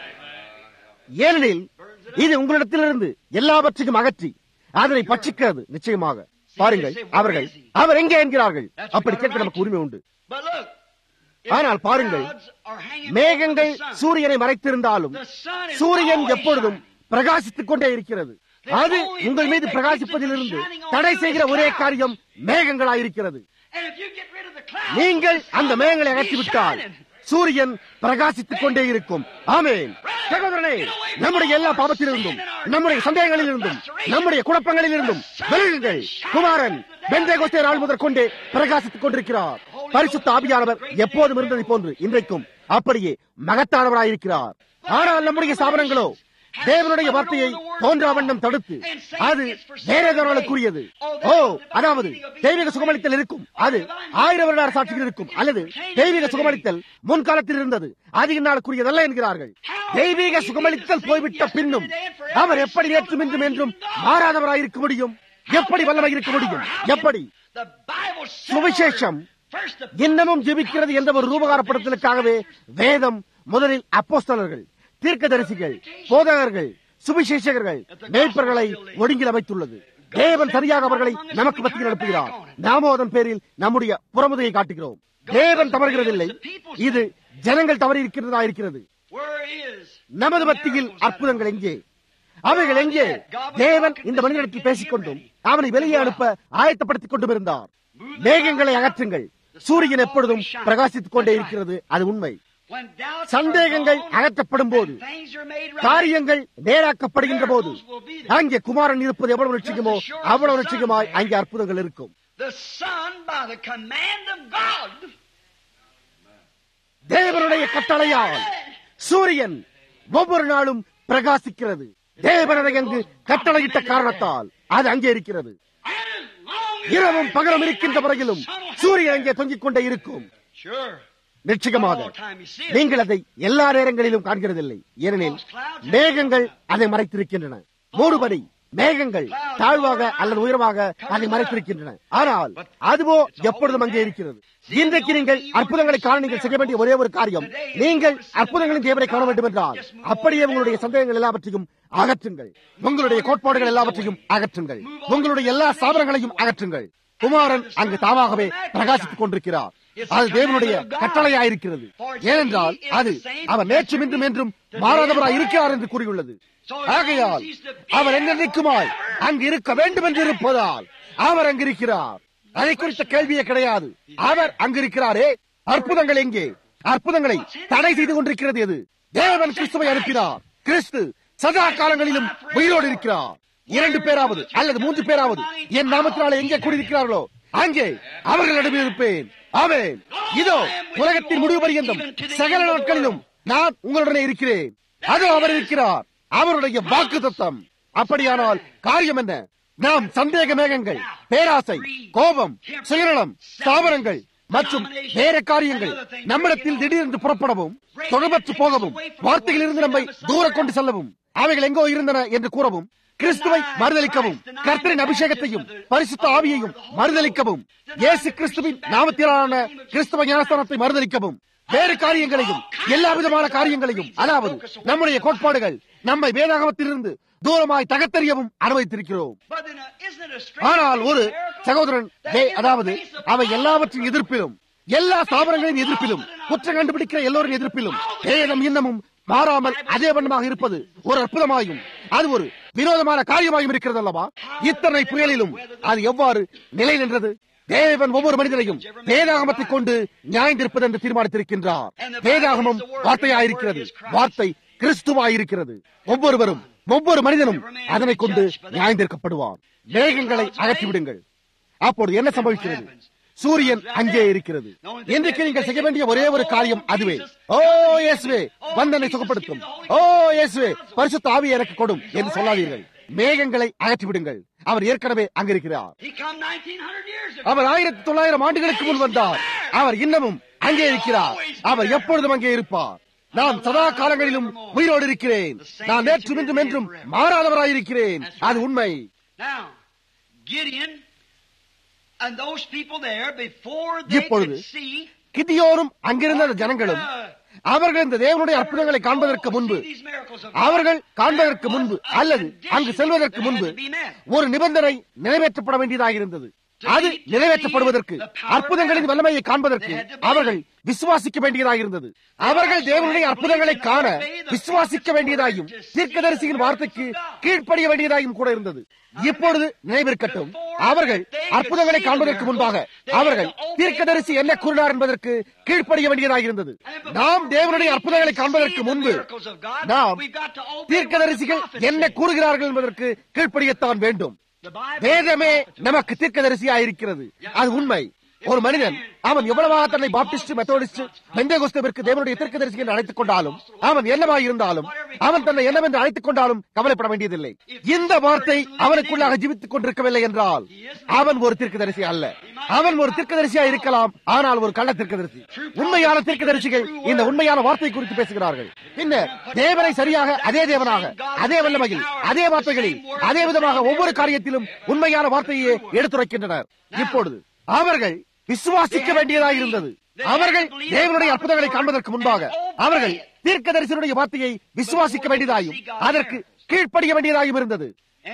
ஏனெனில் இது உங்களிடத்திலிருந்து எல்லாவற்றையும் அகற்றி அதனை பட்சிக்கிறது நிச்சயமாக பாருங்கள் அவர்கள் அவர் எங்கே என்கிறார்கள் அப்படி கேட்க நமக்கு உரிமை உண்டு But look, if ஆனால் the பாருங்கள் clouds are hanging மேகங்கள் over the sun, சூரியனை மறைத்திருந்தாலும் the sun is சூரியன் always எப்பொழுதும் shining. பிரகாசித்துக் கொண்டே இருக்கிறது அது உங்கள் மீது பிரகாசிப்பதிலிருந்து தடை செய்கிற ஒரே காரியம் மேகங்களாயிருக்கிறது And if you get rid of the clouds, நீங்கள் the அந்த sun மேகங்களை will be அகற்றிவிட்டால் shining. சூரியன் பிரகாசித்துக் கொண்டே இருக்கும் ஆமென் சகோதரனே நம்முடைய எல்லா பாவத்திலிருந்தும் நம்முடைய சந்தேகங்களிலிருந்தும் நம்முடைய குழப்பங்களிலிருந்தும் விலகுங்கள் குமாரன் பெந்தேகோஸ்தே நாள் முதற் கொண்டே பிரகாசித்துக் கொண்டிருக்கிறார் பரிசுத்த ஆவியானவர் எப்போதும் இருந்ததை போன்று இன்றைக்கும் அப்படியே மகத்தானவராயிருக்கிறார் ஆனால் நம்முடைய சாபனங்களோ தேவனுடைய வார்த்தையை தோன்றா வண்ணம் தடுத்து அது வேறேதவர்களுக்குரியது ஓ அதாவது தெய்வீக சுகமளித்தல் இருக்கும் அது ஆயிரம் வருட சாட்சிகள் இருக்கும் அல்லது தெய்வீக சுகமளித்தல் முன்காலத்தில் இருந்தது அது இந்நாளுக்குரியதல்ல என்கிறார்கள் தெய்வீக சுகமளித்தல் போய்விட்ட பின்னும் அவர் எப்படி நேற்றும் இன்றும் என்றும் மாறாதவராயிருக்க முடியும் எப்படி வல்லமை இருக்க முடியும் எப்படி The Bible said சுவிசேஷம் first the இன்னமும் ஜெபிக்கிறது என்ற ஒரு ரூபகாரப்படுத்தலுக்காகவே வேதம் முதலில் அப்போஸ்தலர்கள் தீர்க்கதரிசிகள் போதகர்கள் சுவிசேஷகர்கள் மேய்ப்பர்களை ஒடுங்கில் அமைத்துள்ளது தேவன் சரியாக அவர்களை நமக்கு மத்தியில் அனுப்புகிறார் நாமோ அதன் பேரில் நம்முடைய புறமுதையை காட்டுகிறோம் தேவன் தவறுகிறதில்லை இது ஜனங்கள் தவறி இருக்கிறதா இருக்கிறது where is நமது மத்தியில் அற்புதங்கள் எங்கே அவைகள் எங்கே தேவன் இந்த மனிதனிடத்தில் பேசிக்கொண்டும் அவனை வெளியே அனுப்ப ஆயத்தப்படுத்திக் கொண்டும் இருந்தார் மேகங்களை அகற்றுங்கள் சூரியன் எப்பொழுதும் பிரகாசித்துக் கொண்டே இருக்கிறது அது உண்மை when doubts சந்தேகங்கள் are gone, அகற்றப்படும் போது and things are made right, காரியங்கள் நேராக்கப்படுகின்ற போது அங்கே குமாரன் இருப்பது எவ்வளவு நிச்சயமோ அவ்வளவு நிச்சயமாய் அங்கே அற்புதங்கள் இருக்கும் the sun by the command of God தேவனுடைய கட்டளையால் சூரியன் ஒவ்வொரு நாளும் பிரகாசிக்கிறது தேவனதை அங்கு கட்டளையிட்ட காரணத்தால் அது அங்கே இருக்கிறது and as long as இரவும் பகலும் இருக்கின்ற வரையிலும் சூரியன் அங்கே தொங்கிக் கொண்டே இருக்கும் sure நிச்சயமாக all the time you see it. நீங்கள் அதை எல்லா நேரங்களிலும் காண்கிறதில்லை ஏனெனில் மேகங்கள் அதை மறைத்திருக்கின்றன மூடுபடி மேகங்கள் தாழ்வாக அல்லது உயர்வாக அதை மறைத்திருக்கின்றன ஆனால் அதுவோ எப்பொழுதும் அங்கே இருக்கிறது இன்றைக்கு நீங்கள் அற்புதங்களை காண நீங்கள் செய்ய வேண்டிய ஒரே ஒரு காரியம் நீங்கள் அற்புதங்களின் தேவனை காண வேண்டும் என்றால் அப்படியே உங்களுடைய சந்தேகங்கள் எல்லாவற்றையும் அகற்றுங்கள் உங்களுடைய கோட்பாடுகள் எல்லாவற்றையும் அகற்றுங்கள் உங்களுடைய எல்லா சாதனங்களையும் அகற்றுங்கள் குமாரன் அங்கு தாமாகவே பிரகாசித்துக் கொண்டிருக்கிறார் அது தேவனுடைய கட்டளையாயிருக்கிறது ஏனென்றால் அது அவர் நேற்றும் இன்றும் என்றும் மாறாதவராய் இருக்கிறார் என்று கூறியுள்ளது ஆகையால் அவர் என்னென்னைக்குமாய் அங்கு இருக்க வேண்டும் என்று இருப்பதால் அவர் அங்கு இருக்கிறார் அதை குறித்த கேள்வியே கிடையாது அவர் அங்கு இருக்கிறாரே அற்புதங்கள் எங்கே அற்புதங்களை தடை செய்து கொண்டிருக்கிறது எது தேவன் கிறிஸ்துவை அனுப்பினார் கிறிஸ்து சதா காலங்களிலும் உயிரோடு இருக்கிறார் இரண்டு பேராவது அல்லது மூன்று பேராவது என் நாமத்தினாலே எங்கே கூடியிருக்கிறார்களோ அங்கே அவர்களிடம் இருப்பேன் ஆமென் இதோ உலகத்தின் முடிவு பரியந்தம் சகல நாட்களிலும் நான் உங்களுடனே இருக்கிறேன் அதோ அவர் இருக்கிறார் அவருடைய வாக்கு தத்தம் அப்படியானால் காரியம் என்ன நாம் சந்தேக மேகங்கள் பேராசை கோபம் சுயநலம் ஸ்தாபனங்கள் மற்றும் வேற காரியங்கள் நம்மிடத்தில் திடீரென்று புறப்படவும் தொடர்பற்று போகவும் வார்த்தைகளிலிருந்து நம்மை தூர கொண்டு செல்லவும் அவைகள் எங்கோ இருந்தன என்று கூறவும் கிறிஸ்துவை மறுதளிக்கவும் கர்த்தரின் அபிஷேகத்தையும் பரிசுத்த ஆவியையும் மறுதளிக்கவும் இயேசு கிறிஸ்துவின் நாமத்திலான கிறிஸ்துவ ஞானஸ்தானத்தை மறுதளிக்கவும் வேறு காரியங்களையும் எல்லா விதமான காரியங்களையும் அதாவது நம்முடைய கோட்பாடுகள் நம்மை வேதாகமத்திலிருந்து தூரமாய் தகத்தெறியவும் அனுமதித்திருக்கிறோம் But then, uh, isn't it a strange ஆனால் ஒரு miracle சகோதரன் that டே, in the அதாவது face of அவை all எல்லாவற்றின் எதிர்ப்பிலும் எல்லா ஸ்தாபனங்களின் எதிர்ப்பிலும் குற்றம் கண்டுபிடிக்கிற எல்லோரின் எதிர்ப்பிலும் வேதம் இன்னமும் மாறாமல் அதே வண்ணமாக இருப்பது ஒரு அற்புதமாயும் அது ஒரு வினோதமான காரியமாயும் இருக்கிறது அல்லவா இத்தனை புயலிலும் அது எவ்வாறு நிலை நின்றது தேவன் ஒவ்வொரு மனிதனையும் வேதாகமத்தை கொண்டு நியாயந்திருப்பது என்று தீர்மானித்திருக்கின்றார் வேதாகமம் வார்த்தையாயிருக்கிறது வார்த்தை கிறிஸ்துவாயிருக்கிறது ஒவ்வொருவரும் ஒவ்வொரு மனிதனும் அதனை கொண்டு நியாயந்திருக்கப்படுவார் மேகங்களை அகற்றிவிடுங்கள் அப்பொழுது என்ன சம்பவிக்கிறது சூரியன் அங்கே இருக்கிறது இன்றைக்கு நீங்கள் செய்ய வேண்டிய ஒரே ஒரு காரியம் அதுவே ஓ இயேசுவே வந்தனை சுகப்படுத்தும் ஓ இயேசுவே பரிசுத்த ஆவியை எனக்கு கொடும் என்று சொல்லாதீர்கள் மேகங்களை அகற்றிவிடுங்கள் அவர் ஏற்கனவே அங்கிருக்கிறார் He come 1900 years ago. அவர் ஆயிரத்தி தொள்ளாயிரம் ஆண்டுகளுக்கு முன் வந்தார் அவர் இன்னமும் அங்கே இருக்கிறார் அவர் எப்பொழுதும் அங்கே இருப்பார் நான் சதா காலங்களிலும் உயிரோடு இருக்கிறேன் நான் நேற்றும் இன்றும் என்றும் மாறாதவராயிருக்கிறேன் அது உண்மை Now, Gideon And those people there, before they இப்பொழுது could see கிதியோரும் அங்கிருந்த அந்த ஜனங்களும் அவர்கள் இந்த தேவனுடைய அற்புதங்களை காண்பதற்கு முன்பு அவர்கள் காண்பதற்கு முன்பு அல்லது அங்கு செல்வதற்கு முன்பு ஒரு நிபந்தனை நிறைவேற்றப்பட வேண்டியதாக இருந்தது அது நிறைவேற்றப்படுவதற்கு அற்புதங்களின் வல்லமையை காண்பதற்கு அவர்கள் விசுவாசிக்க வேண்டியதாக இருந்தது அவர்கள் தேவனுடைய அற்புதங்களை காண விசுவாசிக்க வேண்டியதாயும் தீர்க்கதரிசியின் வார்த்தைக்கு கீழ்ப்படிய வேண்டியதாயும் கூட இருந்தது இப்பொழுது நினைவிருக்கட்டும் அவர்கள் அற்புதங்களை காண்பதற்கு முன்பாக அவர்கள் தீர்க்கதரிசி என்ன கூறினார் என்பதற்கு கீழ்ப்படிய வேண்டியதாக இருந்தது நாம் தேவனுடைய அற்புதங்களை காண்பதற்கு முன்பு நாம் தீர்க்கதரிசிகள் என்ன கூறுகிறார்கள் என்பதற்கு கீழ்ப்படியத்தான் வேண்டும் வேதமே நமக்கு தீர்க்கதரிசியா இருக்கிறது அது உண்மை ஒரு மனிதன் அவன் எவ்வளவாக தன்னை பாப்டிஸ்ட் மெத்தோடிஸ்ட் பெந்தேகோஸ்தவிற்கு தேவனுடைய தீர்க்கதரிசி என்று அழைத்துக் கொண்டாலும் அவன் என்னவாக இருந்தாலும் அவன் தன்னை என்னவென்று அழைத்துக் கொண்டாலும் கவலைப்பட வேண்டியதில்லை இந்த வார்த்தை அவனுக்குள்ளாக ஜீவித்துக் கொண்டிருக்கவில்லை என்றால் அவன் ஒரு தீர்க்கதரிசி அல்ல அவன் ஒரு தீர்க்கதரிசியா இருக்கலாம் ஆனால் ஒரு கள்ள தீர்க்கதரிசி உண்மையான தீர்க்கதரிசிகள் இந்த உண்மையான வார்த்தை குறித்து பேசுகிறார்கள் பின்னர் தேவனை சரியாக அதே தேவனாக அதே வல்லமையில் அதே வார்த்தைகளில் அதே விதமாக ஒவ்வொரு காரியத்திலும் உண்மையான வார்த்தையை எடுத்துரைக்கின்றனர் இப்பொழுது அவர்கள் விசுவாசிக்க வேண்டியதாக இருந்தது அவர்கள் தேவனுடைய அற்புதங்களை காண்பதற்கு முன்பாக அவர்கள் தீர்க்கதரிசனுடைய வார்த்தையை விசுவாசிக்க வேண்டியதாயும் அதற்கு கீழ்ப்படிய வேண்டியதாயும் இருந்தது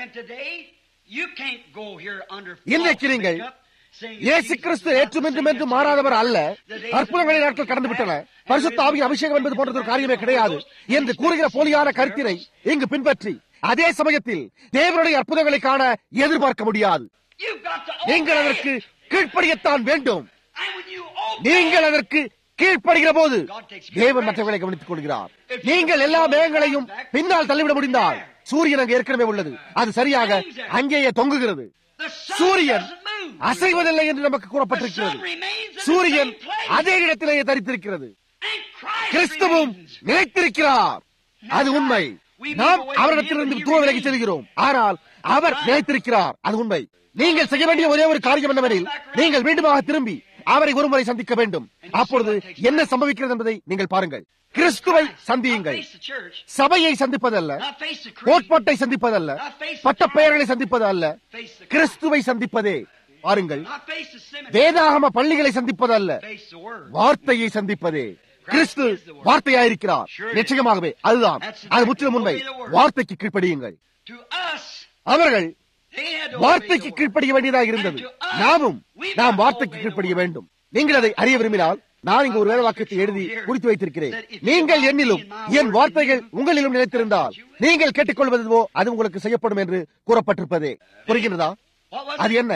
இன்றைக்கு நீங்கள் இயேசு கிறிஸ்து ஏற்றும் என்றும் என்று மாறாதவர் அல்ல அற்புதங்களை நாட்கள் கடந்து விட்டன பரிசுத்த ஆவியின் அபிஷேகம் என்பது போன்ற ஒரு காரியமே கிடையாது என்று கூறுகிற போலியான கருத்தினை இங்கு பின்பற்றி அதே சமயத்தில் தேவனுடைய அற்புதங்களை காண எதிர்பார்க்க முடியாது நீங்கள் அதற்கு கீழ்ப்படியத்தான் வேண்டும் நீங்கள் அதற்கு கீழ்ப்படுகிற போது தேவன் மற்றவர்களை கவனித்துக் கொள்கிறார் நீங்கள் எல்லா மேகங்களையும் பின்னால் தள்ளிவிட முடிந்தால் சூரியன் அங்கு ஏற்கனவே உள்ளது அது சரியாக அங்கேயே தொங்குகிறது சூரியன் அசைவதில்லை என்று நமக்கு கூறப்பட்டிருக்கிறது சூரியன் அதே இடத்திலேயே தரித்திருக்கிறது கிறிஸ்துவும் நிலைத்திருக்கிறார் அது உண்மை நாம் அவரிடத்திலிருந்து தூர விலகி செல்கிறோம் ஆனால் அவர் நிலைத்திருக்கிறார் அது உண்மை நீங்கள் செய்ய வேண்டிய ஒரே ஒரு காரியம் என்னவெனில் நீங்கள் மீண்டுமாக திரும்பி அவரை ஒருமுறை சந்திக்க வேண்டும் அப்பொழுது என்ன சம்பவிக்கிறது என்பதை நீங்கள் பாருங்கள் கிறிஸ்துவை சந்தியுங்கள் சபையை சந்திப்பதல்ல கோட்பாட்டை சந்திப்பதல்ல பட்ட பெயர்களை சந்திப்பது அல்ல கிறிஸ்துவை சந்திப்பதே பாருங்கள் வேதாகம பள்ளிகளை சந்திப்பதல்ல வார்த்தையை சந்திப்பதே கிறிஸ்து வார்த்தையாயிருக்கிறார் நிச்சயமாகவே அதுதான் அது முற்றிலும் உண்மை வார்த்தைக்கு கீழ்ப்படியுங்கள் அவர்கள் வார்த்தைக்கு கீழ்ப்படிய வேண்டியதாக இருந்தது நாமும் நாம் வார்த்தைக்கு கீழ்ப்படிய வேண்டும் நீங்கள் அதை அறிய விரும்பினால் நான் இங்கு ஒரு வேத வாக்கியத்தை எழுதி குறித்து வைத்திருக்கிறேன் நீங்கள் என்னிலும் என் வார்த்தைகள் உங்களிலும் நிலைத்திருந்தால் நீங்கள் கேட்டுக்கொள்வதுவோ அது உங்களுக்கு செய்யப்படும் என்று கூறப்பட்டிருப்பதே புரிகின்றதா அது என்ன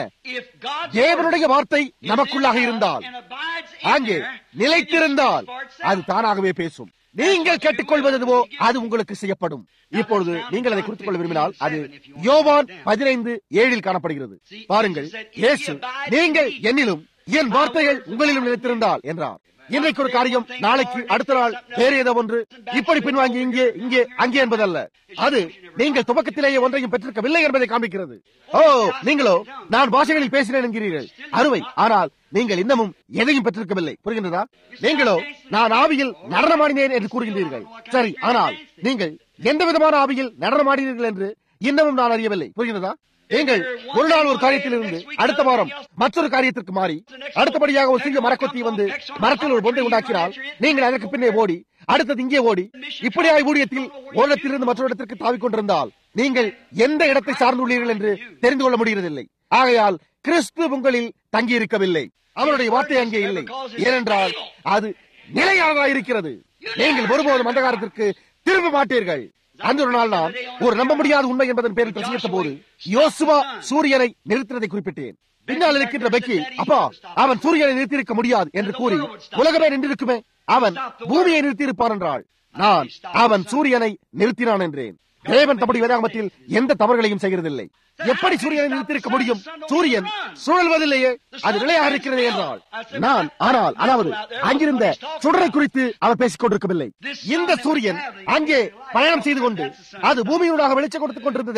தேவனுடைய வார்த்தை நமக்குள்ளாக இருந்தால் அங்கே நிலைத்திருந்தால் அது தானாகவே பேசும் நீங்கள் கேட்டுக்கொள்வதுவோ அது உங்களுக்கு செய்யப்படும் இப்பொழுது நீங்கள் அதை குறித்துக் கொள்ள விரும்பினால் அது யோவான் பதினைந்து ஏழில் காணப்படுகிறது பாருங்கள் இயேசு நீங்கள் என்னிலும் என் வார்த்தைகள் உங்களிலும் நிலைத்திருந்தால் என்றார் இன்றைக்கு ஒரு காரியம் நாளைக்கு அடுத்த நாள் வேறு ஏதோ ஒன்று இப்படி பின்வாங்கி இங்கே இங்கே அங்கே என்பதல்ல அது நீங்கள் துவக்கத்திலேயே ஒன்றையும் பெற்றிருக்கவில்லை என்பதை காண்பிக்கிறது ஓ நீங்களோ நான் பாஷைகளில் பேசினேன் என்கிறீர்கள் அருமை ஆனால் நீங்கள் இன்னமும் எதையும் பெற்றிருக்கவில்லை புரிகின்றதா நீங்களோ நான் ஆவியில் நடனமாடினேன் என்று கூறுகின்றீர்கள் சரி ஆனால் நீங்கள் எந்த விதமான ஆவியில் நடனமாடினீர்கள் என்று இன்னமும் நான் அறியவில்லை புரிகின்றதா நீங்கள் ஒரு நாள் ஒரு காரியத்தில் இருந்து அடுத்த வாரம் மற்றொரு காரியத்திற்கு மாறி அடுத்தபடியாக ஒரு சிறிய மரக்கொத்தி வந்து மரத்தில் ஒரு பொந்தை உண்டாக்கினால் நீங்கள் அதற்கு பின்னே ஓடி அடுத்தது இங்கே ஓடி இப்படியாய் ஊழியத்தில் ஒரு இடத்திலிருந்து மற்றொரு இடத்திற்கு தாவிக் கொண்டிருந்தால் நீங்கள் எந்த இடத்தை சார்ந்துள்ளீர்கள் என்று தெரிந்து கொள்ள முடிகிறதில்லை ஆகையால் கிறிஸ்து உங்களில் தங்கி இருக்கவில்லை அவருடைய வார்த்தை அங்கே இல்லை ஏனென்றால் அது நிலையாக இருக்கிறது நீங்கள் ஒருபோதும் அந்த காலத்திற்கு திரும்ப மாட்டீர்கள் அந்த ஒரு நாள் நான் ஒரு நம்ப முடியாத உண்மை என்பதன் பேரில் பிரசங்கித்த போது யோசுவா சூரியனை நிறுத்தினதை குறிப்பிட்டேன் பின்னால் இருக்கின்ற பெக்கி அப்பா அவன் சூரியனை நிறுத்தியிருக்க முடியாது என்று கூறி உலகமே நின்றிருக்குமே அவன் பூமியை நிறுத்தியிருப்பான் என்றாள் நான் அவன் சூரியனை நிறுத்தினான் என்றேன் தேவன் தம்முடைய வேதாகமத்தில் எந்த தவறுகளையும் செய்கிறதில்லை எப்படி சூரியனை நிறுத்தியிருக்க முடியும் சூரியன் சுழல்வதில்லையே அது நிலையாக இருக்கிறது என்றால் நான் ஆனால் அதாவது அங்கிருந்த சுடரை குறித்து அவர் பேசிக் கொண்டிருக்கவில்லை இந்த சூரியன் அங்கே பயணம் செய்து கொண்டு அது பூமியூடாக வெளிச்சம் கொடுத்துக் கொண்டிருந்ததே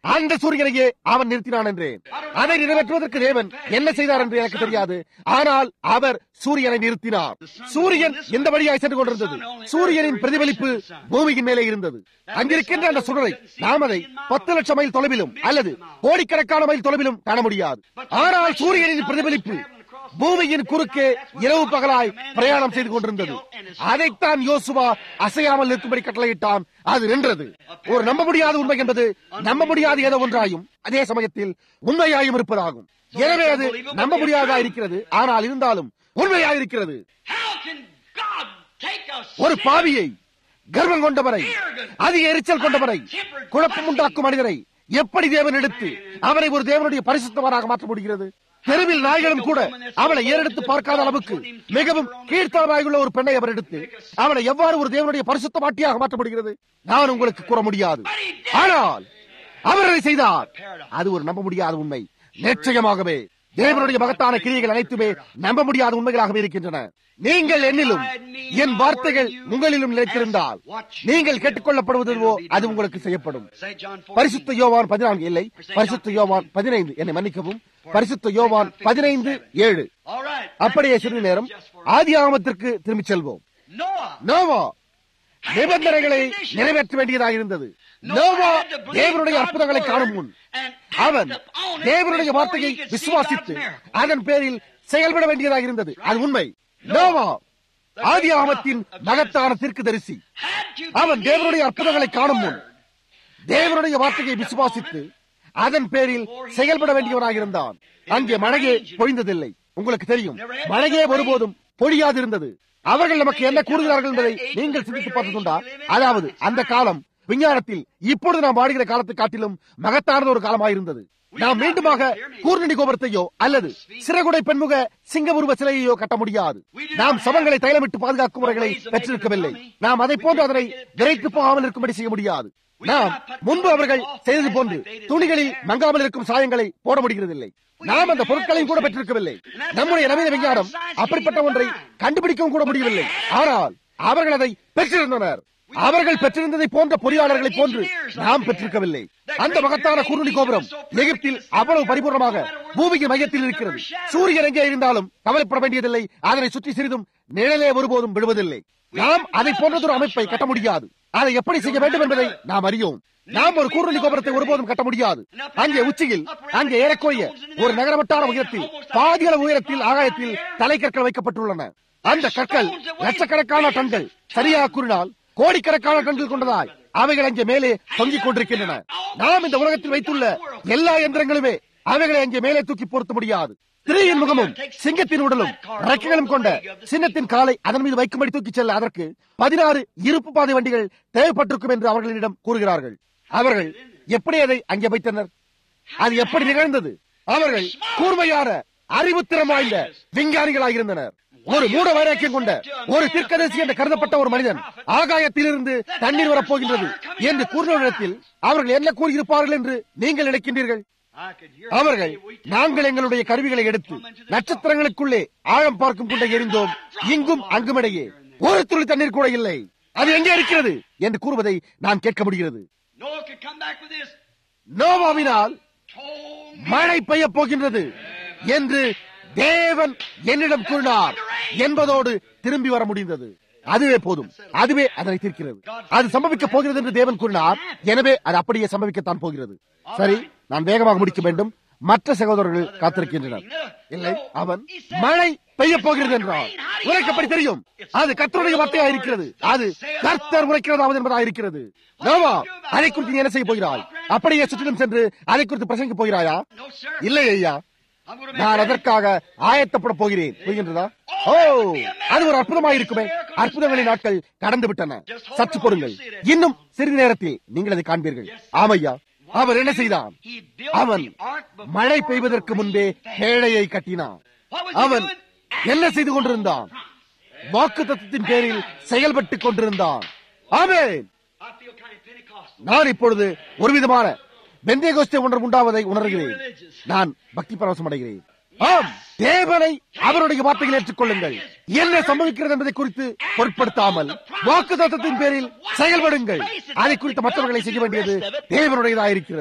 அந்த சூரியனையே அவன் நிறுத்தினான் என்றேன் அதை நிறைவேற்றுவதற்கு தேவன் என்ன செய்தார் என்று எனக்கு தெரியாது ஆனால் அவர் சூரியனை நிறுத்தினார் சூரியன் எந்த வழியாய் சென்று கொண்டிருந்தது சூரியனின் பிரதிபலிப்பு பூமியின் மேலே இருந்தது அங்கிருக்கின்ற அந்த சுடரை நாம் அதை பத்து லட்சம் மைல் தொலைவிலும் அல்லது கோடிக்கணக்கான மைல் தொலைவிலும் காண முடியாது ஆனால் சூரியனின் பிரதிபலிப்பு பூமியின் குறுக்கே இரவு பகலாய் பிரயாணம் செய்து கொண்டிருந்தது அதைத்தான் யோசுவா அசையாமல் நிற்கும்படி கட்டளையிட்டான் அது நின்றது ஒரு நம்ப முடியாத உண்மை என்பது நம்ப முடியாத ஏதோ ஒன்றாயும் அதே சமயத்தில் உண்மையாயும் இருப்பதாகும் எனவே அது நம்ப முடியாததா இருக்கிறது ஆனால் இருந்தாலும் உண்மையாக இருக்கிறது How can God take a ஒரு பாவியை கர்வம் கொண்டவரை அதிக எரிச்சல் கொண்டவரை குழப்பம் உண்டாக்கும் மனிதரை எப்படி தேவன் எடுத்து அவரை ஒரு தேவனுடைய பரிசுத்தவராக மாற்ற முடிகிறது தெருவில் நாய்களும் கூட அவனை ஏறெடுத்து பார்க்காத அளவுக்கு மிகவும் கீழ்த்தரமாயுள்ள ஒரு பெண்ணை அவர் எடுத்து அவனை எவ்வாறு ஒரு தேவனுடைய பரிசுத்த மாட்டியாக மாற்ற முடிகிறது நான் உங்களுக்கு கூற முடியாது ஆனால் அவர் அதை செய்தார் அது ஒரு நம்ப முடியாத உண்மை நிச்சயமாகவே தேவனுடைய மகத்தான கிரியைகள் அனைத்துமே நம்ப முடியாத உண்மைகளாகவே இருக்கின்றன நீங்கள் என்னிலும் என் வார்த்தைகள் உங்களிலும் நிலைத்திருந்தால் நீங்கள் கேட்டுக்கொள்ளப்படுவதுவோ அது உங்களுக்கு செய்யப்படும் St. John 14. பரிசுத்த யோவான் பதினான்கு இல்லை பரிசுத்த யோவான் பதினைந்து என்னை மன்னிக்கவும் பரிசுத்த யோவான் பதினைந்து ஏழு All right. அப்படியே சிறிது நேரம் ஆதி ஆகமத்திற்கு திரும்பிச் செல்வோம் Noah. நோவா நிபந்தனைகளை நிறைவேற்ற வேண்டியதாக இருந்தது நோவா தேவனுடைய அற்புதங்களை காணும் முன் அவன் தேவனுடைய வார்த்தையை விசுவாசித்து அதன் பேரில் செயல்பட வேண்டியதாக இருந்தது அது உண்மை நோவா ஆதி ஆகமத்தின் மகத்தான தீர்க்கதரிசி Had to அவன் believe தேவனுடைய அற்புதங்களை God's காணும் முன் word. தேவனுடைய வார்த்தையை விசுவாசித்து அதன் பேரில் செயல்பட வேண்டியவனாக இருந்தான் அங்கே மழையே பொழிந்ததில்லை உங்களுக்கு தெரியும் மழையே ஒருபோதும் பொழியாதிருந்தது அவர்கள் நமக்கு என்ன கூறுகிறார்கள் என்பதை நீங்கள் சிந்தித்து பார்த்ததுண்டா அதாவது அந்த காலம் விஞ்ஞானத்தில் இப்பொழுது நாம் வாடுகிற காலத்தை காட்டிலும் மகத்தானது ஒரு காலமாயிருந்தது நாம் மீண்டுமாக கூர்நடி கோபுரத்தையோ அல்லது சிறகுடை பெண்முக சிங்க உருவ சிலையையோ கட்ட முடியாது நாம் சவங்களை தைலமிட்டு பாதுகாக்கும் முறைகளை பெற்றிருக்கவில்லை நாம் அதை போன்று அதனை விரைத்து போகாமல் இருக்கும்படி செய்ய முடியாது நாம் முன்பு அவர்கள் செய்தது போன்று துணிகளில் மங்காமல் இருக்கும் சாயங்களை போட முடிகிறதில்லை நாம் அந்த பொருட்களையும் கூட பெற்றிருக்கவில்லை நம்முடைய நவீன விஞ்ஞானம் அப்படிப்பட்ட ஒன்றை கண்டுபிடிக்கவும் கூட முடியவில்லை ஆனால் அவர்கள் அதை பெற்றிருந்தனர் அவர்கள் பெற்றிருந்ததை போன்ற பொறியாளர்களை போன்று நாம் பெற்றிருக்கவில்லை அந்த மகத்தான குருணி கோபுரம் எகிப்தில் அவ்வளவு பரிபூர்ணமாக பூமியின் மையத்தில் இருக்கிறது சூரியன் எங்கே இருந்தாலும் கவலைப்பட வேண்டியதில்லை அதனை சுற்றி சிறிதும் நிழலே ஒருபோதும் விடுவதில்லை நாம் அதை போன்றதொரு அமைப்பை கட்ட முடியாது அதை எப்படி செய்ய வேண்டும் என்பதை நாம் அறியோம் நாம் ஒரு கூர்நுனி கோபுரத்தை ஒருபோதும் கட்ட முடியாது அங்கே உச்சியில் அங்கே ஏறக்குறைய ஒரு நகரவட்டார உயரத்தில் பாதியளவு உயரத்தில் ஆகாயத்தில் தலைக்கற்கள் வைக்கப்பட்டுள்ளன அந்த கற்கள் லட்சக்கணக்கான டன்கள் சரியாக கூறினால் கோடிக்கணக்கான டன்கள் கொண்டதாய் அவைகள் அங்கே மேலே தொங்கிக் கொண்டிருக்கின்றன நாம் இந்த உலகத்தில் வைத்துள்ள எல்லா எந்திரங்களுமே அவைகளை அங்கே மேலே தூக்கி பொருத்த முடியாது திரையின் முகமும் சிங்கத்தின் உடலும் ரெக்கைகளும் கொண்ட சின்னத்தின் காலை அதன் மீது வைக்கும்படி தூக்கிச் செல்ல அதற்கு பதினாறு இருப்பு பாதை வண்டிகள் தேவைப்பட்டிருக்கும் என்று அவர்களிடம் கூறுகிறார்கள் அவர்கள் எப்படி அதை அங்கே வைத்தனர் அது எப்படி நிகழ்ந்தது அவர்கள் கூர்மையான அறிவுத்திறம் வாய்ந்த விஞ்ஞானிகளாக இருந்தனர் ஒரு மூட வைராக்கியம் கொண்ட ஒரு தீர்க்கதரிசி என்று கருதப்பட்ட ஒரு மனிதன் ஆகாயத்திலிருந்து தண்ணீர் வரப்போகின்றது என்று கூறின இடத்தில் அவர்கள் என்ன கூறியிருப்பார்கள் என்று நீங்கள் நினைக்கின்றீர்கள் I could hear அவர்கள் நாங்கள் எங்களுடைய கருவிகளை எடுத்து நட்சத்திரங்களுக்குள்ளே ஆழம் பார்க்கும் கொண்டே எரிந்தோம் இங்கும் அங்குமிடையே ஒரு துளி தண்ணீர் கூட இல்லை அது எங்கே இருக்கிறது என்று கூறுவதை நான் கேட்க முடிகிறது Noah could come back with this. நோவாவினால் Told me. மழை பெய்யப் போகின்றது என்று தேவன் என்னிடம் கூறினார் என்பதோடு திரும்பி வர முடிந்தது அதுவே போதும் அதுவே அதனை தீர்க்கிறது அது சம்பவிக்க போகிறது என்று தேவன் கூறினார் எனவே அது அப்படியே சம்பவிக்கத்தான் போகிறது சரி நான் வேகமாக முடிக்க வேண்டும் மற்ற சகோதரர்கள் காத்திருக்கின்றனர் இல்லை அவன் மழை பெய்ய போகிறது என்றார் உனக்கு எப்படி தெரியும் அது கர்த்தருடைய வார்த்தையா இருக்கிறது அது கர்த்தர் உரைக்கிறதாவது என்பதா இருக்கிறது நோவா அதை குறித்து நீ என்ன செய்ய போகிறாய் அப்படியே சுற்றிலும் சென்று அதை குறித்து பிரசங்கிக்க போகிறாயா No, sir. இல்லை ஐயா I'm going to நான் அதற்காக ஆயத்தப்பட போகிறேன் புரிகின்றதா ஓ அது ஒரு அற்புதமாக இருக்குமே அற்புதங்களின் நாட்கள் கடந்து விட்டன சற்று பொறுங்கள் இன்னும் சிறிது நேரத்தில் நீங்கள் அதை காண்பீர்கள் ஆமையா அவர் என்ன செய்தான் அவன் மழை பெய்வதற்கு முன்பே பேழையை கட்டினான் அவன் என்ன செய்து கொண்டிருந்தான் வாக்கு தத்துவத்தின் பேரில் செயல்பட்டுக் கொண்டிருந்தான் ஆமென் I feel kind of Pentecostal. நான் இப்பொழுது ஒரு விதமான பெந்தேகோஸ்தே உணர்வு உண்டாவதை உணர்கிறேன் நான் பக்தி பரவசம் அடைகிறேன் ஆம் தேவனை அவருடைய வார்த்தைகளை ஏற்றுக்கொள்ளுங்கள் என்ன சம்பவிக்கிறது என்பதை குறித்து பொருட்படுத்தாமல் வாக்கு தத்துவத்தின் பேரில் செயல்படுங்கள் அதை குறித்த மற்றவர்களை செய்ய வேண்டியது தேவனுடையதாக இருக்கிறது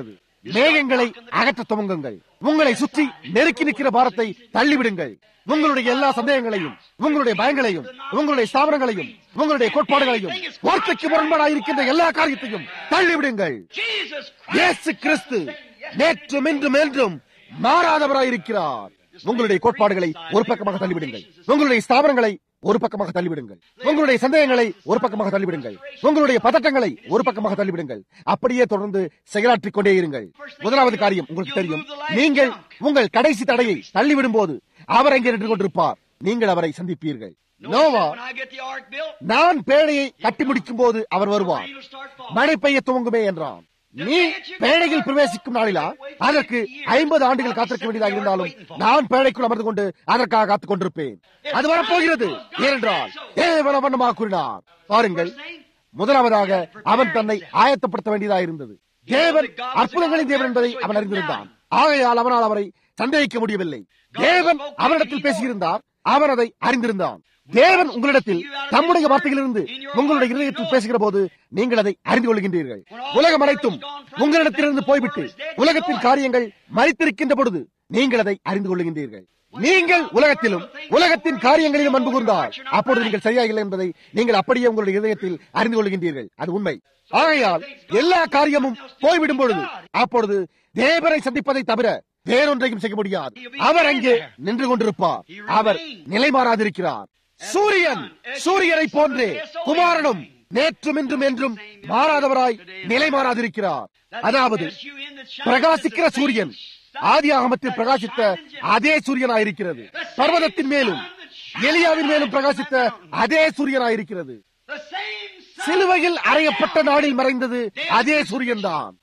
மேகங்களை அகற்ற துவங்குங்கள் உங்களை சுற்றி நெருக்கி நிற்கிற பாரத்தை தள்ளிவிடுங்கள் உங்களுடைய எல்லா சந்தேகங்களையும் உங்களுடைய பயங்களையும் உங்களுடைய ஸ்தாபனங்களையும் உங்களுடைய கோட்பாடுகளையும் வார்த்தைக்கு முரண்பாடாக இருக்கின்ற எல்லா காரியத்தையும் தள்ளிவிடுங்கள் Jesus இயேசு கிறிஸ்து நேற்றும் இன்றும் என்றும் மாறாதவராயிருக்கிறார் உங்களுடைய கோட்பாடுகளை ஒரு பக்கமாக தள்ளிவிடுங்கள் உங்களுடைய ஸ்தாபனங்களை ஒரு பக்கமாக தள்ளிவிடுங்கள் உங்களுடைய சந்தேகங்களை ஒரு பக்கமாக தள்ளிவிடுங்கள் உங்களுடைய பதட்டங்களை ஒரு பக்கமாக தள்ளிவிடுங்கள் அப்படியே தொடர்ந்து செயலாற்றிக் கொண்டே இருங்கள் முதலாவது காரியம் உங்களுக்கு தெரியும் நீங்கள் உங்கள் கடைசி தடையை தள்ளிவிடும் போது அவர் அங்கே நின்று கொண்டிருப்பார் நீங்கள் அவரை சந்திப்பீர்கள் Noah when I get the ark built, நான் பேழையை கட்டி முடிக்கும் போது அவர் வருவார் rain will start falling. மழை பெய்ய துவங்குமே என்றான் நீ பேழையில் பிரவேசிக்கும் நாளிலா அதற்கு ஐம்பது ஆண்டுகள் காத்திருக்க வேண்டியதாக இருந்தாலும் நான் பேழைக்குள் அமர்ந்து கொண்டு அதற்காக காத்துக் கொண்டிருப்பேன் அது வரப்போகிறது ஏனென்றால் தேவன வண்ணமாக கூறினார் பாருங்கள் முதலாவதாக அவன் தன்னை ஆயத்தப்படுத்த வேண்டியதாக இருந்தது தேவன் அற்புதங்களின் தேவன் என்பதை அவன் அறிந்திருந்தான் ஆகையால் அவனால் அவரை சந்தேகிக்க முடியவில்லை தேவன் அவரிடத்தில் பேசியிருந்தார் அவன் அதை அறிந்திருந்தான் தேவன் உங்களிடத்தில் தம்முடைய வார்த்தையிலிருந்து உங்களுடைய இதயத்தில் பேசுகிற போது நீங்கள் அதை அறிந்து கொள்கின்றீர்கள் உலகம் அனைத்தும் உங்களிடத்திலிருந்து போய்விட்டு உலகத்தின் காரியங்கள் மறித்திருக்கின்ற பொழுது நீங்கள் அதை அறிந்து கொள்கின்றீர்கள் நீங்கள் உலகத்திலும் உலகத்தின் காரியங்களிலும் அன்பு கூர்ந்தால் அப்பொழுது நீங்கள் சரியாக இல்லை என்பதை நீங்கள் அப்படியே உங்களுடைய இதயத்தில் அறிந்து கொள்கின்றீர்கள் அது உண்மை ஆகையால் எல்லா காரியமும் போய்விடும் பொழுது அப்பொழுது தேவரை சந்திப்பதை தவிர வேறொன்றையும் செய்ய முடியாது அவர் அங்கே நின்று கொண்டிருப்பார் அவர் நிலை மாறாதிருக்கிறார் சூரியன் சூரியனை போன்றே குமாரனும் நேற்றும் இன்றும் என்றும் மாறாதவராய் நிலை மாறாதிருக்கிறார் அதாவது பிரகாசிக்கிற சூரியன் ஆதி ஆகமத்தில் பிரகாசித்த அதே சூரியனாயிருக்கிறது பர்வதத்தின் மேலும் எலியாவின் மேலும் பிரகாசித்த அதே சூரியனாயிருக்கிறது The same sun. சிலுவையில் அறையப்பட்ட நாளில் மறைந்தது அதே சூரியன் தான்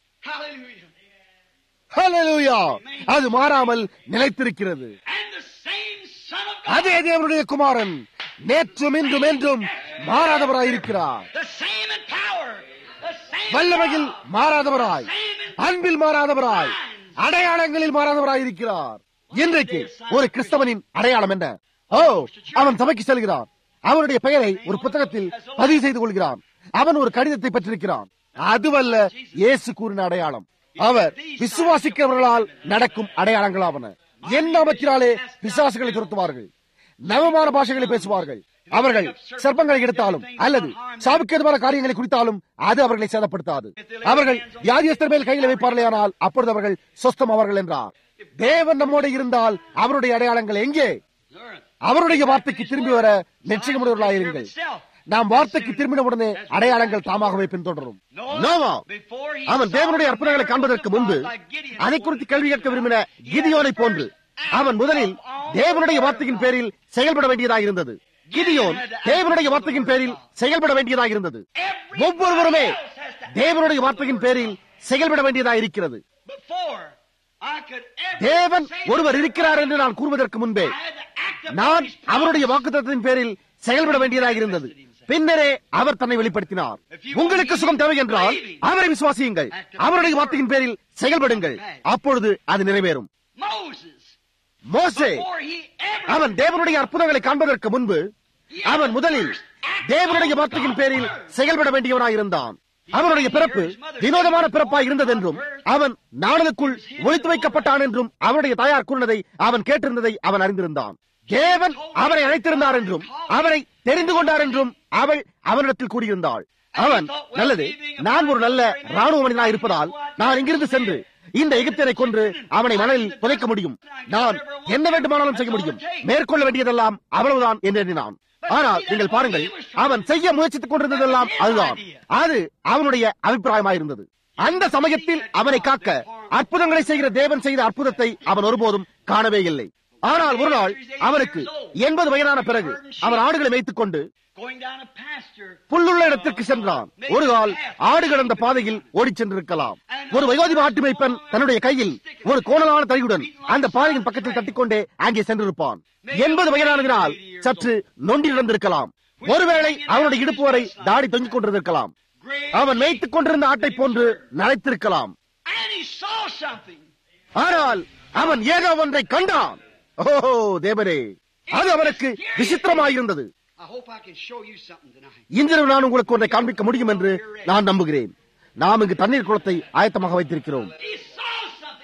Hallelujah. அது மாறாமல் நிலைத்திருக்கிறது And the same son of God. அதே தேவனுடைய குமாரன் நேற்றும் இன்றும் என்றும் மாறாதவராயிருக்கிறார் The same in power. The same வல்லமையில் in love. மாறாதவராய் அன்பில் மாறாதவராய் அடையாளங்களில் மாறாதவராயிருக்கிறார் இன்றைக்கு ஒரு கிறிஸ்தவனின் அடையாளம் என்ன ஓ அவன் சபைக்கு செல்கிறான் அவனுடைய பெயரை ஒரு புத்தகத்தில் பதிவு செய்து கொள்கிறான் அவன் ஒரு கடிதத்தை பெற்றிருக்கிறான் அதுவல்ல இயேசு கூறின அடையாளம் அவர் விசுவாசிக்கிறவர்களால் நடக்கும் அடையாளங்களாவன என் நாமத்தினாலே பிசாசுகளை துரத்துவார்கள் நவமான பாஷைகளை பேசுவார்கள் அவர்கள் சர்ப்பங்களை எடுத்தாலும் அல்லது சாவுக்கேதுவான காரியங்களை குறித்தாலும் அது அவர்களை சேதப்படுத்தாது அவர்கள் வியாதியஸ்தர் மேல் கையில் வைப்பார்களேயானால் அப்பொழுது அவர்கள் சொஸ்தம் அவர்கள் என்றார் தேவன் நம்மோடு இருந்தால் அவருடைய அடையாளங்கள் எங்கே அவருடைய வார்த்தைக்கு திரும்பி வர நிச்சயமுடையவர்களாயிருங்கள் நாம் வார்த்தைக்கு திரும்பின உடனே அடையாளங்கள் தாமாகவே பின்தொடரும் நோவா அவன் தேவனுடைய அற்புதங்களை காண்பதற்கு முன்பு அதை குறித்து கேள்வி கேட்க விரும்பின கிதியோனை போன்று அவன் முதலில் தேவனுடைய வார்த்தையின் பேரில் செயல்பட வேண்டியதாக இருந்தது கிதியோன் தேவனுடைய வார்த்தையின் பேரில் செயல்பட வேண்டியதாக இருந்தது ஒவ்வொருவருமே தேவனுடைய வார்த்தையின் பேரில் செயல்பட வேண்டியதாக இருக்கிறது Before I could ever தேவன் say ஒருவர் that, இருக்கிறார் என்று நான் கூறுவதற்கு முன்பே I had to act upon நான் his promise. அவருடைய வாக்குத்தத்தின் பேரில் செயல்பட வேண்டியதாக இருந்தது பின்னரே அவர் தன்னை வெளிப்படுத்தினார் உங்களுக்கு சுகம் தேவை என்றால் அவரை விசுவாசியுங்கள் அவருடைய வார்த்தையின் பேரில் செயல்படுங்கள் அப்பொழுது அது நிறைவேறும் Moses, மோசே before he ever அவன் தேவனுடைய அற்புதங்களை காண்பதற்கு முன்பு அவன் முதலில் தேவனுடைய வார்த்தையின் பேரில் செயல்பட வேண்டியவனாயிருந்தான் அவனுடைய பிறப்பு வினோதமான பிறப்பாய் இருந்ததென்றும் அவன் நாடலுக்குள் ஒழித்து வைக்கப்பட்டான் என்றும் அவனுடைய தாயார் கூறினதை அவன் கேட்டிருந்ததை அவன் அறிந்திருந்தான் தேவன் அவனை அழைத்திருந்தார் என்றும் அவனை தெரிந்து கொண்டார் என்றும் அவள் அவனிடத்தில் கூறியிருந்தாள் அவன் நல்லது நான் ஒரு நல்ல ராணுவ மனிதனாய் இருப்பதால் நான் இங்கிருந்து சென்று இந்த எகிப்தியரை கொன்று அவனை மணலில் புதைக்க முடியும் நான் என்ன வேண்டுமானாலும் செய்ய முடியும் மேற்கொள்ள வேண்டியதெல்லாம் அவ்வளவுதான் என்று எண்ணினான் ஆனால் நீங்கள் பாருங்கள் அவன் செய்ய முயற்சித்துக் கொண்டிருந்ததெல்லாம் அதுதான் அது அவனுடைய அபிப்பிராயமாயிருந்தது அந்த சமயத்தில் அவனை காக்க அற்புதங்களை செய்கிற தேவன் செய்த அற்புதத்தை அவன் ஒருபோதும் காணவே இல்லை ஆனால் ஒரு நாள் அவனுக்கு எண்பது வயதான பிறகு அவன் ஆடுகளை மேய்த்துக் கொண்டு going down a pasture, புல்லுள்ள இடத்திற்கு சென்றான் ஒரு கால் ஆடு கடந்த பாதையில் ஓடிச் சென்றிருக்கலாம் ஒரு வயோதிப ஆட்டு மேய்ப்பன் தன்னுடைய கையில் ஒரு கோணலான தடியுடன் அந்த பாதையின் பக்கத்தில் தட்டிக்கொண்டே அங்கே சென்றிருப்பான் எண்பது வயதானதினால் சற்று நொண்டி நடந்திருக்கலாம் ஒருவேளை அவனுடைய இடுப்பு வரை தாடி தொங்கிக் கொண்டிருந்திருக்கலாம் great, அவன் மேய்த்துக் கொண்டிருந்த ஆட்டை போன்று நனைத்திருக்கலாம் and he saw something. ஆனால் அவன் ஏதோ ஒன்றை கண்டான் ஓஹோ தேவரே அது அவனுக்கு விசித்திரமாயிருந்தது I hope I can show you something tonight. இன்றிரவு நான் உங்களுக்கு ஒன்றை காண்பிக்க முடியும் என்று நான் நம்புகிறேன் நாம் இங்கு தண்ணீர் குளத்தை ஆயத்தமாக வைத்திருக்கிறோம் He saw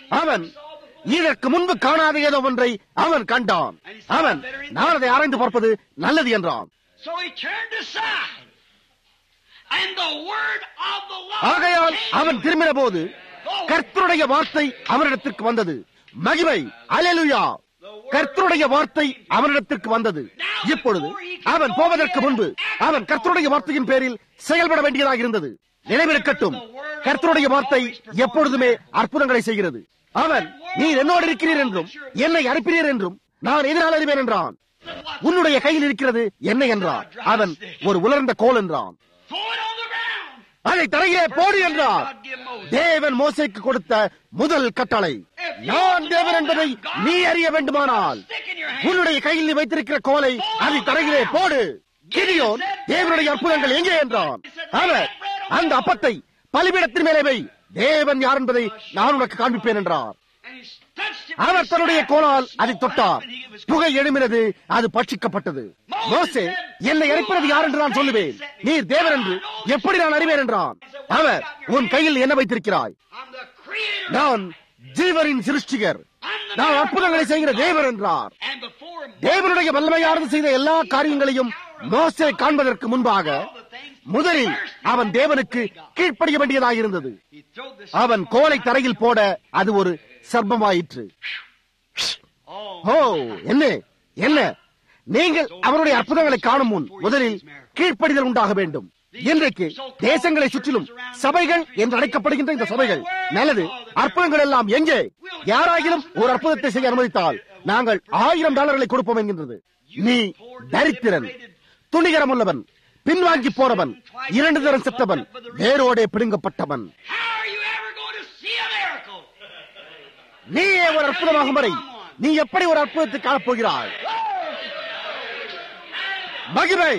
அவன் இதற்கு முன்பு காணாத ஏதோ ஒன்றை அவன் கண்டான் அவன் நான் அதை ஆராய்ந்து பார்ப்பது நல்லது என்றான் So he turned aside. And the word of the Lord ஆகையால் came அவன் to him. திரும்பின போது கர்த்தருடைய வார்த்தை அவனிடத்திற்கு வந்தது மகிமை அலலுயா கர்த்தருடைய வார்த்தை அவனிடத்திற்கு வந்தது இப்பொழுது அவன் போவதற்கு முன்பு அவன் கர்த்தருடைய வார்த்தையின் பேரில் செயல்பட வேண்டியதாக இருந்தது நினைவிருக்கட்டும் கர்த்தருடைய வார்த்தை எப்பொழுதுமே அற்புதங்களை செய்கிறது அவன் நீ என்னோடு இருக்கிறீர் என்றும் என்னை அனுப்பினீர் என்றும் நான் எதிரால் அறிவேன் என்றான் உன்னுடைய கையில் இருக்கிறது என்ன என்றான் அவன் ஒரு உலர்ந்த கோல் என்றான் Throw it on the ground. அதை தரையிலே போடு என்றார் தேவன் மோசைக்கு கொடுத்த முதல் கட்டளை நான் தேவன் என்பதை நீ அறிய வேண்டுமானால் Stick in your hand. உன்னுடைய கையில் நீ வைத்திருக்கிற கோலை அதை தரையிலே போடு கிரியோன் தேவனுடைய அற்புதங்கள் எங்கே என்றான் அவர் அந்த அப்பத்தை பலிபீடத்தின் மேலே வை தேவன் யார் என்பதை நான் உனக்கு காண்பிப்பேன் என்றார் And he touched it our with தன்னுடைய his கோலால் staff. அதை தொட்டார் And he was புகை எழுமினது அது பட்சிக்கப்பட்டது மோசே என்னை அழைப்பது யார் என்று நான் சொல்லுவேன் நீர் தேவன் என்று எப்படி நான் அறிவேன் என்றான் அவர் உன் கையில் என்ன வைத்திருக்கிறாய் I'm the creator. நான் ஜீவரின் சிருஷ்டிகர் நான் அற்புதங்களை செய்கிற தேவன் என்றார் And before தேவனுடைய வல்லமையானது செய்த எல்லா காரியங்களையும் மோசே காண்பதற்கு முன்பாக முதலில் அவன் தேவனுக்கு கீழ்ப்படிய வேண்டியதாக இருந்தது he threw this. அவன் கோலை தரையில் போட அது ஒரு சர்ப்பமாயிற்று Oh, ஓ என்ன என்ன நீங்கள் அவருடைய அற்புதங்களை காணும் முன் முதலில் கீழ்ப்படிதல் உண்டாக வேண்டும் இன்றைக்கு தேசங்களை சுற்றிலும் சபைகள் என்று அழைக்கப்படுகின்ற இந்த சபைகள் நல்லது அற்புதங்கள் எல்லாம் எங்கே யாராகிலும் ஒரு அற்புதத்தை செய்ய அனுமதித்தால் நாங்கள் ஆயிரம் டாலர்களை கொடுப்போம் என்கின்றது நீ தரித்திரன் துணிகரம் உள்ளவன் பின்வாங்கி போறவன் இரண்டு தரம் செத்தவன் வேரோடே பிடுங்கப்பட்டவன் how are you ever going to see a miracle? நீயே ஒரு அற்புதமாகும் வரை நீ எப்படி ஒரு அற்புதத்தை காணப்போகிறாய் மகிமை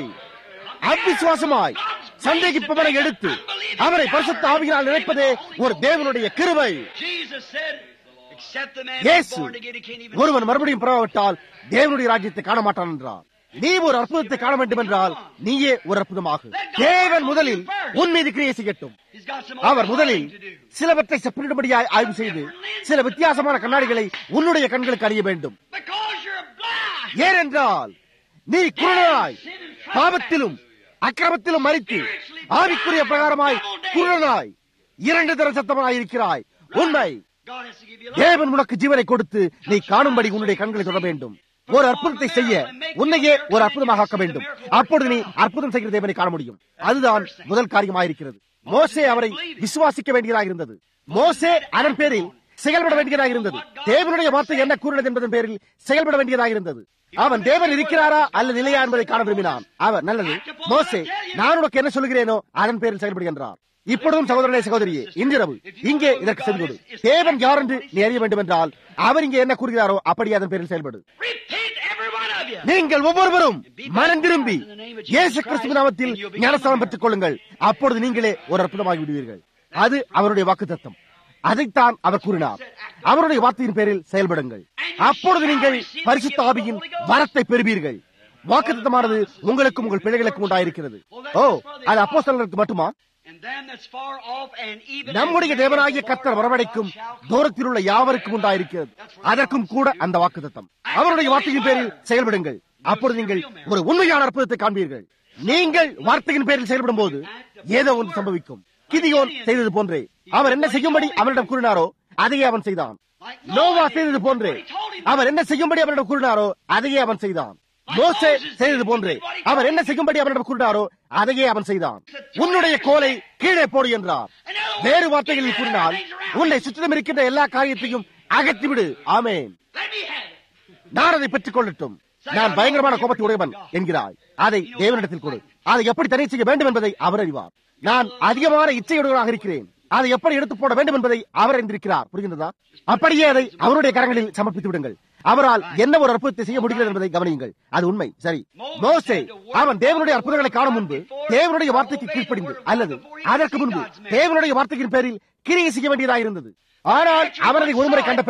அவிசுவாசமாய் சந்தேகிப்பவரை எடுத்து அவரை பரிசுத்த ஆவியினால் நினைப்பதே ஒரு தேவனுடைய கிருபை Jesus said, except the man is இயேசு born again, he can't even. ஒருவன் மறுபடியும் பிறவாவிட்டால் தேவனுடைய ராஜ்யத்தை காண மாட்டான் என்றார் நீ ஒரு அற்புதத்தை காண வேண்டும் என்றால் நீயே ஒரு அற்புதமாகு தேவன் முதலில் உன் மீது கிரியை செய்யட்டும் He's got some அவர் முதலில் overhauling to do. சிலவற்றை செப்பனிடும்படியாய் ஆய்வு செய்து சில வித்தியாசமான கண்ணாடிகளை உன்னுடைய கண்களுக்கு அறிய வேண்டும் Because you're blind. ஏனென்றால் நீ குருடனாய் பாவத்திலும் அக்கிரமத்திலும் மறித்து ஆவிக்குரிய பிரகாரமாய் குருடனாய் இரண்டு தர சத்தமாய் இருக்கிறாய் உண்மை God has to give you life. தேவன் உனக்கு ஜீவனை கொடுத்து நீ காணும்படி உன்னுடைய கண்களை தொட வேண்டும் ஒரு அற்புதத்தை செய்ய உன்னையே ஒரு அற்புதமாக ஆக்க வேண்டும் அப்பொழுது நீ அற்புதம் செய்கிற தேவனை காண முடியும் அதுதான் முதல் காரியமாயிருக்கிறது மோசே அவரை விசுவாசிக்க வேண்டியதாக இருந்தது மோசே அதன் பேரில் செயல்பட வேண்டியதாக இருந்தது தேவனுடைய வார்த்தை என்ன கூறினது என்பதன் பேரில் செயல்பட வேண்டியதாக இருந்தது அவன் தேவன் இருக்கிறாரா அல்லது இல்லையா என்பதை காண விரும்பினான் அவர் நல்லது மோசே நான் உனக்கு என்ன சொல்கிறேனோ அதன் பேரில் செயல்படுகின்றார் இப்பொழுதும் சகோதரனே சகோதரியே இன்றிரவு இங்கே இதற்கு செல்வது தேவன் யார் என்று நீ அறிய வேண்டும் என்றால் அவர் இங்கே என்ன கூறுகிறாரோ அப்படி அதன் பேரில் செயல்படு Repent, every one of you. நீங்கள் ஒவ்வொருவரும் மனம் திரும்பி இயேசு கிறிஸ்துவ நாமத்தில் ஞானஸ்தானம் பெற்றுக் கொள்ளுங்கள் அப்பொழுது நீங்களே ஒரு அற்புதமாகி விடுவீர்கள் அது அவருடைய வாக்குத்தத்தம் அதைத்தான் அவர் கூறினார் அவருடைய வார்த்தையின் பேரில் செயல்படுங்கள் அப்பொழுது நீங்கள் பரிசுத்த ஆவியின் வரத்தை பெறுவீர்கள் வாக்குத்தத்தமானது உங்களுக்கும் உங்கள் பிள்ளைகளுக்கும் உண்டாயிருக்கிறது ஓ அது அப்போஸ்தலர்களுக்கு மட்டுமா And them that's far off and even நம்முடைய தேவனாகிய கர்த்தர் வரவழைக்கும் தூரத்தில் உள்ள யாவருக்கும் உண்டாயிருக்கிறது அதற்கும் கூட அந்த வாக்குத்தத்தம் அவருடைய வார்த்தையின் பேரில் செயல்படுங்கள் அப்பொழுது நீங்கள் ஒரு உண்மையான அற்புதத்தை காண்பீர்கள் நீங்கள் வார்த்தையின் பேரில் செயல்படும் போது ஏதோ ஒன்று சம்பவிக்கும் கிதியோன் செய்தது போன்றே அவர் என்ன செய்யும்படி அவரிடம் கூறினாரோ அதையே அவன் செய்தான் நோவா செய்தது போன்றே அவர் என்ன செய்யும்படி அவரிடம் கூறினாரோ அதையே அவன் செய்தான் மோசே செய்தது போன்றே அவர் என்ன செய்யும்படி அவரிடம் கூறினாரோ அதையே அவன் செய்தான் உன்னுடைய கோலை கீழே போடு என்றார் வேறு வார்த்தைகளில் கூறினால் உன்னை சுற்றிலும் இருக்கின்ற எல்லா காரியத்தையும் அகற்றிவிடு ஆமேன் Let me have it. நான் அதை பெற்றுக் கொள்ளட்டும் நான் பயங்கரமான கோபத்தை உடையவன் என்கிறாய் அதை தேவனிடத்தில் கொடு அதை எப்படி தடை செய்ய வேண்டும் என்பதை அவர் அறிவார் நான் அதிகமான இச்சையுடையவராக இருக்கிறேன் அதை எப்படி எடுத்து போட வேண்டும் என்பதை அவர் அறிந்திருக்கிறார் புரிகின்றதா அப்படியே அதை அவருடைய கரங்களில் சமர்ப்பித்து விடுங்கள் அவரால் என்ன ஒரு அற்புதத்தை செய்ய முடிகிறது என்பதை கவனியுங்கள் அது உண்மை சரி மோசே அவன் தேவனுடைய அற்புதங்களை காணும் முன்பு தேவனுடைய வார்த்தைக்கு கீழ்ப்படிந்து அல்லது அதற்கு முன்பு தேவனுடைய வார்த்தையின் பேரில் கிரியை செய்ய வேண்டியதாக இருந்தது ஆனால் அவர் அதை ஒருமுறை கண்ட பிறகு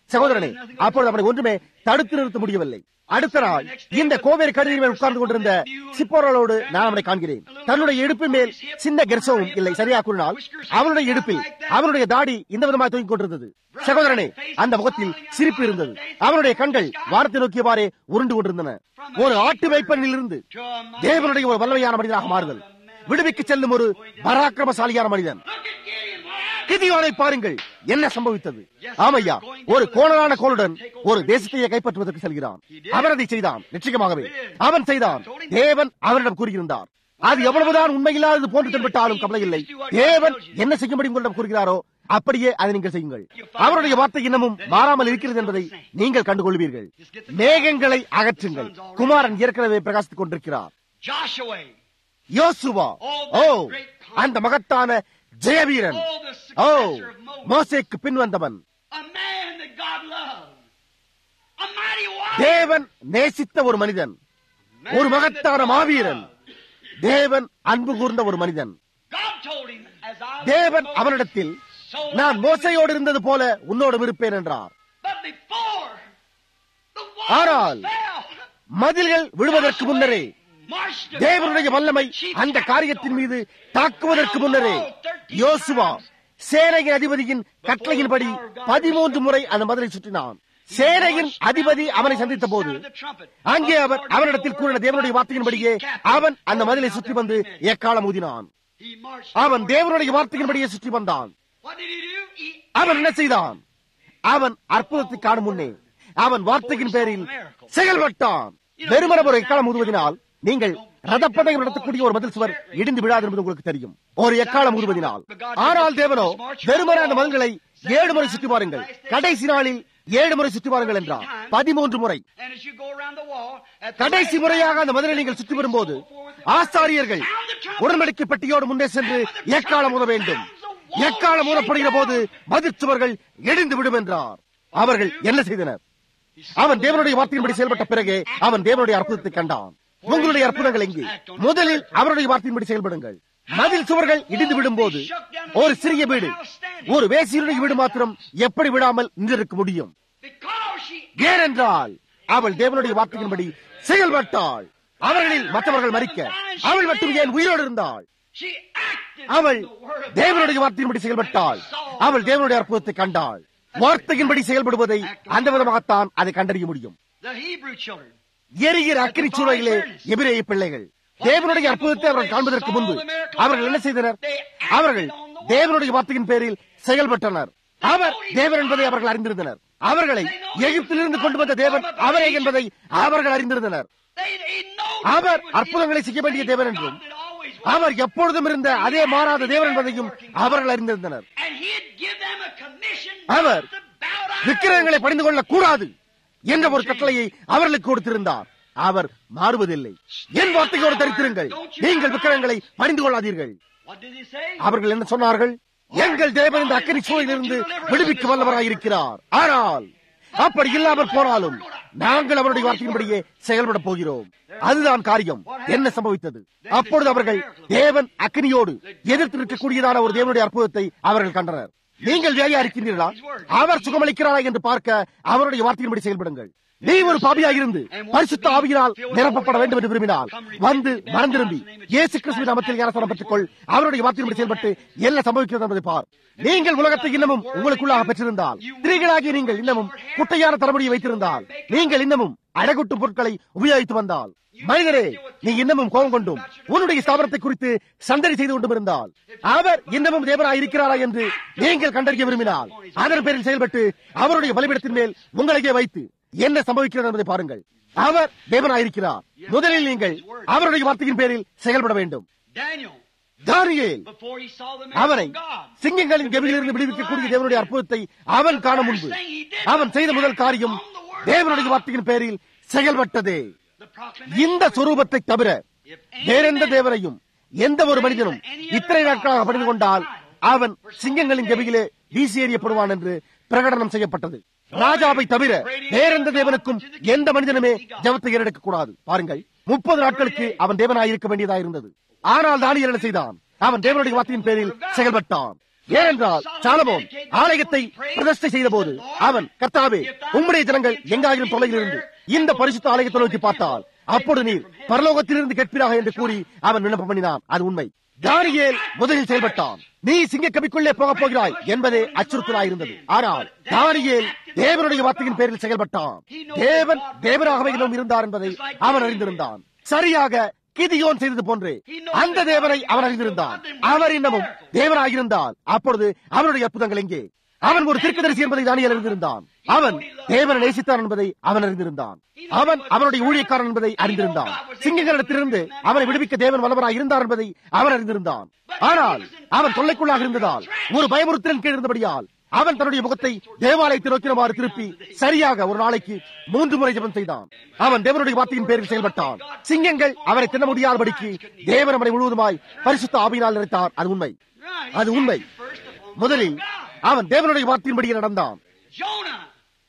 சகோதரனே அப்பொழுது அவனை ஒன்றுமே தடுத்து நிறுத்த முடியவில்லை அடுத்த நாள் இந்த கோவேறு கருதியின் மேல் உட்கார்ந்து கொண்டிருந்த சிப்போரலோடு நான் அவனை காண்கிறேன் தன்னுடைய இடுப்பின் மேல் சின்ன கெர்சவும் இல்லை சரியா கூறினால் அவனுடைய இடுப்பில் அவனுடைய தாடி இந்த விதமாக தூங்கிக் கொண்டிருந்தது சகோதரனே அந்த முகத்தில் சிரிப்பு இருந்தது அவனுடைய கண்கள் வானத்தை நோக்கியவாறே உருண்டு கொண்டிருந்தன ஒரு ஆட்டு வைப்பனில் இருந்து தேவனுடைய ஒரு வல்லமையான மனிதனாக மாறுதல் விடுவிக்கு செல்லும் ஒரு பராக்கிரமசாலியான மனிதன் கிதியோனை பாருங்கள் என்ன சம்பவித்தது ஆமையா ஒரு கோணலான கோளுடன் ஒரு தேசத்தையே கைப்பற்றுவதற்கு செல்கிறான் அவன் அதை செய்தான் நிச்சயமாகவே அவன் செய்தான் தேவன் அவனிடம் கூறியிருந்தார் அது எவ்வளவுதான் உண்மையில்லாதது போன்று தென்பட்டாலும் கவலை இல்லை தேவன் என்ன செய்யும்படி உங்களிடம் கூறுகிறாரோ அப்படியே அதை நீங்கள் செய்யுங்கள் அவருடைய வார்த்தை இன்னமும் மாறாமல் இருக்கிறது என்பதை நீங்கள் கண்டுகொள்வீர்கள் மேகங்களை அகற்றுங்கள் குமாரன் ஏற்கனவே பிரகாசித்துக் கொண்டிருக்கிறார் Joshua, யோசுவா ஓ அந்த மகத்தான ஜெயவீரன் ஓ மோசேக்கு பின் வந்தவன் a man that God loved, a mighty warrior. தேவன் நேசித்த ஒரு மனிதன் ஒரு மகத்தான மாவீரன் தேவன் அன்பு கூர்ந்த ஒரு மனிதன் God told him, as I was தேவன் with அவனிடத்தில் Moses, so நான் I will மோசையோடு இருந்தது போல உன்னோடும் இருப்பேன் என்றார் But before the ஆனால் walls fell, மதில்கள் விழுவதற்கு முன்னரே marched the தேவனுடைய வல்லமை அந்த காரியத்தின் மீது தாக்குவதற்கு முன்னரே யோசுவா சேனையின் அதிபதியின் கட்டளையின்படி பதிமூன்று முறை அந்த மதிலை சுற்றினான் சேனையின் அதிபதி அவனை சந்தித்த போது அங்கே அவர் அவனிடத்தில் கூறின தேவனுடைய வார்த்தையின்படியே அவன் அந்த மதிலை சுற்றி வந்து எக்காலம் ஊதினான் He marched. அவன் தேவனுடைய வார்த்தையின்படியே சுற்றி வந்தான் What did he do? He அவன் என்ன செய்தான் அவன் அற்புதத்தை காணும் முன்னே அவன் வார்த்தையின் பேரில் செயல்பட்டான் வெறுமன ஒரு எக்காலம் ஊதுவதினால் நீங்கள் ரதப்பதயம் நடத்தக்கூடிய ஒரு மதில் சுவர் இடிந்து விழாது என்பது உங்களுக்கு தெரியும் ஒரு எக்காலம் ஊதுவதினால் ஆனால் தேவனோ வெறுமன அந்த மதங்களை ஏழு முறை சுற்றி பாருங்கள் கடைசி நாளில் ஏழு முறை சுற்றி பாருங்கள் என்றார் பதிமூன்று முறை And as you go around the wall, at the கடைசி last முறையாக time, அந்த மதிலை நீங்கள் சுற்றி வரும்போது go forward, the ஆசாரியர்கள் உடன்படிக்கை பெட்டியோடு முன்னே சென்று எக்காலம் ஊத வேண்டும் எக்காலம் ஊதப்படுகிற போது மதில் சுவர்கள் இடிந்து விடும் என்றார் அவர்கள் என்ன செய்தனர் அவன் தேவனுடைய வார்த்தையின்படி செயல்பட்ட பிறகு அவன் தேவனுடைய அற்புதத்தை கண்டான் உங்களுடைய அற்புதங்கள் எங்கே முதலில் அவருடைய வார்த்தையின்படி செயல்படுங்கள் மதில் சுவர்கள் இடிந்து விடும்போது ஒரு சிறிய வீடு ஒரு வேசியுடைய வீடு மாத்திரம் எப்படி விடாமல் நின்றிருக்க முடியும் Because she ஏனென்றால் அவள் தேவனுடைய வார்த்தையின்படி செயல்பட்டாள் அவர்களில் மற்றவர்கள் மறிக்க அவள் மட்டும் ஏன் உயிரோடு இருந்தாள் she acted அவள் in the word of தேவனுடைய வார்த்தையின்படி செயல்பட்டாள் அவள் தேவனுடைய அற்புதத்தை கண்டாள் வார்த்தையின்படி செயல்படுவதை அந்த விதமாகத்தான் அதை கண்டறிய முடியும் the Hebrew children. எரிகிற அக்கினி சூழலிலே எபிரேய பிள்ளைகள் தேவனுடைய அற்புதத்தை அவர்கள் காண்பதற்கு முன்பு அவர்கள் என்ன செய்தனர் அவர்கள் தேவனுடைய வார்த்தையின் பேரில் செயல்பட்டனர் அவர் தேவன் என்பதை அவர்கள் அறிந்திருந்தனர் அவர்களை எகிப்திலிருந்து கொண்டு வந்த தேவன் அவரே என்பதை அவர்கள் அறிந்திருந்தனர் They, they know our that அற்புதங்களை செய்ய வேண்டிய தேவன் என்றும் God that always was. அவர் எப்பொழுதும் இருந்த அதே மாறாத தேவன் என்பதையும் அவர்கள் அறிந்திருந்தனர் And he'd give them a commission our not to bow down. விக்கிரகங்களை பணிந்து கொள்ளக் கூடாது என்ற ஒரு கட்டளையை அவர்களுக்கு கொடுத்திருந்தார் அவர் மாறுவதில்லை என் வார்த்தையோடு தரித்திருங்கள் நீங்கள் விக்கிரகங்களை பணிந்து கொள்ளாதீர்கள் What did he say? அவர்கள் என்ன சொன்னார்கள் எங்கள் தேவன் இந்த அக்கறை சூழலிலிருந்து விடுவிக்க வல்லவராயிருக்கிறார் ஆனால் அப்படி இல்லாமல் போனாலும் நாங்கள் அவருடைய வார்த்தையின்படியே செயல்பட போகிறோம் அதுதான் காரியம் என்ன சம்பவித்தது அப்பொழுது அவர்கள் தேவன் அக்னியோடு எதிர்த்து இருக்கக்கூடியதான ஒரு தேவனுடைய அற்புதத்தை அவர்கள் கண்டனர் நீங்கள் வேலையா இருக்கின்றீர்களா அவர் சுகமளிக்கிறாரா என்று பார்க்க அவருடைய வார்த்தையின்படி செயல்படுங்கள் நீ ஒரு பாபியாக இருந்து பரிசுத்த ஆவியினால் நிரப்பப்பட வேண்டும் என்று விரும்பினால் வந்து மனம் திரும்பி இயேசு கிறிஸ்துவின் நாமத்தில் ஞானஸ்தானம் பெற்றுக்கொள் அவருடைய வார்த்தையின்படி செயல்பட்டு என்ன சம்பவிக்கிறது என்பதை பார் நீங்கள் உலகத்தை இன்னமும் உங்களுக்குள்ளாக பெற்றிருந்தால் ஸ்திரீகளாகிய நீங்கள் இன்னமும் குட்டையான தலைமுடியை வைத்திருந்தால் நீங்கள் இன்னமும் அழகுட்டும் பொருட்களை உபயோகித்து வந்தால் மனிதரே நீ இன்னமும் கோபம் கொண்டும் உன்னுடைய ஸ்தாபனத்தை குறித்து சந்தடி செய்து கொண்டும் இருந்தால் அவர் இன்னமும் தேவனாய் இருக்கிறாரா என்று நீங்கள் கண்டறிய விரும்பினால் அதன் பேரில் செயல்பட்டு அவருடைய பலிபிடத்தின் மேல் உங்களையே வைத்து என்ன சம்பவிக்கிறது என்பதை பாருங்கள் அவர் தேவனாயிருக்கிறார் முதலில் நீங்கள் அவருடைய வார்த்தையின் பேரில் செயல்பட வேண்டும் Daniel, Daniel before he saw the அவனை miracle of God, சிங்கங்களின் கெபிலிருந்து விடுவிக்கக்கூடிய தேவனுடைய அற்புதத்தை அவன் காண முன்பு அவன் செய்த முதல் காரியம் தேவனுடைய வார்த்தையின் பேரில் செயல்பட்டதே the proclamation, இந்த சொரூபத்தை தவிர வேறெந்த தேவனையும் எந்த ஒரு மனிதனும் இத்தனை நாட்களாக பணிந்து கொண்டால் அவன் சிங்கங்களின் கெபியிலே வீசி எறியப்படுவான் என்று பிரகடனம் செய்யப்பட்டது ராஜாவை தவிர வேறெந்த தேவனுக்கும் எந்த மனிதனுமே ஜபத்தை ஏறெடுக்க கூடாது பாருங்கள் முப்பது நாட்களுக்கு அவன் தேவனாய் இருக்க வேண்டியதாக இருந்தது ஆனால் தானியல் என்ன செய்தான் அவன் தேவனுடைய வார்த்தையின் பேரில் செயல்பட்டான் ஏனென்றால் சாலமோன் ஆலயத்தை பிரதிஷ்டை செய்த போது அவன் கர்த்தாவே உம்முடைய ஜனங்கள் எங்காயிரம் தொலைவில் இருந்து இந்த பரிசுத்த ஆலயத்தை நோக்கி பார்த்தால் அப்பொழுது நீர் பரலோகத்திலிருந்து கேட்பீராக என்று கூறி அவன் விண்ணப்பம் பண்ணினான் அது உண்மை தானியேல் முதலில் செயல்பட்டான் நீ சிங்க கவிக்குள்ளே போகப் போகிறாய் என்பதே அச்சுறுத்தலாயிருந்தது ஆனால் தானியேல் தேவனுடைய வார்த்தையின் பேரில் செயல்பட்டான் தேவன் தேவனாகவே இன்னும் இருந்தார் என்பதை அவன் அறிந்திருந்தான் சரியாக கிதியோன் செய்தது போன்றே அந்த தேவனை அவன் அறிந்திருந்தான் அவர் இன்னமும் தேவனாயிருந்தால் அப்பொழுது அவனுடைய அற்புதங்கள் எங்கே அவன் ஒரு தீர்க்கதரிசி என்பதை தானியல் அறிந்திருந்தான் அவன் தேவனை நேசித்தான் என்பதை அவன் அறிந்திருந்தான் அவன் அவனுடைய ஊழியக்காரன் என்பதை அறிந்திருந்தான் சிங்கங்களிடத்திலிருந்து அவனை விடுவிக்க தேவன் வல்லவராய் இருந்தார் என்பதை அவன் அறிந்திருந்தான் ஆனால் அவன் தொல்லைக்குள்ளாக இருந்ததால் ஒரு பயமுறுத்தலின் கீழ் இருந்தபடியால் அவன் தன்னுடைய முகத்தை தேவாலயத்தை நோக்கினவாறு திருப்பி சரியாக ஒரு நாளைக்கு மூன்று முறை ஜெபம் செய்தான் அவன் தேவனுடைய வார்த்தையின் பேரில் செயல்பட்டான் சிங்கங்கள் அவரை தின்ன முடியாதபடிக்கு தேவன் அவனை முழுவதுமாய் பரிசுத்த ஆவியினால் நிறைத்தார் அது உண்மை அது உண்மை முதலில் அவன் தேவனுடைய வார்த்தையின்படியே நடந்தான் Jonah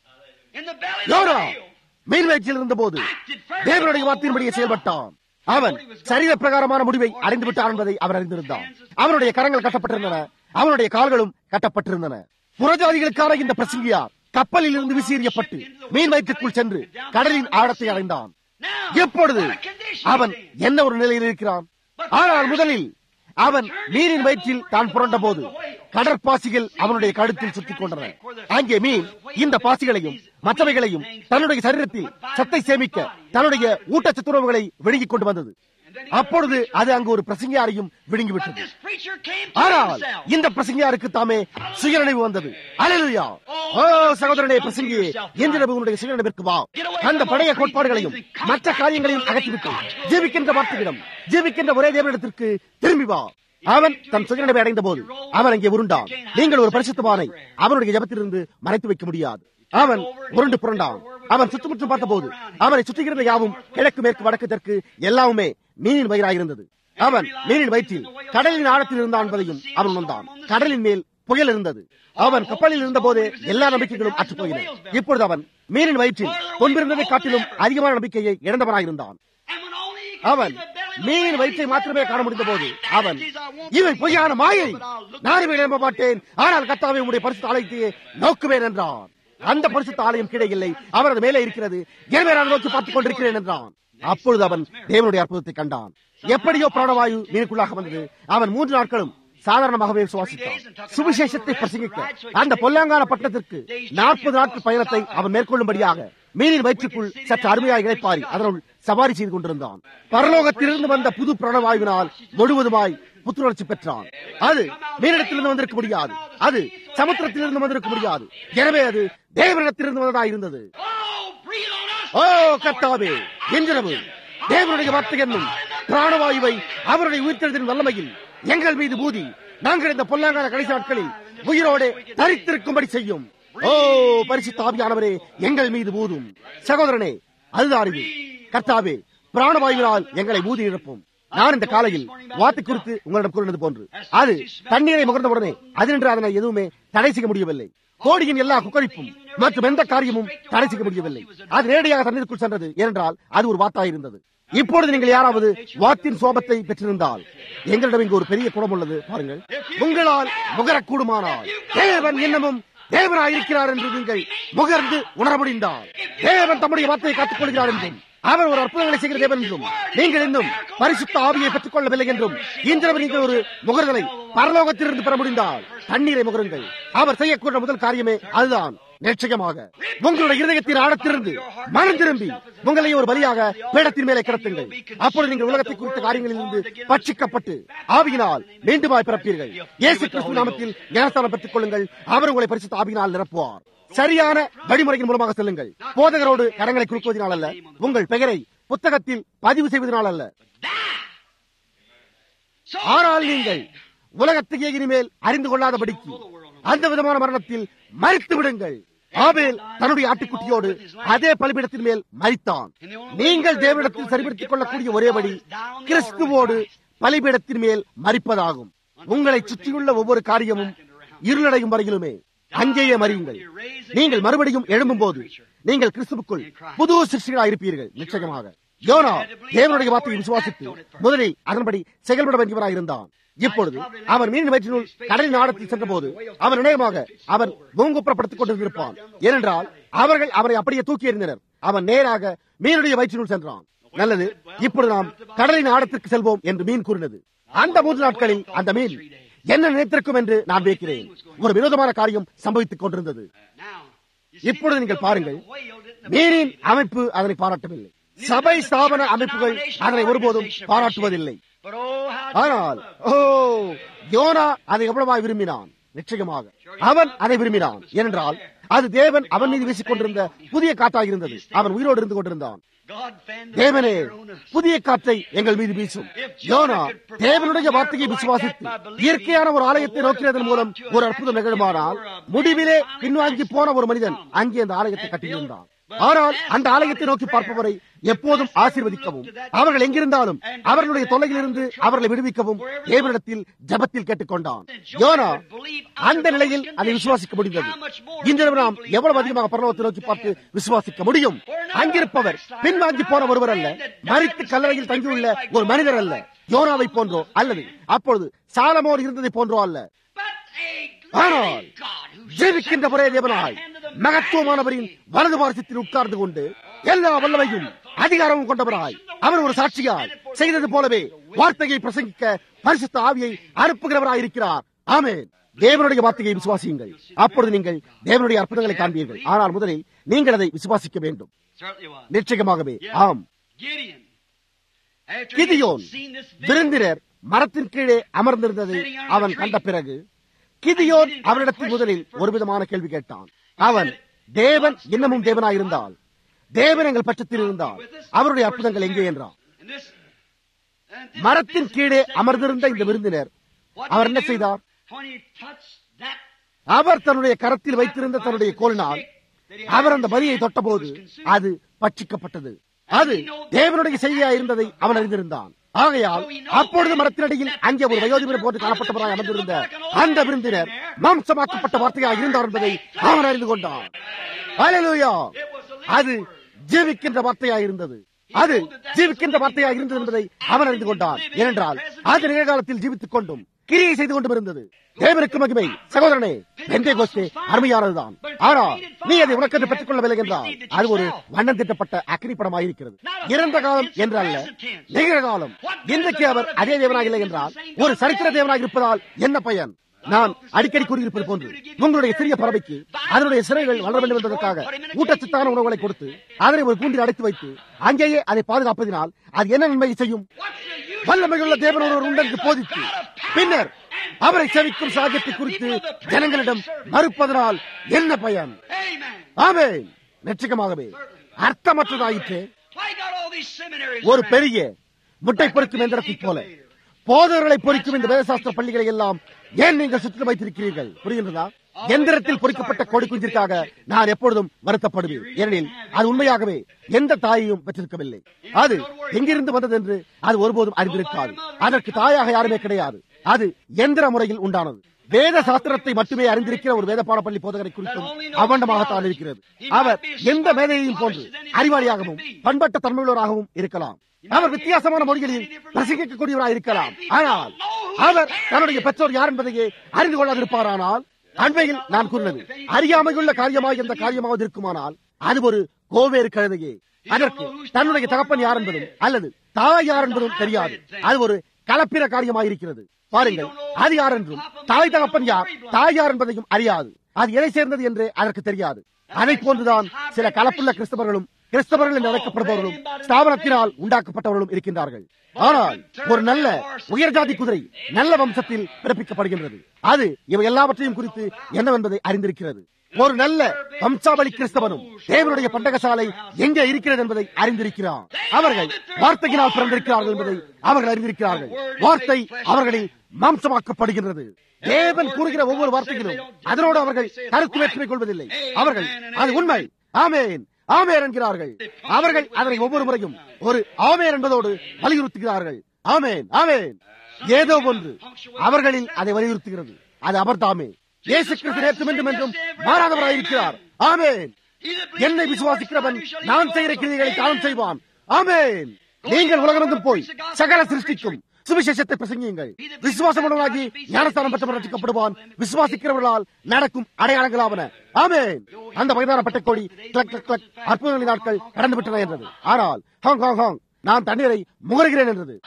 in the belly of யோனா the whale. மீன்வயிற்றில் இருந்தபோது தேவனுடைய வார்த்தையின்படியே செயல்பட்டான் அவன் சரீர பிரகாரமான முடிவை அடைந்து விட்டான் என்பதை அவர் அறிந்திருந்தான் அவனுடைய கரங்கள் கட்டப்பட்டிருந்தன அவனுடைய கால்களும் கட்டப்பட்டிருந்தன புறஜாதிகளுக்கான இந்த பிரசங்கியார் கப்பலில் இருந்து விசீறியப்பட்டு மீன் வயிற்றுக்குள் சென்று கடலின் ஆழத்தை அடைந்தான் எப்பொழுது அவன் என்ன ஒரு நிலையில் இருக்கிறான் ஆனால் முதலில் அவன் நீரின் வயிற்றில் தான் புரண்ட போது கடற்பாசிகள் அவனுடைய கழுத்தில் சுற்றிக் கொண்டன அங்கே மீன் இந்த பாசிகளையும் மற்றவைகளையும் தன்னுடைய சரீரத்தில் சத்தை சேமிக்க தன்னுடைய ஊட்டச்சத்துணவுகளை விழுங்கிக் கொண்டு வந்தது அப்பொழுது அது அங்கு ஒரு பிரசங்கியாரையும் விழுங்கிவிட்டது This preacher came to ஆனால் himself. இந்த பிரசங்கியாருக்கு தாமே சுயநினைவு வந்தது அலலுயா ஓ சகோதரனே பிரசங்கியே இன்றிரவு உன்னுடைய சுயநினைவிற்கு வா அந்த பழைய கோட்பாடுகளையும் மற்ற காரியங்களையும் அகற்றிவிட்டு ஜீவிக்கின்ற வார்த்தையிடம் ஜீவிக்கின்ற ஒரே தேவனிடத்திற்கு திரும்பி வா அவன் தன் சுயநினைவை அடைந்த போது அவன் அங்கே உருண்டான் நீங்கள் ஒரு பரிசுத்தவானை அவனுடைய ஜபத்திலிருந்து மறைத்து வைக்க முடியாது அவன் உருண்டு புரண்டான் அவன் சுற்றுமுற்றும் பார்த்தபோது அவனை சுற்றுகிறது யாவும் கிழக்கு மேற்கு வடக்கு தெற்கு எல்லாமே மீனின் வயிறாயிருந்தது அவன் மீனின் வயிற்றில் கடலின் ஆழத்தில் இருந்தான் என்பதையும் அவன் உணர்ந்தான் கடலின் மேல் புயல் இருந்தது அவன் கப்பலில் இருந்தபோது எல்லா நம்பிக்கைகளும் அற்றுப்போயின இப்பொழுது அவன் மீனின் வயிற்றில் கொண்டிருந்ததை காட்டிலும் அதிகமான நம்பிக்கையை இழந்தவனாயிருந்தான் And when only he could அவன் see the belly of the mean whale, வயிற்றை மாத்திரமே காண முடிந்த போது அவன் He says, "I won't இவை believe பொய்யான it, மாயை but I'll look நான் இவை நம்ப மாட்டேன் ஆனால் கத்தாவை உடைய பரிசுத்த ஆலயத்தையே நோக்குவேன் என்றான் அந்த பரிசுத்த ஆலயம் கீழே இல்லை அவரது மேலே இருக்கிறது எனவே நான் நோக்கி பார்த்துக் கொண்டிருக்கிறேன் என்றான் அப்பொழுது அவன் தேவனுடைய அற்புதத்தை கண்டான் எப்படியோ பிராணவாயு மீனுக்குள்ளாக வந்தது அவன் மூன்று நாட்களும் சாதாரணமாகவே சுவாசித்தான் சுவிசேஷத்தை பிரசங்கிக்க அந்த பொல்லாங்கான பட்டணத்திற்கு நாற்பது நாட்கள் பயணத்தை அவன் மேற்கொள்ளும்படியாக மீனின் வயிற்றுக்குள் சற்று அருமையாக இழைப்பாரி அதனுள் சவாரி செய்து கொண்டிருந்தான் பரலோகத்திலிருந்து வந்த புது பிராணவாயுவினால் முழுவதுமாய் புத்துணர்ச்சி பெற்றான் அது மீனிடத்திலிருந்து வந்திருக்க முடியாது அது சமுத்திரத்திலிருந்து வந்திருக்க முடியாது எனவே அது தேவனிடத்திலிருந்து வந்ததாக இருந்தது Oh, breathe on us. ஓ கர்த்தாவே என்றிரவு தேவனுடைய வார்த்தை என்னும் பிராணவாயுவை அவருடைய உயிர்த்தெழுதின் வல்லமையில் எங்கள் மீது பூதி நாங்கள் இந்த பொல்லாங்கான கடைசி நாட்களில் உயிரோடு தரித்திருக்கும்படி செய்யும் ஓ பரிசுத்த ஆவியானவரே எங்கள் மீது பூதும் சகோதரனே அதுதான் இது கர்த்தாவே பிராணவாயுவினால் எங்களை ஊதி இழப்போம் நான் இந்த காலையில் வார்த்தை குறித்து உங்களிடம் கூறினது போன்று அது தண்ணீரை முகர்ந்த உடனே அதனின்று அதனை எதுவுமே தடை செய்ய முடியவில்லை கோடியின் எல்லா குக்கரிப்பும் மற்றும் எந்த காரியமும் தடை செய்ய முடியவில்லை அது நேரடியாக தண்ணீருக்குள் சென்றது ஏனென்றால் அது ஒரு வார்த்தாய் இருந்தது இப்பொழுது நீங்கள் யாராவது வாத்தின் சோபத்தை பெற்றிருந்தால் எங்களிடம் இங்கு ஒரு பெரிய குடம் உள்ளது பாருங்கள் உங்களால் முகரக்கூடுமானால் தேவன் இன்னமும் தேவனாய் இருக்கிறார் என்று நீங்கள் முகர்ந்து உணர முடிந்தால் தேவன் தம்முடைய வார்த்தையை காத்துக் கொள்கிறார் என்றும் அவர் ஒரு அற்புதங்களை செய்கிற தேவன் என்றும் நீங்கள் இன்னும் பரிசுத்த ஆவியை பெற்றுக் கொள்ளவில்லை என்றும் இன்றிரவு நீங்கள் ஒரு முகர்தலை பரலோகத்திலிருந்து பெற முடிந்தால் தண்ணீரை முகருங்கள் அவர் செய்யக்கூடிய முதல் காரியமே அதுதான் நிச்சயமாக உங்களுடைய இருதயத்தின் ஆழத்திலிருந்து மனம் திரும்பி உங்களை ஒரு பலியாக பீடத்தின் மேலே கிடத்துங்கள் அப்பொழுது நீங்கள் உலகத்தை குறித்த காரியங்களில் இருந்து பட்சிக்கப்பட்டு ஆவியினால் மீண்டுமாய் பிறப்பீர்கள் இயேசு கிறிஸ்து நாமத்தில் ஞானஸ்தானம் பெற்றுக் கொள்ளுங்கள் அவர் உங்களை பரிசுத்த ஆவியினால் நிரப்புவார் சரியான வழிமுறையின் மூலமாக செல்லுங்கள் போதகரோடு கரங்களை குறுக்குவதனால் அல்ல உங்கள் பெயரை புத்தகத்தில் பதிவு செய்வதனால் அல்ல So ஆனால் நீங்கள் உலகத்தையே இனிமேல் அறிந்து கொள்ளாதபடிக்கு அந்த விதமான மரணத்தில் மறித்து விடுங்கள் ஆபேல் தன்னுடைய ஆட்டுக்குட்டியோடு அதே பலிபீடத்தின் மேல் மறித்தான் நீங்கள் தேவனிடத்தில் சரிபடுத்திக் கொள்ளக்கூடிய ஒரே வழி கிறிஸ்துவோடு பலிபீடத்தின் மேல் மறிப்பதாகும் உங்களை சுற்றியுள்ள ஒவ்வொரு காரியமும் இருளடையும் வரையிலுமே அங்கேயே மறியுங்கள் நீங்கள் மறுபடியும் எழும்பும் போது நீங்கள் கிறிஸ்துவுக்குள் புது சிருஷ்டிகளாக இருப்பீர்கள் நிச்சயமாக யோனா தேவனுடைய வார்த்தையை விசுவாசித்து முதலில் அதன்படி செயல்பட வேண்டியவராக இருந்தான் இப்பொழுது அவன் மீன் வயிற்றினுள் கடலின் ஆழத்தில் சென்றபோது அவன் நினைவாக அவன் பூங்குப்புறப்படுத்திக் கொண்டிருந்திருப்பான் ஏனென்றால் அவர்கள் அவரை அப்படியே தூக்கி எறிந்தனர் அவன் நேராக மீனுடைய வயிற்றினுள் சென்றான் நல்லது இப்பொழுது நாம் கடலின் ஆழத்திற்கு செல்வோம் என்று மீன் கூறினது அந்த மூன்று நாட்களில் அந்த மீன் என்ன நினைத்திருக்கும் என்று நான் வியக்கிறேன் ஒரு வினோதமான காரியம் சம்பவித்துக் கொண்டிருந்தது இப்பொழுது நீங்கள் பாருங்கள் மீனின் அமைப்பு அதனை பாராட்டவில்லை சபை ஸ்தாபன அமைப்புகள் அதனை ஒருபோதும் பாராட்டுவதில்லை ஆனால் ஓ யோனா அதை எவ்வளவாய் விரும்பினான் நிச்சயமாக அவன் அதை விரும்பினான் ஏனென்றால் அது தேவன் அவன் மீது வீசிக் கொண்டிருந்த புதிய காற்றாக இருந்தது அவன் உயிரோடு இருந்து கொண்டிருந்தான் தேவனே புதிய காற்றை எங்கள் மீது வீசும் யோனா தேவனுடைய வார்த்தையை விசுவாசித்து இயற்கையான ஒரு ஆலயத்தை நோக்கியதன் மூலம் ஒரு அற்புதம் நிகழுமானால் முடிவிலே பின்வாங்கி போன ஒரு மனிதன் அங்கே அந்த ஆலயத்தை கட்டியிருந்தான் ஆனால் அந்த ஆலயத்தை நோக்கி பார்ப்பவரை எப்போதும் ஆசீர்வதிக்கவும் அவர்கள் எங்கிருந்தாலும் அவர்களுடைய தொல்லையிலிருந்து அவர்களை விடுவிக்கவும் தேவனிடத்தில் ஜபத்தில் கேட்டுக்கொண்டான் யோனா அந்த நிலையில் அதை விசுவாசிக்க முடிந்தது இன்றிரவு நாம் எவ்வளவு அதிகமாக பரலோகத்தை நோக்கி பார்த்து விசுவாசிக்க முடியும் அங்கிருப்பவர் பின்வாங்கி போன ஒருவர் அல்ல மறித்து கல்லறையில் தங்கியுள்ள ஒரு மனிதர் அல்ல யோனாவை போன்றோ அல்லது அப்பொழுது சாலமோர் இருந்ததை போன்றோ அல்ல ஆனால் ஜெயிக்கின்ற ஒரே தேவனாய் மகத்துவமானவரின் வலது பாரசத்தில் உட்கார்ந்து கொண்டு எல்லா வல்லமையும் அதிகாரமும் கொண்டவராய் அவர் ஒரு சாட்சியாய் செய்தது போலவே வார்த்தையை பிரசங்கிக்க பரிசுத்த ஆவியை அனுப்புகிறவராய் இருக்கிறார் ஆமேன் தேவனுடைய வார்த்தையை விசுவாசியுங்கள் அப்பொழுது நீங்கள் தேவனுடைய அற்புதங்களை காண்பீர்கள் ஆனால் முதலில் நீங்கள் அதை விசுவாசிக்க வேண்டும் நிச்சயமாகவே ஆம் கிதியோன் விருந்தினர் மரத்தின் கீழே அமர்ந்திருந்ததை அவன் கண்ட பிறகு கிதியோன் அவனிடத்தில் முதலில் ஒரு விதமான கேள்வி கேட்டான் அவன் தேவன் இன்னமும் தேவனாயிருந்தால் தேவன் எங்கள் பட்சத்தில் இருந்தால் அவருடைய அற்புதங்கள் எங்கே என்றான் மரத்தின் கீழே அமர்ந்திருந்த இந்த விருந்தினர் அவர் என்ன செய்தார் அவர் தன்னுடைய கரத்தில் வைத்திருந்த தன்னுடைய கோலினால் அவர் அந்த பலியை தொட்டபோது அது பட்சிக்கப்பட்டது அது தேவனுடைய செய்தியா இருந்ததை அவன் அறிந்திருந்தான் ஆகையால் அப்பொழுது மரத்தினடியில் அங்கே ஒரு வயோதிபர் போட்டு காணப்பட்டவராய் அமர்ந்திருந்த அந்த விருந்தினர் மாம்சமாக்கப்பட்ட வார்த்தையாக இருந்தார் என்பதை அவன் அறிந்து கொண்டான் அது ஜீவிக்கின்ற வார்த்தையாக இருந்தது அது ஜீவிக்கின்ற வார்த்தையாக இருந்தது என்பதை அவன் அறிந்து கொண்டான் ஏனென்றால் அது நிகழ்காலத்தில் ஜீவித்துக் கொண்டும் கிரியை செய்து கொண்டும் இருந்தது தேவனுக்கு மகிமை சகோதரனே வெந்தே கோஸ்தே அருமையானதுதான் ஆனால் நீ அதை உனக்கென்று பெற்றுக் கொள்ளவில்லை என்றால் அது ஒரு வண்ணம் திட்டப்பட்ட அக்னி படமாயிருக்கிறது இறந்த காலம் என்று அல்ல நிகழ்காலம் இன்றைக்கு அவர் அதே தேவனாக இல்லை என்றால் ஒரு சரித்திர தேவனாக இருப்பதால் என்ன பயன் நான் அடிக்கடி கூறியிருப்பது போன்று உங்களுடைய சிறிய பறவைக்கு அதனுடைய சிறைகள் வளர வேண்டும் என்பதற்காக ஊட்டச்சத்தான உணவுகளை கொடுத்து அதனை ஒரு கூண்டில் அடைத்து வைத்து அங்கேயே அதை பாதுகாப்பதினால் அது என்ன நன்மை செய்யும் வல்லமையுள்ள தேவன் ஒருவர் உண்டென்று போதித்து பின்னர் அவரை செவிக்கும் சாகியத்தை குறித்து ஜனங்களிடம் மறுப்பதனால் என்ன பயன் ஆமே நிச்சயமாகவே அர்த்தமற்றதாயிற்று ஒரு பெரிய முட்டை பொறுக்கும் எந்திரத்தைப் போல போதவர்களை பொறிக்கும் இந்த வேதசாஸ்திர பள்ளிகளை எல்லாம் ஏன் நீங்கள் சுற்றி வைத்திருக்கிறீர்கள் புரிகின்றதா எந்திரத்தில் பொறிக்கப்பட்ட கொடி குஞ்சிற்காக நான் எப்பொழுதும் வருத்தப்படுவேன் ஏனெனில் அது உண்மையாகவே எந்த தாயையும் பெற்றிருக்கவில்லை அது எங்கிருந்து வந்தது என்று அது ஒருபோதும் அறிந்திருக்காது அதற்கு தாயாக யாருமே கிடையாது அது எந்திர முறையில் உண்டானது வேத சாஸ்திரத்தை மட்டுமே அறிந்திருக்கிற ஒரு வேத பாடப்பள்ளி போதகரை குறித்தும் அவண்டமாகத்தான் இருக்கிறது அவர் எந்த மேதையையும் போன்று அறிவாளியாகவும் பண்பட்ட தன்மையுள்ளவராகவும் இருக்கலாம் அவர் வித்தியாசமான மொழிகளில் பிரசங்கிக்கக்கூடியவராக இருக்கலாம் ஆனால் அவர் தன்னுடைய பெற்றோர் யார் என்பதையே அறிந்து கொள்ளாதிருப்பாரானால் அண்மையில் நான் கூறினது அறியாமையுள்ள காரியமாக எந்த காரியமாவது இருக்குமானால் அது ஒரு கோவேறு கழுதையே அதற்கு தன்னுடைய தகப்பன் யார் என்பதும் அல்லது தாய் யார் என்பதும் தெரியாது அது ஒரு கலப்பிர காரியமாக இருக்கிறது பாருங்கள் அது யார் என்றும் தாய் தகப்பன் யார் தாய் யார் என்பதையும் அறியாது அது எதை சேர்ந்தது என்று அதற்கு தெரியாது அதை போன்றுதான் சில கலப்புள்ள கிறிஸ்தவர்களும் கிறிஸ்தவர்கள் என்று அழைக்கப்படுபவர்களும் ஸ்தாபனத்தினால் உண்டாக்கப்பட்டவர்களும் இருக்கின்றார்கள் ஆனால் ஒரு நல்ல உயர்ஜாதி குதிரை நல்ல வம்சத்தில் பிறப்பிக்கப்படுகின்றது அது இவை எல்லாவற்றையும் குறித்து என்னவென்பதை அறிந்திருக்கிறது ஒரு நல்ல வம்சாவளி கிறிஸ்தவனும் தேவனுடைய பண்டகசாலை எங்கே இருக்கிறது என்பதை அறிந்திருக்கிறார் அவர்கள் வார்த்தையினால் பிறந்திருக்கிறார்கள் என்பதை அவர்கள் அறிந்திருக்கிறார்கள் வார்த்தை அவர்களில் மாம்சமாக்கப்படுகின்றது தேவன் கூறுகிற ஒவ்வொரு வார்த்தையிலும் அதனோடு அவர்கள் கருத்து வேற்றுமை கொள்வதில்லை அவர்கள் அது உண்மை ஆமேன் ஆமேர் என்கிறார்கள் அவர்கள் அதனை ஒவ்வொரு முறையும் ஒரு ஆமேர் என்பதோடு வலியுறுத்துகிறார்கள் ஆமேன் ஆமேன் ஏதோ ஒன்று அவர்களில் அதை வலியுறுத்துகிறது அது அபர்தாமே இயேசு கிறிஸ்து நேற்றும் என்றும் என்றும் மாறாதவராயிருக்கிறார் ஆமேன் என்னை விசுவாசிக்கிறவன் நான் செய்கிற கிரியைகளை தானும் செய்வான் ஆமென் நீங்கள் உலகமெங்கும் போய் சகல சிருஷ்டிக்கும் சுவிசேஷத்தை பிரசங்கியுங்கள் விசுவாசமுள்ளவனாகி ஞானஸ்தானம் பெற்றவர் ரட்சிக்கப்படுவான் விசுவாசிக்கிறவர்களால் நடக்கும் அடையாளங்களாவன ஆமென் அந்த மைதான பட்டக்கோடி கிளக் கிளக் கிளக் அற்புதங்களின் நாட்கள் கடந்து விட்டன என்றது ஆனால் ஹாங் ஹாங் ஹாங் நான் தண்ணீரை முகருகிறேன் என்றது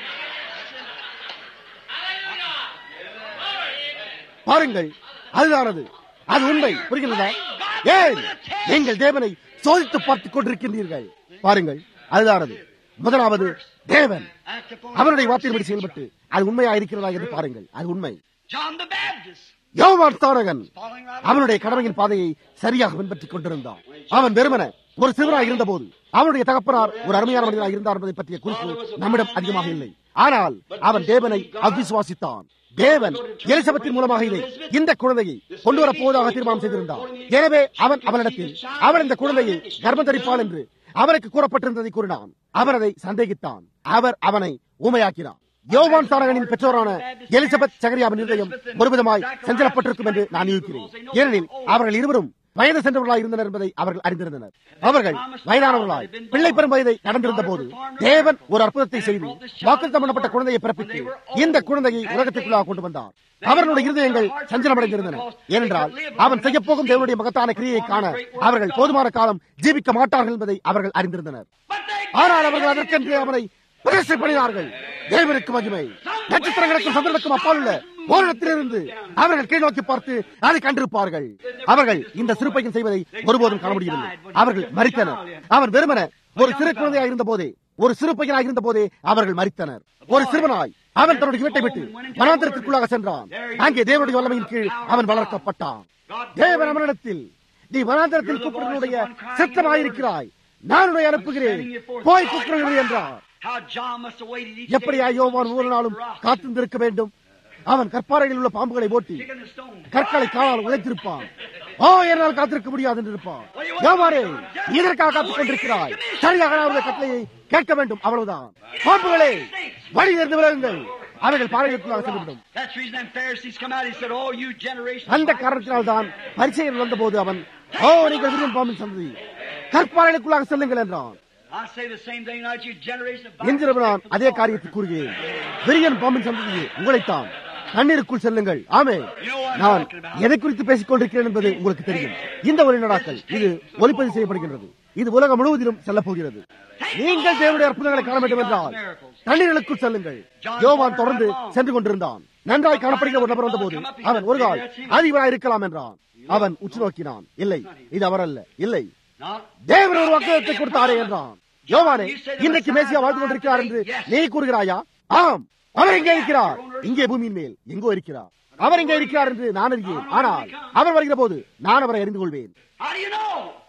பாருங்கள் அதுதானது அது உண்மை புரிகிறதா ஏன் நீங்கள் தேவனை சோதித்து பார்த்துக் கொண்டிருக்கின்றீர்கள் பாருங்கள் அதுதானது முதலாவது தேவன் அவருடைய வார்த்தையின்படி செயல்பட்டு அது உண்மையா இருக்கிறதா என்று பாருங்கள் அது உண்மை John the Baptist. யோவான் ஸ்தானகன் அவனுடைய கடமையின் பாதையை சரியாக பின்பற்றிக் கொண்டிருந்தான் அவன் வெறுமன ஒரு சிறுவனாக இருந்தபோது அவனுடைய தகப்பனார் ஒரு அருமையான மனிதனாக இருந்தார் என்பதை பற்றிய குறிப்பு நம்மிடம் அதிகமாக இல்லை ஆனால் அவன் தேவனை அவிசுவாசித்தான் தேவன் எலிசபத்தின் மூலமாக இதை இந்த குழந்தையை கொண்டு வரப் போவதாக தீர்மானம் செய்திருந்தார் எனவே அவன் அவனிடத்தில் அவன் இந்த குழந்தையை கர்ப்பம் தரிப்பான் என்று அவனுக்கு கூறப்பட்டிருந்ததை கூறினான் அவர் அதை சந்தேகித்தான் அவர் அவனை ஊமையாக்கினான் யோவான் தாரகனின் பெற்றோரான எலிசபெத் சகரியாவின் இருதயம் ஒருவிதமாய் சஞ்சலப்பட்டிருக்கும் என்று நான் யூகிக்கிறேன் ஏனெனில் அவர்கள் இருவரும் வயது சென்றவர்களாய் இருந்தனர் என்பதை அவர்கள் அறிந்திருந்தனர் அவர்கள் வயதானவர்களாய் பிள்ளை பெறும் வயதை நடந்திருந்த போது தேவன் ஒரு அற்புதத்தை செய்து வாக்குத்தம் பண்ணப்பட்ட குழந்தையை பிறப்பித்து இந்த குழந்தையை உலகத்திற்குள்ளாக கொண்டு வந்தார் அவர்களுடைய இருதயங்கள் சஞ்சலமடைந்திருந்தன ஏனென்றால் அவன் செய்யப் போகும் தேவனுடைய மகத்தான கிரியை காண அவர்கள் போதுமான காலம் ஜீவிக்க மாட்டார்கள் என்பதை அவர்கள் அறிந்திருந்தனர் ஆனால் அவர்கள் அதற்கென்று அவனை பிரதிஷ்டை பண்ணினார்கள் தேவனுக்கு மகிமை நட்சத்திரங்களுக்கும் சந்திரனுக்கும் அப்பால் உள்ள ஓரிடத்திலிருந்து அவர்கள் கீழ் நோக்கி பார்த்து அதை கண்டிருப்பார்கள் அவர்கள் இந்த சிறுப்பையும் செய்வதை ஒருபோதும் காண முடியவில்லை அவர்கள் மறித்தனர் அவன் வெறுமன ஒரு சிறு குழந்தையாக இருந்த போதே ஒரு சிறு பையனாக இருந்த போதே அவர்கள் மறித்தனர் ஒரு சிறுவனாய் அவன் தன்னுடைய வீட்டை விட்டு வனாந்திரத்திற்குள்ளாக சென்றான் அங்கே தேவனுடைய வல்லமையின் கீழ் அவன் வளர்க்கப்பட்டான் தேவன் அவனிடத்தில் நீ வனாந்திரத்தில் கூப்பிடுவனுடைய சித்தமாயிருக்கிறாய் நான் உன்னை அனுப்புகிறேன் போய் கூப்பிடுகிறது என்றார் How John must have waited each எப்படியா day யோவான் ஒவ்வொரு நாளும் for rocks, காத்திருந்திருக்க வேண்டும் அவன் கற்பாறையில் உள்ள பாம்புகளை ஓட்டி kicking the stone. கற்களை காலால் உழைத்திருப்பான் ஓ என்னால் காத்திருக்க முடியாது என்று இருப்பான் யோவானே இதற்காக காத்துக் கொண்டிருக்கிறாய் சரியாக அவருடைய கட்டளையை கேட்க வேண்டும் அவ்வளவுதான் பாம்புகளே வழி இருந்து விலகுங்கள் அவர்கள் பாறைகளுக்குள்ளாக சென்றுவிடும் That's the reason them Pharisees come out. He said, "Oh, you generation." அந்த காரணத்தினால் தான் பரிசையில் வந்தபோது அவன் ஓ நீங்கள் விரும்பும் பாம்பின் சந்ததி கற்பாறைகளுக்குள்ளாக செல்லுங்கள் என்றான் I say the same thing, not you generation. of இன்றிரவு நான் அதே காரியத்தை கூறுகிறேன் விரியன் பாம்பின் சந்ததியே உங்களைத்தான் தண்ணீருக்குள் செல்லுங்கள் ஆமே நான் எதை குறித்து பேசிக் கொண்டிருக்கிறேன் என்பது உங்களுக்கு தெரியும் இந்த ஒளி நடாக்கள் இது ஒளிப்பதிவு செய்யப்படுகின்றது இது உலகம் முழுவதிலும் செல்லப் போகிறது நீங்கள் தேவனுடைய அற்புதங்களை காண வேண்டும் என்றால் தண்ணீர்களுக்குள் செல்லுங்கள் யோவான் தொடர்ந்து சென்று கொண்டிருந்தான் நன்றாய் காணப்படுகிற ஒரு நபர் வந்தபோது அவன் ஒரு கால் அதிபராய் இருக்கலாம் என்றான் அவன் உற்று நோக்கினான் இல்லை இது அவரல்ல இல்லை Not தேவன் ஒரு வாக்குத்தத்தை கொடுத்தாரே என்றான் யோவானே இன்றைக்கு மேசியா வாழ்ந்து கொண்டிருக்கிறார் என்று நீ கூறுகிறாயா ஆம் அவர் எங்கே இருக்கிறார் இங்கே பூமியின் மேல் எங்கோ இருக்கிறார் அவர் எங்கே இருக்கிறார் என்று நான் அறிகிறேன் ஆனால் அவர் வருகிற போது நான் அவரை அறிந்து கொள்வேன் How do you know?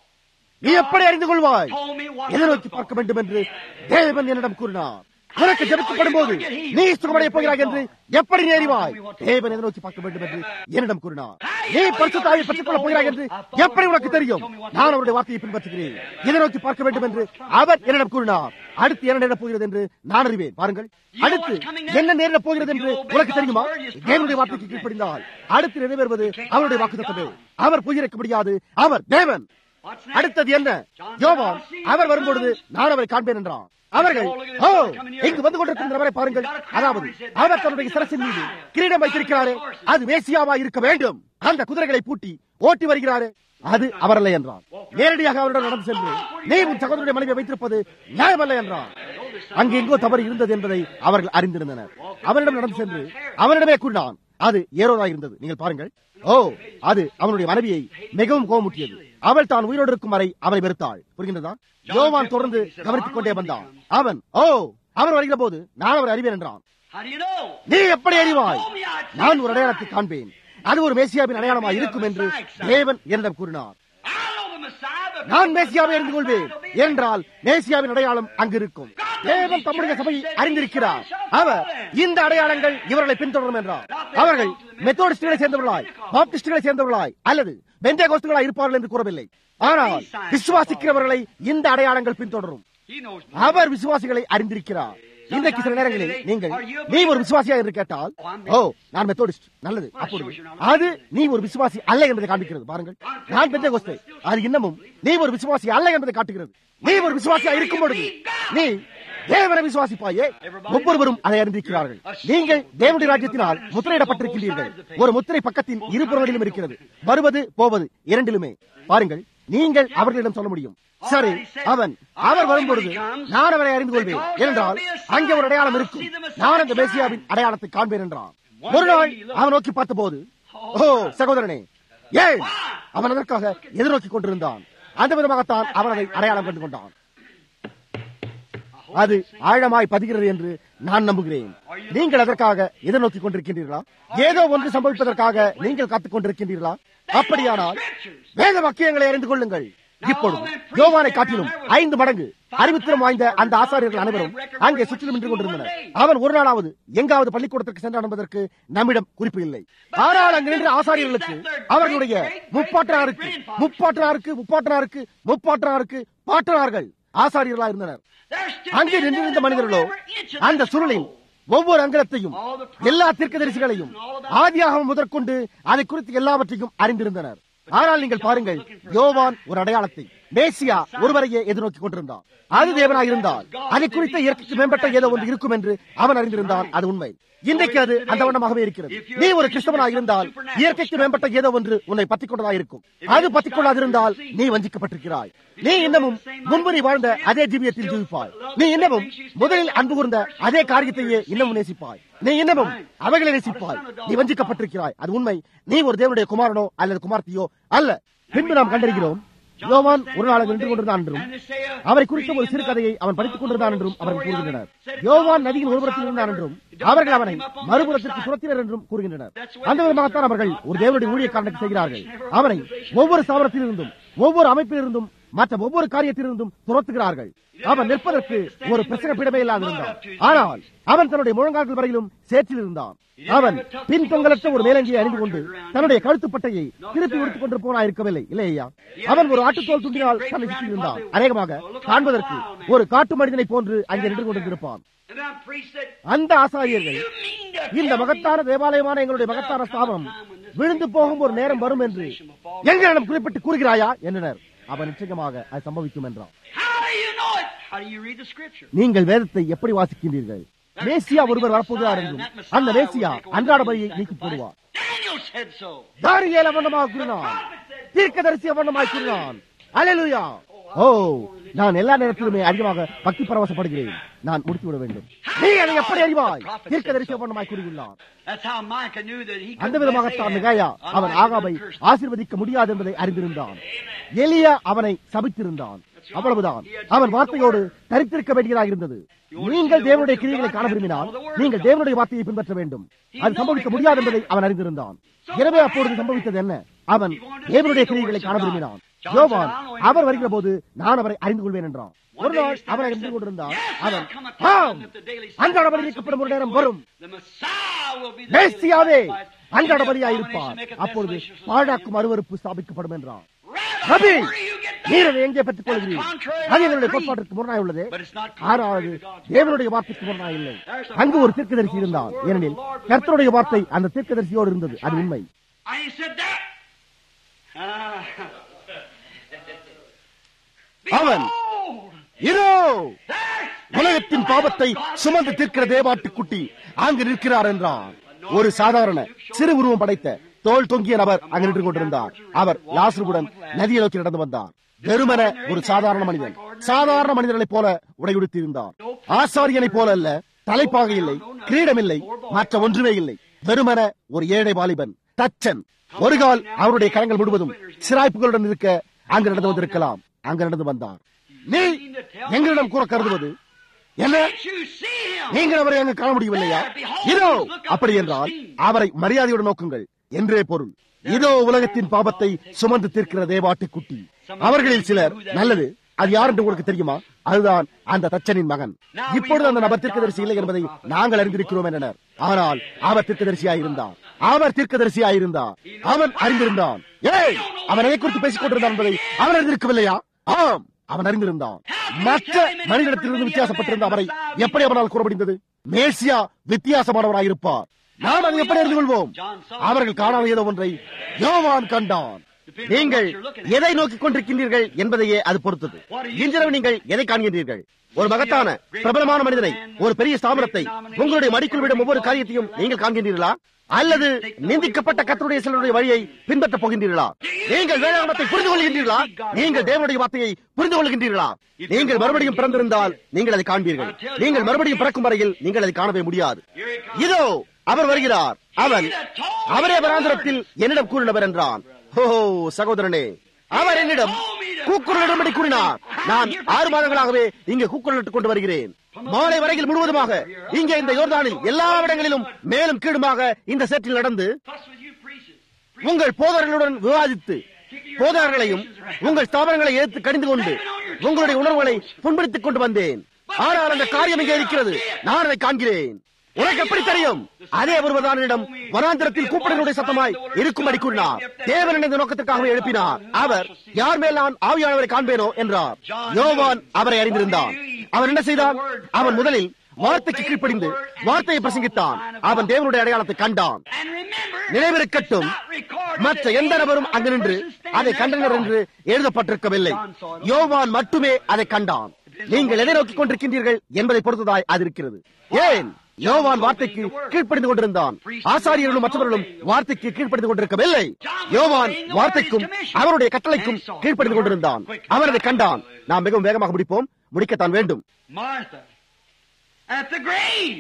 நீ எப்படி அறிந்து கொள்வாய் Told me what. எதை நோக்கி பார்க்க வேண்டும் என்று தேவன் என்னிடம் கூறினார் உனக்கு ஜெபிக்கப்படும் போது நீ சுகமடைய போகிறாய் என்று எப்படி நீ அறிவாய் தேவன் எதை நோக்கி பார்க்க வேண்டும் என்று என்னிடம் கூறினார் நீ பரிசுத்தாவை பெற்றுக் கொள்ளப் போகிறாய் என்று எப்படி உனக்கு தெரியும் நான் அவருடைய வார்த்தையை பின்பற்றுகிறேன் எதை நோக்கி பார்க்க வேண்டும் என்று அவர் என்னிடம் கூறினார் அடுத்து என்ன நேரப் போகிறது என்று நான் அறிவேன் பாருங்கள் அடுத்து என்ன நேரிடப் போகிறது என்று உனக்கு தெரியுமா தேவனுடைய வார்த்தைக்கு கீழ்ப்படிந்தால் அடுத்து நிறைவேறுவது அவருடைய வாக்குத்தத்தமே அவர் புதிரிக்க முடியாது அவர் தேவன் What's next? அடுத்தது என்ன யோவான் அவர் வரும்பொழுது நான் அவரை காண்பேன் என்றான் அவர்கள் ஓ இங்கு வந்து கொண்டிருக்கின்ற நபரை பாருங்கள் அதாவது அவர் தன்னுடைய சிரசின் மீது கிரீடம் வைத்திருக்கிறாரே அது மேசியாவா இருக்க வேண்டும் அந்த குதிரைகளை பூட்டி ஓட்டி வருகிறாரே அது அவரல்ல என்றான் நேரடியாக அவரிடம் நடந்து சென்று நீ உன் சகோதரனுடைய மனைவியை வைத்திருப்பது நியாயமல்ல என்றான் அங்கு எங்கோ தவறு இருந்தது என்பதை அவர்கள் அறிந்திருந்தனர் அவரிடம் நடந்து சென்று அவரிடமே கூறினான் அது ஏரோதா இருந்தது நீங்கள் பாருங்கள் ஓ அது அவனுடைய மனைவியை மிகவும் கோபமுட்டியது அவள் தான் உயிரோடு இருக்கும் வரை அவனை வெறுத்தாள் புரிகின்றதா யோவான் தொடர்ந்து கவனித்துக் கொண்டே வந்தான் அவன் ஓ அவர் வருகிற போது நான் அவர் அறிவேன் என்றான் How do you know? நீ எப்படி அறிவாய் நான் ஒரு அடையாளத்தை காண்பேன் அது ஒரு மேசியாவின் அடையாளமா இருக்கும் என்று தேவன் என்னிடம் கூறினார் I know the Messiah, but நான் மேசியாவை அறிந்து கொள்வேன் என்றால் மேசியாவின் அடையாளம் அங்கு இருக்கும் தேவன் தம்முடைய சபையை அறிந்திருக்கிறார் அவர் இந்த அடையாளங்கள் இவர்களை பின்தொடரும் என்றார் அவர்கள் மெத்தோடிஸ்டுகளை சேர்ந்தவர்களாய் பாப்டிஸ்டுகளை சேர்ந்தவர்களாய் அல்லது பெந்தே கோஸ்துகளாய் இருப்பார்கள் என்று கூறவில்லை ஆனால் விசுவாசிக்கிறவர்களை இந்த அடையாளங்கள் பின்தொடரும் He knows. அவர் விசுவாசிகளை அறிந்திருக்கிறார் இன்றைக்கு சில நேரங்களில் நீங்கள் நீ ஒரு விசுவாசியா என்று கேட்டால் ஓ நான் மெத்தோடிஸ்ட் நல்லது அப்பொழுது அது நீ ஒரு விசுவாசி அல்ல என்பதை காண்பிக்கிறது பாருங்கள் நான் பெற்ற கோஸ்தே அது இன்னமும் நீ ஒரு விசுவாசி அல்ல என்பதை காட்டுகிறது நீ ஒரு விசுவாசியா இருக்கும் பொழுது நீ தேவனை விசுவாசிப்பாயே ஒவ்வொருவரும் அதை அறிந்திருக்கிறார்கள் நீங்கள் தேவனுடைய ராஜ்யத்தினால் முத்திரையிடப்பட்டிருக்கின்றீர்கள் ஒரு முத்திரை பக்கத்தின் இருபுறங்களிலும் இருக்கிறது வருவது போவது இரண்டிலுமே பாருங்கள் நீங்கள் அவர்களிடம் சொல்ல முடியும் சரி அவன் அவர் வரும்பொழுது நான் அவரை அறிந்து கொள்வேன் என்றால் அங்கே ஒரு அடையாளம் இருக்கும் நான் அந்த மேசியாவின் அடையாளத்தை காண்பேன் என்றான் ஒரு நாள் அவன் நோக்கி பார்த்த போது ஓ சகோதரனே ஏன் அவன் அதற்காக எதிர்நோக்கி கொண்டிருந்தான் அந்த விதமாகத்தான் அவன் அதை அடையாளம் கண்டு கொண்டான் அது ஆழமாய் பதிகிறது என்று நான் நம்புகிறேன் நீங்கள் அதற்காக எதிர்நோக்கி கொண்டிருக்கின்றீர்களா ஏதோ ஒன்று சம்பவிப்பதற்காக நீங்கள் காத்துக் கொண்டிருக்கின்றீர்களா அப்படியானால் வேத வாக்கியங்களை அறிந்து கொள்ளுங்கள் இப்பொழுது யோவானை காட்டிலும் ஐந்து மடங்கு அறிவுத்திறம் வாய்ந்த அந்த ஆசாரியர்கள் அனைவரும் அங்கே சுற்றிலும் நின்று கொண்டிருந்தனர் அவன் ஒரு நாளாவது எங்காவது பள்ளிக்கூடத்திற்கு சென்றான் என்பதற்கு நம்மிடம் குறிப்பு இல்லை ஆனால் அங்கு நின்ற ஆசாரியர்களுக்கு அவர்களுடைய முப்பாட்டனாருக்கு முப்பாட்டனாருக்கு முப்பாட்டனாருக்கு முப்பாட்டனாருக்கு பாட்டனார்கள் ஆசாரியர்களா இருந்தனர் அங்கே நின்றிருந்த மனிதர்களோ அந்த சுருளின் ஒவ்வொரு அங்கலத்தையும் எல்லா தீர்க்கதரிசிகளையும் ஆதியாகவும் முதற்கொண்டு அதை குறித்து எல்லாவற்றையும் அறிந்திருந்தனர் ஆனால் நீங்கள் பாருங்கள் யோவான் ஒரு அடையாளத்தை மேசியா ஒருவரையே எதிர்நோக்கி கொண்டிருந்தான் அது தேவனாய் இருந்தால் அதை குறித்த இயற்கைக்கு மேம்பட்ட ஏதோ ஒன்று இருக்கும் என்று அவன் அறிந்திருந்தான் அது உண்மை இன்றைக்கு அது அந்த வண்ணமாகவே இருக்கிறது நீ ஒரு கிறிஸ்தவனாக இருந்தால் இயற்கைக்கு மேம்பட்ட ஏதோ ஒன்று உன்னை பற்றிக் கொண்டதாக இருக்கும் அது பற்றிக் கொள்ளாதிருந்தால் நீ வஞ்சிக்கப்பட்டிருக்கிறாய் நீ இன்னமும் முன்பு நீ வாழ்ந்த அதே ஜீவியத்தில் ஜீவிப்பாய் நீ இன்னமும் முதலில் அன்பு கூர்ந்த அதே காரியத்தையே இன்னமும் நேசிப்பாய் நீ இன்னமும் அவைகளை நேசிப்பாய் நீ வஞ்சிக்கப்பட்டிருக்கிறாய் அது உண்மை நீ ஒரு தேவனுடைய குமாரனோ அல்லது குமார்த்தியோ அல்ல பின்பு நாம் கண்டிருக்கிறோம் யோவான் ஒரு நாளாக நின்று கொண்டிருந்தான் என்றும் அவரை குறித்த ஒரு சிறு கதையை அவன் படித்துக் கொண்டிருந்தான் என்றும் அவர்கள் கூறுகின்றனர் யோவான் நதியின் ஒருபுறத்தில் இருந்தான் என்றும் அவர்கள் அவனை மறுபுறத்திற்கு துரத்தினர் என்றும் கூறுகின்றனர் அந்த விதமாகத்தான் அவர்கள் ஒரு தேவனுடைய ஊழியக்காரனுக்கு செய்கிறார்கள் அவனை ஒவ்வொரு ஸ்தாபனத்திலிருந்தும் ஒவ்வொரு அமைப்பிலிருந்தும் மற்ற ஒவ்வொரு காரியத்திலிருந்தும் துரத்துகிறார்கள் அவன் நிற்பதற்கு ஒரு பிரச்சனை பிடமே இல்லாதிருந்தான் ஆனால் அவன் தன்னுடைய முழங்கால்கள் வரையிலும் சேற்றில் இருந்தான் அவன் பின் தொங்கலற்ற ஒரு மேலங்கியை அணிந்து கொண்டு தன்னுடைய கழுத்துப்பட்டையை திருப்பி விடுத்துக் கொண்டு போனா இருக்கவில்லை இல்லையா அவன் ஒரு ஆட்டுத்தோல் துண்டினால் தன்னை சுற்றி இருந்தான் அநேகமாக காண்பதற்கு ஒரு காட்டு மனிதனை போன்று அங்கே நின்று கொண்டிருப்பான் அந்த ஆசாரியர்கள் இந்த மகத்தான தேவாலயமான எங்களுடைய மகத்தான ஸ்தாபனம் விழுந்து போகும் ஒரு நேரம் வரும் என்று எங்களிடம் குறிப்பிட்டு கூறுகிறாயா என்றனர் அவன் நிச்சயமாக அது சம்பவிக்கும் என்றான் நீங்கள் வேதத்தை எப்படி வாசிக்கின்றீர்கள் மேசியா ஒருவர் வரப்போகிறார் என்றும் அந்த மேசியா அன்றாட பலியை நீக்கி போடுவார் தானியேல் அவண்ணமாக கூறினான் தீர்க்கதரிசி அவண்ணமாய் கூறினான் அலையலுயா ஓ நான் எல்லா நேரத்திலுமே அதிகமாக பக்தி பரவசப்படுகிறேன் நான் முடித்து விட வேண்டும் நீ அதை எப்படி அறிவாய் தீர்க்கதரிசி அவண்ணமாய் கூறியுள்ளான் அந்த விதமாகத்தான் மிகாயா அவன் ஆகாபை ஆசீர்வதிக்க முடியாது என்பதை அறிந்திருந்தான் எலியா அவனை சபித்திருந்தான் அவ்வளவுதான் அவன் வார்த்தையோடு தரித்திருக்க வேண்டியதாக இருந்தது நீங்கள் தேவனுடைய கிரியைகளை காண விரும்பினால் நீங்கள் தேவனுடைய வார்த்தையை பின்பற்ற வேண்டும் அது சம்பவிக்க முடியாது என்பதை அவன் அறிந்திருந்தான் எனவே அப்பொழுது சம்பவித்தது என்ன அவன் தேவனுடைய கிரியைகளை காண விரும்பினான் யோவான் அவர் வருகிற போது நான் அவரை அறிந்து கொள்வேன் என்றான் ஒரு நாள் அவரை அறிந்து கொண்டிருந்தான் அவன் ஆம் அன்றாட பலி நீக்கப்படும் ஒரு நேரம் வரும் மேசியாவே அன்றாட பலியாயிருப்பார் அப்பொழுது பாழாக்கும் அருவறுப்பு ஸ்தாபிக்கப்படும் என்றான் ரபி நீர் அதை எங்கே பெற்றுக் கொள்கிறீர் அது என்னுடைய கோட்பாட்டிற்கு முரணாய் உள்ளது ஆறாவது தேவனுடைய வார்த்தைக்கு முரணாய் இல்லை அங்கு ஒரு தீர்க்கதரிசி இருந்தான் ஏனெனில் கர்த்தருடைய வார்த்தை அந்த தீர்க்கதரிசியோடு இருந்தது அது உண்மை அவன் இதோ உலகத்தின் பாவத்தை சுமந்து தீர்க்கிற தேவாட்டுக்குட்டி அங்கு நிற்கிறார் என்றான் ஒரு சாதாரண சிறு உருவம் படைத்த தோல் தொங்கிய நபர் அங்கு நின்று கொண்டிருந்தார் அவர் லாசருடன் நதியை நோக்கி நடந்து வந்தார் வெறுமன ஒரு சாதாரண மனிதன் சாதாரண மனிதர்களைப் போல உடையுடுத்தியிருந்தார் ஆசாரியனைப் போல அல்ல தலைப்பாக இல்லை கிரீடம் இல்லை மற்ற ஒன்றுமே இல்லை வெறுமன ஒரு ஏழை வாலிபன் தச்சன் ஒரு கால் அவருடைய கரங்கள் முழுவதும் சிராய்ப்புகளுடன் இருக்க அங்கு நடந்து வந்திருக்கலாம் அங்கு நடந்து வந்தார் நீ எங்களிடம் கூற கருதுவது என்ன நீங்கள் அவரை அங்கு காண முடியவில்லையா இதோ அப்படி என்றால் அவரை மரியாதையுடன் நோக்குங்கள் என்றே பொருள் இதோ உலகத்தின் பாவத்தை சுமந்து தீர்க்கிற தேவாட்டு குட்டி அவர்களில் சிலர் நல்லது அது யார் என்று உங்களுக்கு தெரியுமா அதுதான் அந்த தச்சனின் மகன் இப்பொழுது அந்த நபர் தீர்க்கதரிசி இல்லை என்பதை நாங்கள் அறிந்திருக்கிறோம் என்றனர் ஆனால் அவர் தீர்க்கதரிசியாயிருந்தார் அவர் தீர்க்கதரிசியாயிருந்தார் அவன் அறிந்திருந்தான் ஏய் அவன் எதை குறித்து பேசிக் கொண்டிருந்தான் என்பதை அவன் அறிந்திருக்கவில்லையா ஆம் அவன் அறிந்திருந்தான் மற்ற மனிதத்திலிருந்து வித்தியாசப்பட்டிருந்த அவரை எப்படி அவனால் கூற முடிந்தது மேசியா வித்தியாசமானவராயிருப்பார் நாம் அதை எப்படி அறிந்து கொள்வோம் அவர்கள் காணாத ஏதோ ஒன்றை யோவான் கண்டான் நீங்கள் எதை நோக்கிக் கொண்டிருக்கின்றீர்கள் என்பதையே அது பொறுத்தது இன்றிரவு நீங்கள் எதை காண்கின்றீர்கள் ஒரு மகத்தான பிரபலமான மனிதனை ஒரு பெரிய ஸ்தாபனத்தை உங்களுடைய மடிக்குள் விடும் ஒவ்வொரு காரியத்தையும் நீங்கள் காண்கின்றீர்களா அல்லது நிந்திக்கப்பட்ட கத்தருடைய சிலருடைய வழியை பின்பற்றப் போகின்றீர்களா நீங்கள் வேளாண்மத்தை புரிந்து கொள்கின்றீர்களா நீங்கள் தேவனுடைய வார்த்தையை புரிந்து கொள்கின்றீர்களா நீங்கள் மறுபடியும் பிறந்திருந்தால் நீங்கள் அதை காண்பீர்கள் நீங்கள் மறுபடியும் பிறக்கும் வரையில் நீங்கள் அதை காணவே முடியாது இதோ அவர் வருகிறார் அவன் அவரே வராந்திரத்தில் என்னிடம் கூறினவர் என்றான் ஓ சகோதரனே அவர் என்னிடம் கூக்குரலிடும்படி கூறினார் நான் ஆறு மாதங்களாகவே இங்கே கூக்குரலிட்டுக் கொண்டு வருகிறேன் மாலை வரையில் முழுவதுமாக இங்கே இந்த யோர்தானில் எல்லா இடங்களிலும் மேலும் கீழுமாக இந்த சேற்றில் நடந்து உங்கள் போதர்களுடன் விவாதித்து போதகர்களையும் உங்கள் ஸ்தாபனங்களை எதிர்த்து கடிந்து கொண்டு உங்களுடைய உணர்வுகளை புண்படுத்திக் கொண்டு வந்தேன் ஆனால் அந்த காரியம் இங்கே இருக்கிறது நான் அதை காண்கிறேன் உனக்கு எப்படி தெரியும் அதே ஒருவதானிடம் வனாந்திரத்தில் கூப்பிடனுடைய சத்தமாய் இருக்கும்படி கூறினார் தேவன் இந்த நோக்கத்திற்காகவே எழுப்பினார் அவர் யார் மேல் நான் ஆவியானவரை காண்பேனோ என்றார் யோவான் அவரை அறிந்திருந்தான் அவன் என்ன செய்தான் அவன் முதலில் வார்த்தைக்கு கீழ்ப்படிந்து வார்த்தையை பிரசங்கித்தான் அவன் தேவனுடைய அடையாளத்தை கண்டான் நினைவிருக்கட்டும் மற்ற எந்த நபரும் அங்கு நின்று அதை கண்டனர் என்று எழுதப்பட்டிருக்கவில்லை யோவான் மட்டுமே அதை கண்டான் நீங்கள் எதை நோக்கிக் கொண்டிருக்கின்றீர்கள் என்பதை பொறுத்ததாய் அது இருக்கிறது ஏன் யோவான் வார்த்தைக்கு கீழ்ப்படிந்து கொண்டிருந்தான் ஆசாரியர்களும் மற்றவர்களும் வார்த்தைக்கு கீழ்ப்படிந்து கொண்டிருக்கவில்லை யோவான் வார்த்தைக்கும் அவருடைய கட்டளைக்கும் கீழ்ப்படிந்து கொண்டிருந்தான் அவன் அதை கண்டான் நாம் மிகவும் வேகமாக முடிப்போம் முடிக்கத்தான் வேண்டும் Martha at the grave.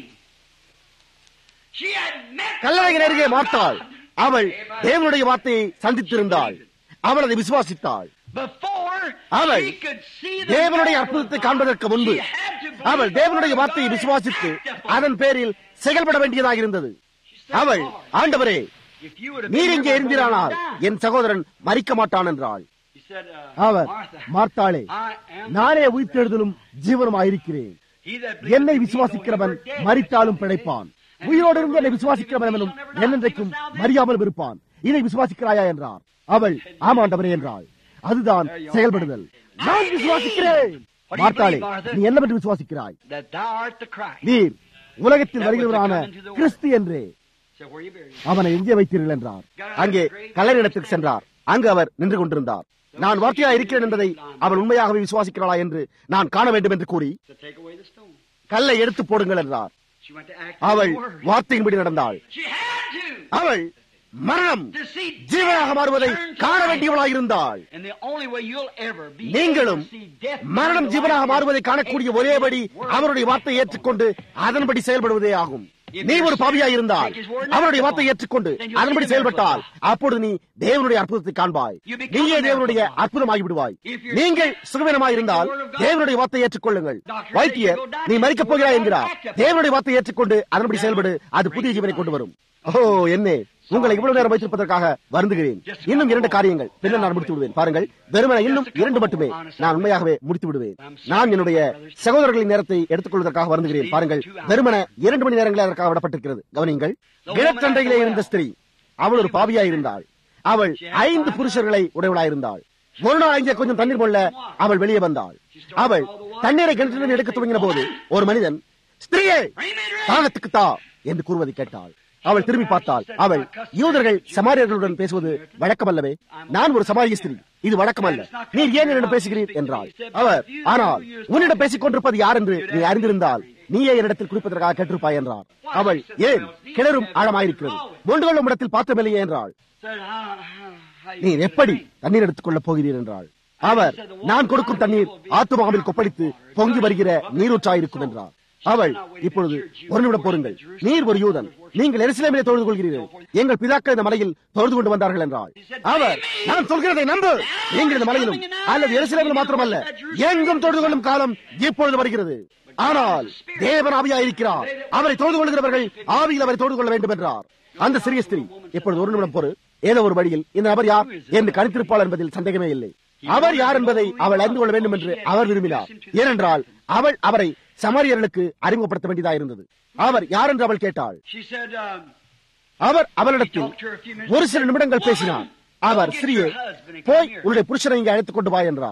She had met கல்லறையின் the அருகே Word of மார்த்தாள் God. அவள் தேவனுடைய வார்த்தையை சந்தித்திருந்தாள் அவள் அதை விசுவாசித்தாள் Before அவள் she could see the தேவனுடைய miracle அற்புதத்தை of God, காண்பதற்கு முன்பு she had to believe அவள் the தேவனுடைய Word of வார்த்தையை God விசுவாசித்து and act upon it. அதன் பேரில் செயல்பட வேண்டியதாக இருந்தது அவள் ஆண்டவரே If you would have நீர் been இங்கே here, my brother இருந்திரானால் would have died. என் சகோதரன் மறிக்க மாட்டான் என்றாள் He said, uh, our Martha, மார்த்தாளே I am நானே உயிர்த்தெழுதலும் ஜீவனமாயிருக்கிறேன் he that believeth என்னை in me, விசுவாசிக்கிறவன் though he were dead, மறித்தாலும் பிழைப்பான் உயிரோடு இருந்து என்னை விசுவாசிக்கிறவனும் என்னென்றைக்கும் மறியாமல் இருப்பான் இதை விசுவாசிக்கிறாயா என்றார் அவள் ஆமாண்டவரே என்றாள் அதுதான் செயல்படுதல் நான் விசுவாசிக்கிறேன் மார்த்தாளே நீ என்னவென்று விசுவாசிக்கிறாய் that thou art the Christ. நீர் உலகத்தில் வருகிறவரான கிறிஸ்து என்றே So where you buried? அவனை எங்கே வைத்தீர்கள் என்றார் அங்கே கல்லறிடத்திற்கு சென்றார் அங்கு அவர் நின்று கொண்டிருந்தார் நான் வார்த்தையா இருக்கிறேன் என்பதை அவள் உண்மையாகவே விசுவாசிக்கிறாளா என்று நான் காண வேண்டும் என்று கூறி To take away the stone. கல்லை எடுத்து போடுங்கள் என்றார் She went to act அவள் on the word. வார்த்தையின்படி நடந்தாள் She had to. அவள் மரணம் To see ஜீவனாக death மாறுவதை turn to காண life. வேண்டியவளாய் இருந்தாள் And the only way you'll ever be நீங்களும் able to see death மரணம் turn to ஜீவனாக life மாறுவதை is காணக்கூடிய accept ஒரேபடி His word. அவருடைய வார்த்தையை ஏற்றுக்கொண்டு அதன்படி செயல்படுவதே ஆகும் நீ ஒரு பாவியாய் இருந்தால் அவருடைய வார்த்தையை ஏற்றுக்கொண்டு அதன்படி செயல்பட்டால் அப்பொழுது நீ தேவனுடைய அற்புதத்தை காண்பாய் நீயே தேவனுடைய அற்புதமாகி விடுவாய் நீங்கள் சுகவீனமாய் இருந்தால் தேவனுடைய வார்த்தையை ஏற்றுக்கொள்ளுங்கள் வைத்தியர் நீ மறிக்கப் போகிறாய் என்கிறார் தேவனுடைய வார்த்தையை ஏற்றுக்கொண்டு அதன்படி செயல்படு அது புதிய ஜீவனை கொண்டு வரும் ஓ என்ன உங்களை இவ்வளவு நேரம் வைத்திருப்பதற்காக வருந்துகிறேன் இன்னும் இரண்டு காரியங்கள் பின்னர் நான் முடித்து விடுவேன் பாருங்கள் வெறுமன இன்னும் இரண்டு மட்டுமே நான் உண்மையாகவே முடித்து விடுவேன் நான் என்னுடைய சகோதரர்களின் நேரத்தை எடுத்துக்கொள்வதற்காக வருந்துகிறேன் பாருங்கள் வெறுமன இரண்டு மணி நேரங்களே அதற்காக விடப்பட்டிருக்கிறது கவனிங்கள் கிழச்சண்டையிலே இருந்த ஸ்திரீ அவள் ஒரு பாவியாய் இருந்தாள் அவள் ஐந்து புருஷர்களை உடையவளாயிருந்தாள் ஒரு நாள் அங்கே கொஞ்சம் தண்ணீர் கொள்ள அவள் வெளியே வந்தாள் அவள் தண்ணீரை கிணற்றிலிருந்து எடுக்க துவங்கின போது ஒரு மனிதன் ஸ்திரீயே தாகத்துக்கு தா என்று கூறுவதை கேட்டாள் அவள் திரும்பி பார்த்தாள் அவள் யூதர்கள் சமாரியர்களுடன் பேசுவது வழக்கமல்லவே நான் ஒரு சமாரிய ஸ்திரீ இது வழக்கமல்ல நீர் ஏன் என்னிடம் பேசுகிறீர் என்றாள் அவர் ஆனால் உன்னிடம் பேசிக் கொண்டிருப்பது யார் என்று நீ அறிந்திருந்தால் நீயே என்னிடத்தில் குடிப்பதற்காக கேட்டிருப்பாய் என்றார் அவள் ஏன் கிணறும் ஆழமாயிருக்கிறது ஒன்று கொள்ளும் இடத்தில் பாத்திரமில்லையே என்றாள் Said, "How- how- how you நீர் எப்படி தண்ணீர் எடுத்துக் கொள்ளப் போகிறீர் என்றாள் அவர் நான் கொடுக்கும் தண்ணீர் ஆத்துமாவில் கொப்பளித்து பொங்கி வருகிற நீரூற்றாயிருக்கும் என்றார் அவள் இப்பொழுது ஒரு நிமிடம் போருங்கள் நீர் ஒரு யூதன் நீங்கள் எருசலேமிலே தொழுது கொள்கிறீர்கள் எங்கள் பிதாக்கள் இந்த மலையில் தொழுது கொண்டு வந்தார்கள் என்றால் அவர் நான் சொல்கிறதை நம்பு நீங்கள் இந்த மலையிலும் அல்லது எருசலேமில் மாத்திரமல்ல எங்கும் தொழுது கொள்ளும் காலம் இப்பொழுது வருகிறது ஆனால் தேவன் ஆவியா இருக்கிறார் அவரை தொழுது கொள்கிறவர்கள் ஆவியில் அவரை தொழுது கொள்ள வேண்டும் என்றார் அந்த சிறிய ஸ்திரீ இப்பொழுது ஒரு நிமிடம் பொறு ஏதோ ஒரு வழியில் இந்த நபர் யார் என்று கணித்திருப்பாள் என்பதில் சந்தேகமே இல்லை அவர் யார் என்பதை அவள் அறிந்து கொள்ள வேண்டும் என்று அவர் விரும்பினார் ஏனென்றால் அவள் அவரை சமாரியர்களுக்கு அறிமுகப்படுத்த வேண்டியதாக இருந்தது அவர் யார் என்று அவள் கேட்டாள் She said, um, அவர் அவளிடத்தில் ஒரு சில நிமிடங்கள் பேசினார் அவர் ஸ்திரீயே போய் உன்னுடைய புருஷனை இங்கே அழைத்துக் கொண்டு வா என்றார்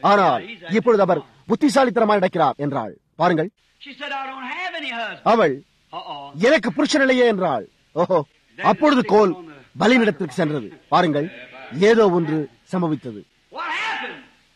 ஆனால் இப்பொழுது அவர் புத்திசாலித்தனமாக நடக்கிறார் என்றாள் பாருங்கள் She said, I don't have any husband. அவள் Uh-oh. எனக்கு புருஷன் இல்லையே என்றாள் ஓஹோ அப்பொழுது கோல் பலினிடத்திற்கு சென்றது பாருங்கள் ஏதோ ஒன்று சம்பவித்தது What happened?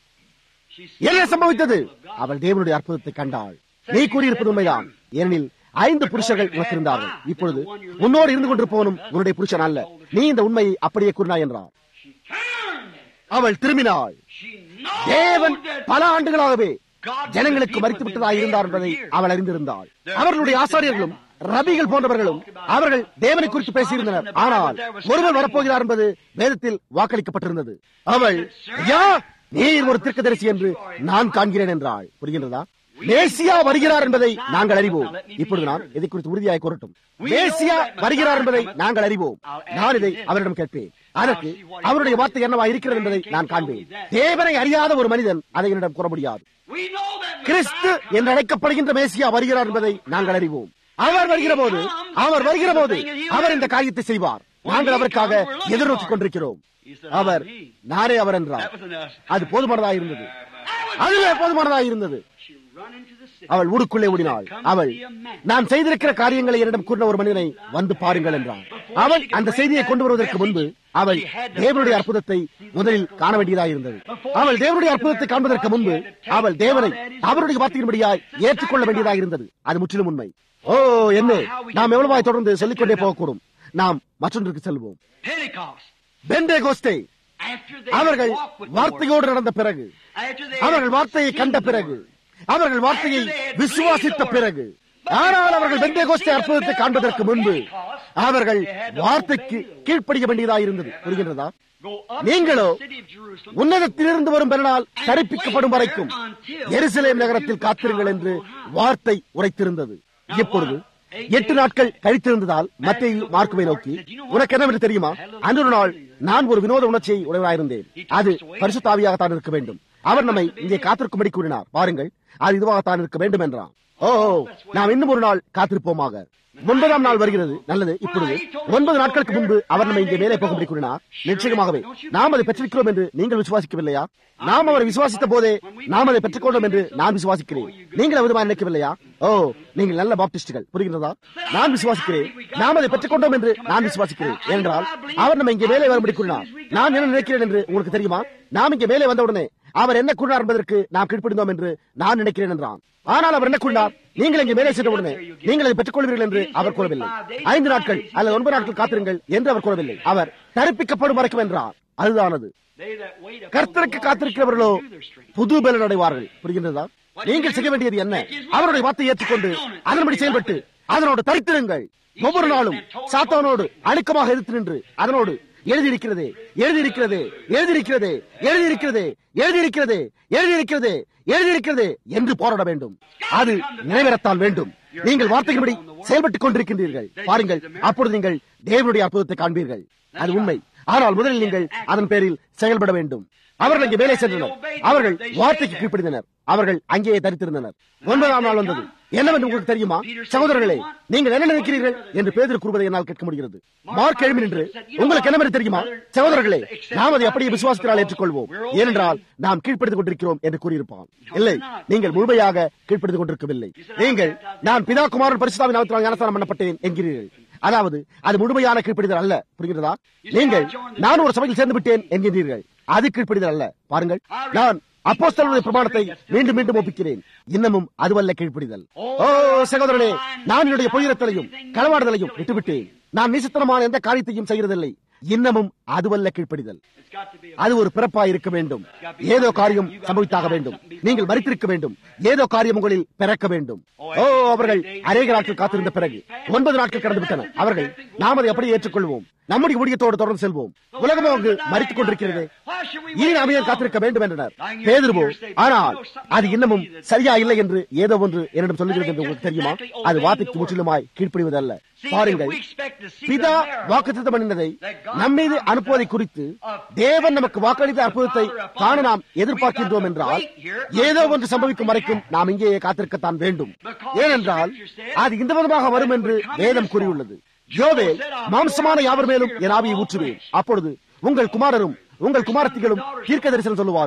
She என்ன said, சம்பவித்தது அவள் தேவனுடைய அற்புதத்தை கண்டாள் நீ கூறியிருப்பது உண்மைதான் ஏனெனில் ஐந்து புருஷர்கள் உனக்கு இருந்தார்கள் இப்பொழுது உன்னோடு இருந்து கொண்டிருப்பவனும் உன்னுடைய புருஷன் அல்ல நீ இந்த உண்மையை அப்படியே கூறினாய் என்றார் She turned. அவள் திரும்பினாள் She knows தேவன் that பல ஆண்டுகளாகவே God ஜனங்களுக்கு மறித்து விட்டதாக இருந்தார் என்பதை அவள் அறிந்திருந்தாள் அவர்களுடைய ஆசாரியர்களும் ரபிகள் போன்றவர்களும் அவர்கள் தேவனை குறித்து பேசியிருந்தனர் ஆனால் ஒருவர் வரப்போகிறார் என்பது வேதத்தில் வாக்களிக்கப்பட்டிருந்தது அவள் ஐயா நீர் ஒரு தீர்க்கதரிசி என்று நான் காண்கிறேன் என்றாள் புரிகின்றதா மேசியா வருகிறார் என்பதை நாங்கள் அறிவோம் இப்பொழுது நான் இதை குறித்து உறுதியாக கூறட்டும் மேசியா வருகிறார் என்பதை நாங்கள் அறிவோம் நான் இதை அவரிடம் கேட்பேன் அதற்கு அவருடைய வார்த்தை என்னவா இருக்கிறது என்பதை நான் காண்பேன் தேவனை அறியாத ஒரு மனிதன் அதை என்னிடம் கூற முடியாது We know that கிறிஸ்து என்று அழைக்கப்படுகின்ற மேசியா வருகிறார் என்பதை நாங்கள் அறிவோம் அவர் வருகிற போது அவர் வருகிற போது அவர் இந்த காரியத்தை செய்வார் நாங்கள் அவருக்காக எதிர்நோக்கிக் கொண்டிருக்கிறோம் அவர் நானே அவர் என்றார் That was enough. அது போதுமானதாக இருந்தது அதுவே போதுமானதாக இருந்தது She run into the city. அவள் ஊருக்குள்ளே ஓடினாள் அவள் நான் செய்திருக்கிற காரியங்களை என்னிடம் கூறின ஒரு மனிதனை வந்து பாருங்கள் என்றான் அவள் அந்த செய்தியை கொண்டு வருவதற்கு முன்பு அவள் தேவனுடைய அற்புதத்தை முதலில் காண வேண்டியதாக இருந்தது அவள் தேவனுடைய அற்புதத்தை காண்பதற்கு முன்பு அவள் தேவனை அவருடைய வார்த்தையின்படியாய் ஏற்றுக்கொள்ள வேண்டியதாக இருந்தது அது முற்றிலும் உண்மை ஓ என்ன நாம் எவ்வளவாய் தொடர்ந்து சொல்லிக்கொண்டே போகக்கூடும் நாம் மற்றொன்றுக்கு செல்வோம் Pentecost. பெண்டே கோஸ்டே After they அவர்கள் walked with the வார்த்தையோடு நடந்த பிறகு word. After they அவர்கள் வார்த்தையை seen கண்ட the பிறகு word. அவர்கள் வார்த்தையை விசுவாசித்த பிறகு ஆனால் அவர்கள் பெந்தேகோஸ்தே அற்புதத்தை காண்பதற்கு முன்பு அவர்கள் வார்த்தைக்கு கீழ்ப்படிய வேண்டியதாக இருந்தது புரிகின்றதா Go up நீங்களோ to the city of Jerusalem. உன்னதத்திலிருந்து வரும் பெருநாள் தரிப்பிக்கப்படும் வரைக்கும் எருசலேம் நகரத்தில் காத்திருங்கள் என்று வார்த்தை உரைத்திருந்தது இப்பொழுது எட்டு நாட்கள் கழித்திருந்ததால் மத்திய மார்க்குவை நோக்கி உனக்கு என்னவென்று தெரியுமா அன்று ஒரு நாள் நான் ஒரு வினோத உணர்ச்சியை உடையவராயிருந்தேன் அது பரிசுத்தாவியாகத்தான் இருக்க வேண்டும் அவர் நம்மை இங்கே காத்திருக்கும்படி கூறினார் பாருங்கள் அது இதுவாகத்தான் இருக்க வேண்டும் என்றான் ஓ நாம் இன்னும் ஒரு நாள் காத்திருப்போமாக ஒன்பதாம் நாள் வருகிறது நல்லது இப்பொழுது ஒன்பது நாட்களுக்கு முன்பு அவர் நம்ம இங்கே மேலே போகும்படி கூறினார் நிச்சயமாகவே நாம் அதை பெற்றிருக்கிறோம் என்று நீங்கள் விசுவாசிக்கவில்லையா நாம் அவரை விசுவாசித்த போதே நாம் அதை பெற்றுக்கொண்டோம் என்று நான் விசுவாசிக்கிறேன் நீங்கள் விதமாக நினைக்கவில்லையா ஓ நீங்கள் நல்ல பாப்டிஸ்டுகள் புரிகிறதா நான் விசுவாசிக்கிறேன் நாம் அதை பெற்றுக்கொண்டோம் என்று நான் விசுவாசிக்கிறேன் என்றால் அவர் நம்ம இங்கே மேலே வரும்படி கூறினார் நான் என்ன நினைக்கிறேன் என்று உங்களுக்கு தெரியுமா நாம் இங்கே மேலே வந்தவுடனே அவர் என்ன கூறினார் என்பதற்கு நாம் கீழ்ப்படிந்தோம் என்று நான் நினைக்கிறேன் என்றான் ஆனால் அவர் என்ன கூறினார் நீங்கள் இங்கே மேலே சென்ற உடனே நீங்கள் அதை பெற்றுக் கொள்வீர்கள் என்று அவர் கூறவில்லை ஐந்து நாட்கள் அல்லது ஒன்பது நாட்கள் காத்திருங்கள் என்று அவர் கூறவில்லை அவர் தரிப்பிக்கப்படும் வரைக்கும் என்றார் அதுதானது They that wait upon கர்த்தருக்கு the Lord காத்திருக்கிறவர்களோ shall renew their strength. புது பலன் அடைவார்கள் புரிகின்றதா நீங்கள் செய்ய வேண்டியது என்ன அவருடைய வார்த்தையை ஏற்றுக்கொண்டு அதன்படி செயல்பட்டு அதனோடு தரித்திருங்கள் ஒவ்வொரு நாளும் சாத்தானோடு அணுக்கமாக எதிர்த்து நின்று அதனோடு எழுதியிருக்கிறதே எழுதியிருக்கிறதே எழுதியிருக்கிறதே எழுதியிருக்கிறதே எழுதியிருக்கிறதே எழுதியிருக்கிறதே எழுதியிருக்கிறதே என்று போராட வேண்டும் அது நிறைவேறத்தான் வேண்டும் நீங்கள் வார்த்தையின்படி செயல்பட்டுக் கொண்டிருக்கின்றீர்கள் பாருங்கள் அப்பொழுது நீங்கள் தேவனுடைய அற்புதத்தை காண்பீர்கள் அது உண்மை ஆனால் முதலில் நீங்கள் அதன் பேரில் செயல்பட வேண்டும் அவர்கள் இங்கே வேலை சென்றனர் அவர்கள் வார்த்தைக்கு கீழ்ப்படிந்தனர் அவர்கள் அங்கேயே தரித்திருந்தனர் ஒன்பதாம் நாள் வந்தது என்னவென்று உங்களுக்கு தெரியுமா சகோதரர்களே நீங்கள் என்ன நினைக்கிறீர்கள் என்று பேதர் கூறுவதை என்னால் கேட்க முடிகிறது மார்க் எழுமி நின்று உங்களுக்கு என்னவென்று தெரியுமா சகோதரர்களே நாம் அதை அப்படியே விசுவாசத்தினால் ஏற்றுக்கொள்வோம் ஏனென்றால் நாம் கீழ்ப்படுத்திக் கொண்டிருக்கிறோம் என்று கூறியிருப்பான் இல்லை நீங்கள் முழுமையாக கீழ்ப்படுத்திக் கொண்டிருக்கவில்லை நீங்கள் நான் பிதா குமாரன் பரிசுத்தாவின் நாமத்தினால் ஞானஸ்தானம் பண்ணப்பட்டேன் என்கிறீர்கள் அதாவது அது முழுமையான கீழ்ப்படிதல் அல்ல புரிகிறதா நீங்கள் நான் ஒரு சபையில் சேர்ந்து விட்டேன் என்கிறீர்கள் அது கீழ்ப்படிதல் அல்ல பாருங்கள் நான் அப்போஸ்தலருடைய பிரமாணத்தை மீண்டும் மீண்டும் ஒப்பிக்கிறேன் இன்னமும் அதுவல்ல கீழ்ப்படிதல் ஓ சகோதரனே நான் என்னுடைய பொய்யரத்தலையும் களவாடுதலையும் விட்டுவிட்டேன் நான் நிசத்தனமான எந்த காரியத்தையும் செய்யறதில்லை இன்னமும் அதுவல்ல கீழ்ப்படிதல் It's got to be a அது ஒரு பிறப்பாய் இருக்க வேண்டும் ஏதோ காரியம் சம்பவித்தாக வேண்டும் நீங்கள் மறித்திருக்க வேண்டும் ஏதோ காரியம் உங்களில் பிறக்க வேண்டும் ஓ அவர்கள் அநேக நாட்கள் காத்திருந்த பிறகு ஒன்பது நாட்கள் கடந்து விட்டன அவர்கள் நாம் அதை அப்படியே ஏற்றுக்கொள்வோம் நம்முடைய ஊழியத்தோடு தொடர்ந்து செல்வோம் உலகமோ அங்கு மறித்துக் கொண்டிருக்கிறது Why should we இனி wait நாம் any ஏன் காத்திருக்க longer? வேண்டும் என்றனர் பேதுருவோ ஆனால் அது இன்னமும் சரியா இல்லை என்று ஏதோ ஒன்று என்னிடம் சொல்லுகிறது என்று உங்களுக்கு தெரியுமா அது வார்த்தைக்கு முற்றிலுமாய் கீழ்ப்படிவதல்ல பாருங்கள் பிதா வாக்குத்தத்தம் பண்ணினதை நம்மீது அனுப்புவதை குறித்து தேவன் நமக்கு வாக்களித்த அற்புதத்தை காண நாம் எதிர்பார்க்கின்றோம் என்றால் ஏதோ ஒன்று சம்பவிக்கும் வரைக்கும் நாம் இங்கேயே காத்திருக்கத்தான் வேண்டும் ஏனென்றால் அது இந்த விதமாக வரும் என்று வேதம் கூறியுள்ளது யோவே மாம்சமான யாவர் மேலும் என் ஆவியை ஊற்றுவேன் அப்பொழுது உங்கள் குமாரரும் உங்கள் குமாரத்திகளும் தீர்க்க தரிசனம் சொல்லுவார்கள்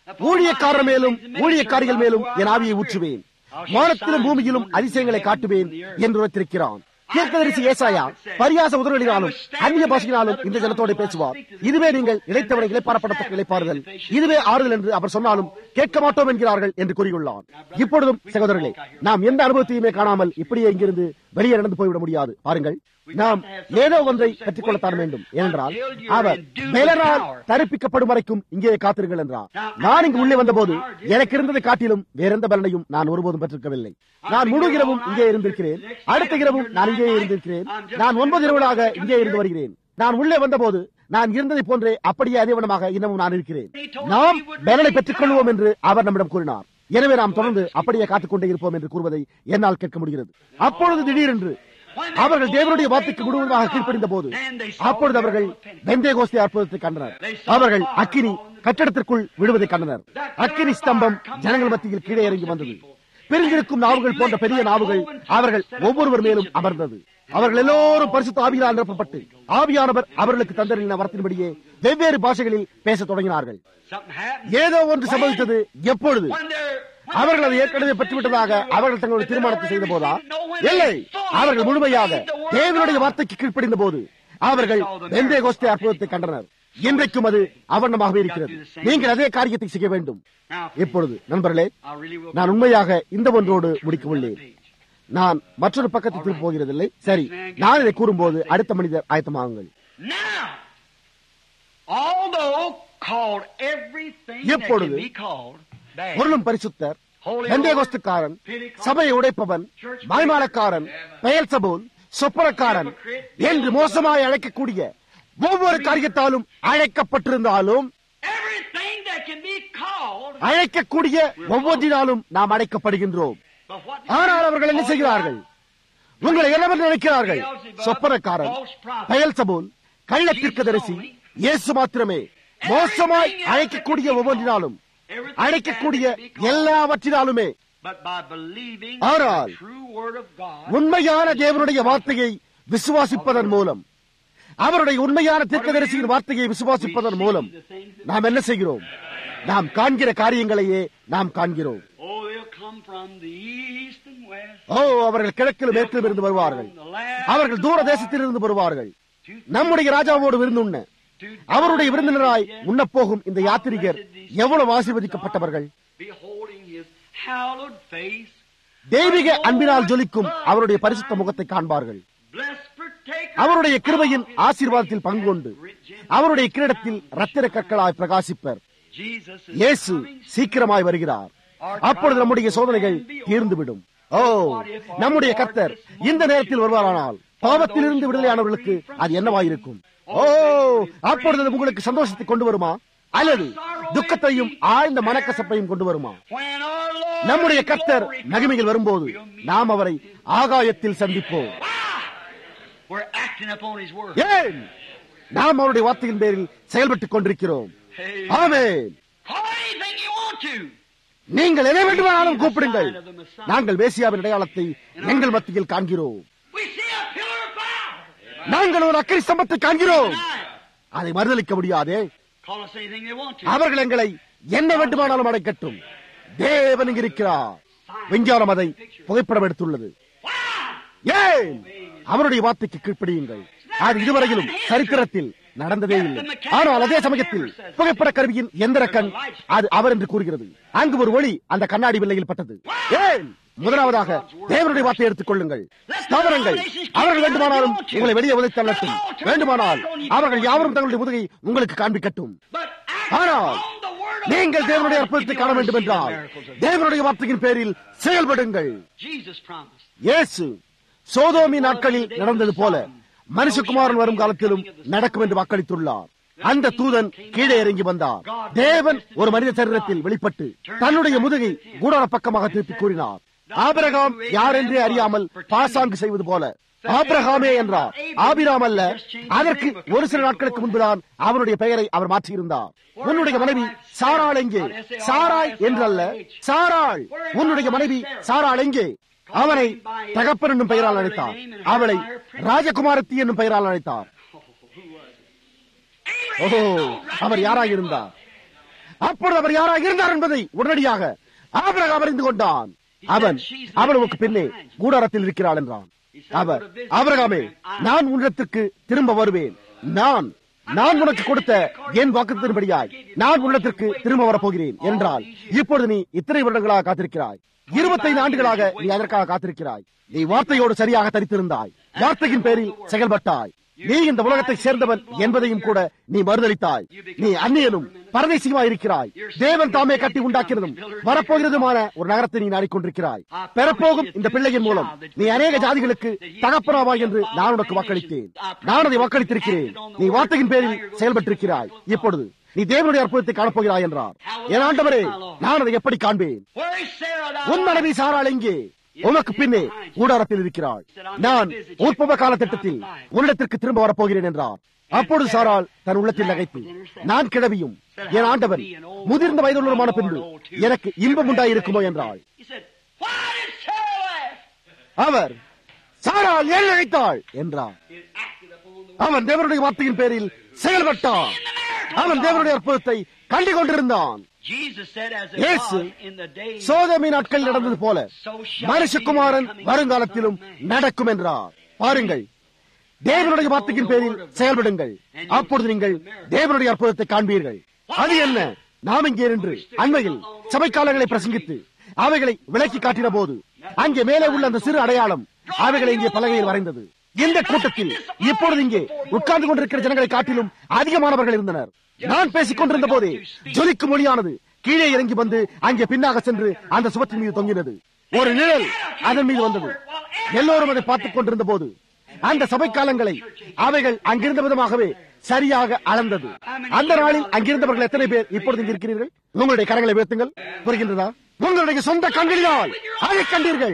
ஊழியக்காரர் மேலும் ஊழியக்காரிகள் மேலும் என் ஆவியை ஊற்றுவேன் வானத்திலும் பூமியிலும் அதிசயங்களை காட்டுவேன் என்று உரைத்திருக்கிறான் தீர்க்கதரிசி ஏசாயா பரியாச உதவிகளினாலும் அந்நிய பாஷையினாலும் இந்த ஜனத்தோட பேசுவார் இதுவே நீங்கள் இழைத்தவனை இழைப்பாரப்படத்தக்க இழைப்பார்கள் இதுவே ஆறுதல் என்று அவர் சொன்னாலும் கேட்க மாட்டோம் என்கிறார்கள் என்று கூறியுள்ளார் இப்பொழுதும் சகோதரர்களே நாம் எந்த அனுபவத்தையுமே காணாமல் இப்படியே இங்கிருந்து வெளியே நடந்து போய்விட முடியாது பாருங்கள் நாம் ஏதோ ஒன்றை கற்றுக்கொள்ளத்தான் வேண்டும் ஏனென்றால் அவர் பெலரால் தரிப்பிக்கப்படும் வரைக்கும் இங்கே காத்திருங்கள் என்றார் நான் இங்கு உள்ளே வந்தபோது எனக்கு இருந்ததை காட்டிலும் வேறெந்த பலனையும் நான் ஒருபோதும் பெற்றிருக்கவில்லை நான் முழு இரவும் இங்கே இருந்திருக்கிறேன் அடுத்த இரவும் நான் இங்கே இருந்திருக்கிறேன் நான் ஒன்பது இரவுகளாக இங்கே இருந்து வருகிறேன் நான் உள்ளே வந்தபோது நான் இருந்ததை போன்றே அப்படியே அதே வண்ணமாக இன்னமும் நான் இருக்கிறேன் நாம் பலனை பெற்றுக் கொள்வோம் என்று அவர் நம்மிடம் கூறினார் எனவே நாம் தொடர்ந்து அப்படியே காத்துக்கொண்டே இருப்போம் என்று கூறுவதை என்னால் கேட்க முடிகிறது அப்பொழுது திடீரென்று அவர்கள் தேவனுடைய வார்த்தைக்கு முழுவதுமாக கீழ்ப்படிந்த போது அப்பொழுது அவர்கள் வெந்தய கோஸ்தி அற்புதத்தை கண்டனர் அவர்கள் அக்கினி கட்டிடத்திற்குள் விடுவதை கண்டனர் அக்கினி ஸ்தம்பம் ஜனங்கள் மத்தியில் கீழே இறங்கி வந்தது பிரிந்திருக்கும் நாவுகள் போன்ற பெரிய நாவுகள் அவர்கள் ஒவ்வொருவர் மேலும் அமர்ந்தது அவர்கள் எல்லோரும் பரிசுத்த ஆவியால் நிரப்பப்பட்டு ஆவியானவர் அவர்களுக்கு தந்தரின வரத்தின்படியே வெவ்வேறு பாஷைகளில் பேசத் தொடங்கினார்கள் ஏதோ ஒன்று சம்பவித்தது எப்பொழுது அவர்கள் அதை ஏற்கனவே பெற்றுவிட்டதாக அவர்கள் தங்களுடைய தீர்மானத்தை செய்த போதா இல்லை அவர்கள் முழுமையாக தேவனுடைய வார்த்தைக்கு கீழ்ப்படிந்த போது அவர்கள் வெந்தய கோஸ்தே அற்புதத்தை கண்டனர் இன்றைக்கும் அது அவர்ணமாகவே இருக்கிறது நீங்கள் அதே காரியத்தை செய்ய வேண்டும் இப்பொழுது நண்பர்களே நான் உண்மையாக இந்த ஒன்றோடு முடிக்க உள்ளேன் நான் மற்றொரு பக்கத்தை திரும்ப போகிறதில்லை சரி நான் இதை கூறும்போது அடுத்த மனிதர் ஆயத்தமாகுங்கள் எப்பொழுது பொருளும் பரிசுத்தர் வெந்தேகோஸ்துக்காரன் சபையை உடைப்பவன் மாய்மாலக்காரன் பெயல் சபோல் சொப்பனக்காரன் என்று மோசமாய் அழைக்கக்கூடிய ஒவ்வொரு காரியத்தாலும் அழைக்கப்பட்டிருந்தாலும் அழைக்கக்கூடிய ஒவ்வொன்றினாலும் நாம் அழைக்கப்படுகின்றோம் ஆனால் அவர்கள் என்ன செய்கிறார்கள் உங்களை என்னவென்று நினைக்கிறார்கள் சொப்பனக்காரன் பெயல் சபோல் கள்ளத்திற்கதரிசி இயேசு மாத்திரமே மோசமாய் அழைக்கக்கூடிய ஒவ்வொன்றினாலும் அழைக்கக்கூடிய எல்லாவற்றினாலுமே ஆனால் உண்மையான தேவனுடைய வார்த்தையை விசுவாசிப்பதன் மூலம் அவருடைய உண்மையான தீர்க்கதரிசியின் வார்த்தையை விசுவாசிப்பதன் மூலம் நாம் என்ன செய்கிறோம் நாம் காண்கிற காரியங்களையே நாம் காண்கிறோம் ஓ அவர்கள் கிழக்கிலும் மேற்கிலும் இருந்து வருவார்கள் அவர்கள் தூர தேசத்தில் இருந்து வருவார்கள் நம்முடைய ராஜாவோடு விருந்துண்ண அவருடைய விருந்தினராய் உண்ணப்போகும் இந்த யாத்திரிகர் எவ்வளவு ஆசீர்வதிக்கப்பட்டவர்கள் தெய்வீக அன்பினால் ஜொலிக்கும் அவருடைய பரிசுத்த முகத்தை காண்பார்கள் அவருடைய கிருபையின் ஆசீர்வாதத்தில் பங்கு கொண்டு அவருடைய கிரீடத்தில் ரத்திர கற்களாய் பிரகாசிப்பர் இயேசு சீக்கிரமாய் வருகிறார் அப்பொழுது நம்முடைய சோதனைகள் தீர்ந்துவிடும் ஓ நம்முடைய கர்த்தர் இந்த நேரத்தில் வருவாரானால் பாவத்திலிருந்து விடுதலையானவர்களுக்கு அது என்னவாயிருக்கும் ஓ அப்பொழுது உங்களுக்கு சந்தோஷத்தை கொண்டு வருமா அல்லது துக்கத்தையும் ஆழ்ந்த மனக்கசப்பையும் கொண்டு வருமா நம்முடைய கர்த்தர் மகிமையில் வரும்போது நாம் அவரை ஆகாயத்தில் சந்திப்போம் ஏன் நாம் அவருடைய வார்த்தையின் பேரில் செயல்பட்டுக் கொண்டிருக்கிறோம் ஆமென் நீங்கள் எதை வேண்டுமானாலும் கூப்பிடுங்கள் நாங்கள் மேசியாவின் அடையாளத்தை எங்கள் மத்தியில் காண்கிறோம் நாங்கள் ஒரு அக்கறை ஸ்தம்பத்தை காண்கிறோம் அதை மறுதளிக்க முடியாதே அவர்கள் எங்களை என்ன வேண்டுமானாலும் அடைக்கட்டும் தேவன் இங்கு இருக்கிறார் விஞ்ஞானம் அதை புகைப்படம் எடுத்துள்ளது ஏன் அவருடைய வார்த்தைக்கு கீழ்ப்படியுங்கள் அது இதுவரையிலும் சரித்திரத்தில் நடந்ததே இல்லை ஆனால் அதே சமயத்தில் புகைப்பட கருவியின் எந்திர கண் அது அவர் என்று கூறுகிறது அங்கு ஒரு ஒளி அந்த கண்ணாடி வில்லையில் பட்டது ஏன் முதலாவதாக தேவனுடைய வார்த்தை எடுத்துக் கொள்ளுங்கள் ஸ்தாபனங்கள் அவர்கள் வேண்டுமானாலும் உங்களை வெளியே உதைத்தள்ளட்டும் வேண்டுமானால் அவர்கள் யாவரும் தங்களுடைய முதுகை உங்களுக்கு காண்பிக்கட்டும் ஆனால் நீங்கள் தேவனுடைய அற்புதத்தை காண வேண்டும் என்றால் தேவனுடைய வார்த்தையின் பேரில் செயல்படுங்கள் இயேசு சோதோமி நாட்களில் நடந்தது போல மனுஷகுமாரன் வரும் காலத்திலும் நடக்கும் என்று வாக்களித்துள்ளார் அந்த தூதன் கீழே இறங்கி வந்தார் தேவன் ஒரு மனித சரீரத்தில் வெளிப்பட்டு தன்னுடைய முதுகை கூடார பக்கமாக திருப்பி கூறினார் ஆபிரகாம் யார் என்றே அறியாமல் பாசாங்கு செய்வது போல ஆபிரகாமே என்றார் ஆபிராம் அல்ல அதற்கு ஒரு சில நாட்களுக்கு முன்புதான் அவனுடைய பெயரை அவர் மாற்றியிருந்தார் உன்னுடைய மனைவி சாராள் எங்கே சாராய் என்றல்ல சாராள் உன்னுடைய மனைவி சாராள் எங்கே அவனை தகப்பன் என்னும் பெயரால் அழைத்தார் அவளை ராஜகுமாரத்தி என்னும் பெயரால் அழைத்தார் ஓஹோ அவர் யாராக இருந்தார் அப்பொழுது அவர் யாராக இருந்தார் என்பதை உடனடியாக ஆபிரகாம் அறிந்து கொண்டான் அவன் அவனுக்கு பின்னே கூடாரத்தில் இருக்கிறாள் என்றான் அவர் ஆபிரகாமே நான் உன்னிடத்திற்கு திரும்ப வருவேன் நான் நான் உனக்கு கொடுத்த என் வாக்குத்தின்படியாய் நான் உள்ளத்திற்கு திரும்ப வரப்போகிறேன் என்றால் இப்பொழுது நீ இத்தனை வருடங்களாக காத்திருக்கிறாய் இருபத்தைந்து ஆண்டுகளாக நீ அதற்காக காத்திருக்கிறாய் நீ வார்த்தையோடு சரியாக தரித்திருந்தாய் வார்த்தையின் பேரில் செயல்பட்டாய் நீ இந்த உலகத்தை சேர்ந்தவன் என்பதையும் கூட நீ மறுதளித்தாய் நீ அந்நியனும் பரதேசியமா இருக்கிறாய் தேவன் தாமே கட்டி உண்டாக்கிறதும் வரப்போகிறதுமான ஒரு நகரத்தை நீ நாடிக்கொண்டிருக்கிறாய் பெறப்போகும் இந்த பிள்ளையின் மூலம் நீ அநேக ஜாதிகளுக்கு தகப்பனாவாய் என்று நான் உனக்கு வாக்களித்தேன் நான் அதை வாக்களித்திருக்கிறேன் நீ வார்த்தையின் பேரில் செயல்பட்டிருக்கிறாய் இப்பொழுது நீ தேவனுடைய அற்புதத்தை காணப்போகிறாய் என்றார் என் ஆண்டவரே நான் அதை எப்படி காண்பேன் Where is Sarah, thy உன் மனைவி சாராள் எங்கே உனக்கு பின்னே கூடாரத்தில் இருக்கிறாள் நான் உற்பவ காலத்திட்டத்தில் உன்னிடத்திற்கு திரும்ப வரப்போகிறேன் என்றார் அப்பொழுது சாராள் தன் உள்ளத்தில் நகைத்து நான் கிழவியும் என் ஆண்டவன் முதிர்ந்த வயதுள்ளமான பின்பு எனக்கு இன்பம் உண்டாயிருக்குமோ என்றாள் He said, Why did Sarah laugh? அவர் சாராள் ஏன் நகைத்தாள் என்றார் It acted upon the அவன் தேவனுடைய வார்த்தையின் பேரில் செயல்பட்டான் அவன் தேவனுடைய அற்புதத்தை கண்டு கொண்டிருந்தான் Jesus said, as it இயேசு was in the days சோதமி நாட்கள் நடந்தது போல மனுஷகுமாரன் வருங்காலத்திலும் நடக்கும் என்றார் பாருங்கள் தேவனுடைய வார்த்தையின் பேரில் செயல்படுங்கள் அப்பொழுது நீங்கள் தேவனுடைய அற்புதத்தை காண்பீர்கள் அது என்ன நாம் இங்கே நின்று அண்மையில் சபைக்காலங்களை பிரசங்கித்து அவைகளை விளக்கி காட்டின போது அங்கே மேலே உள்ள அந்த சிறு அடையாளம் அவைகளை இங்கே பலகையில் வரைந்தது இந்த கூட்டத்தில் இப்பொழுது இங்கே உட்கார்ந்து கொண்டிருக்கிற ஜனங்களை காட்டிலும் அதிகமானவர்கள் இருந்தனர் நான் பேசிக் கொண்டிருந்த போதே ஜொலிக்கும் மொழியானது கீழே இறங்கி வந்து அங்கே பின்னாக சென்று அந்த சுவற்றின் மீது தொங்கினது ஒரு நிழல் அதன் மீது வந்தது எல்லோரும் அதை பார்த்துக் கொண்டிருந்த போது அந்த சபை காலங்களை அவைகள் அங்கிருந்த விதமாகவே சரியாக அளந்தது அந்த நாளில் அங்கிருந்தவர்கள் எத்தனை பேர் இப்பொழுது இங்கு இருக்கிறீர்கள் உங்களுடைய கரங்களை உயர்த்துங்கள் புரிகின்றதா உங்களுடைய சொந்த கண்களினால் அதை கண்டீர்கள்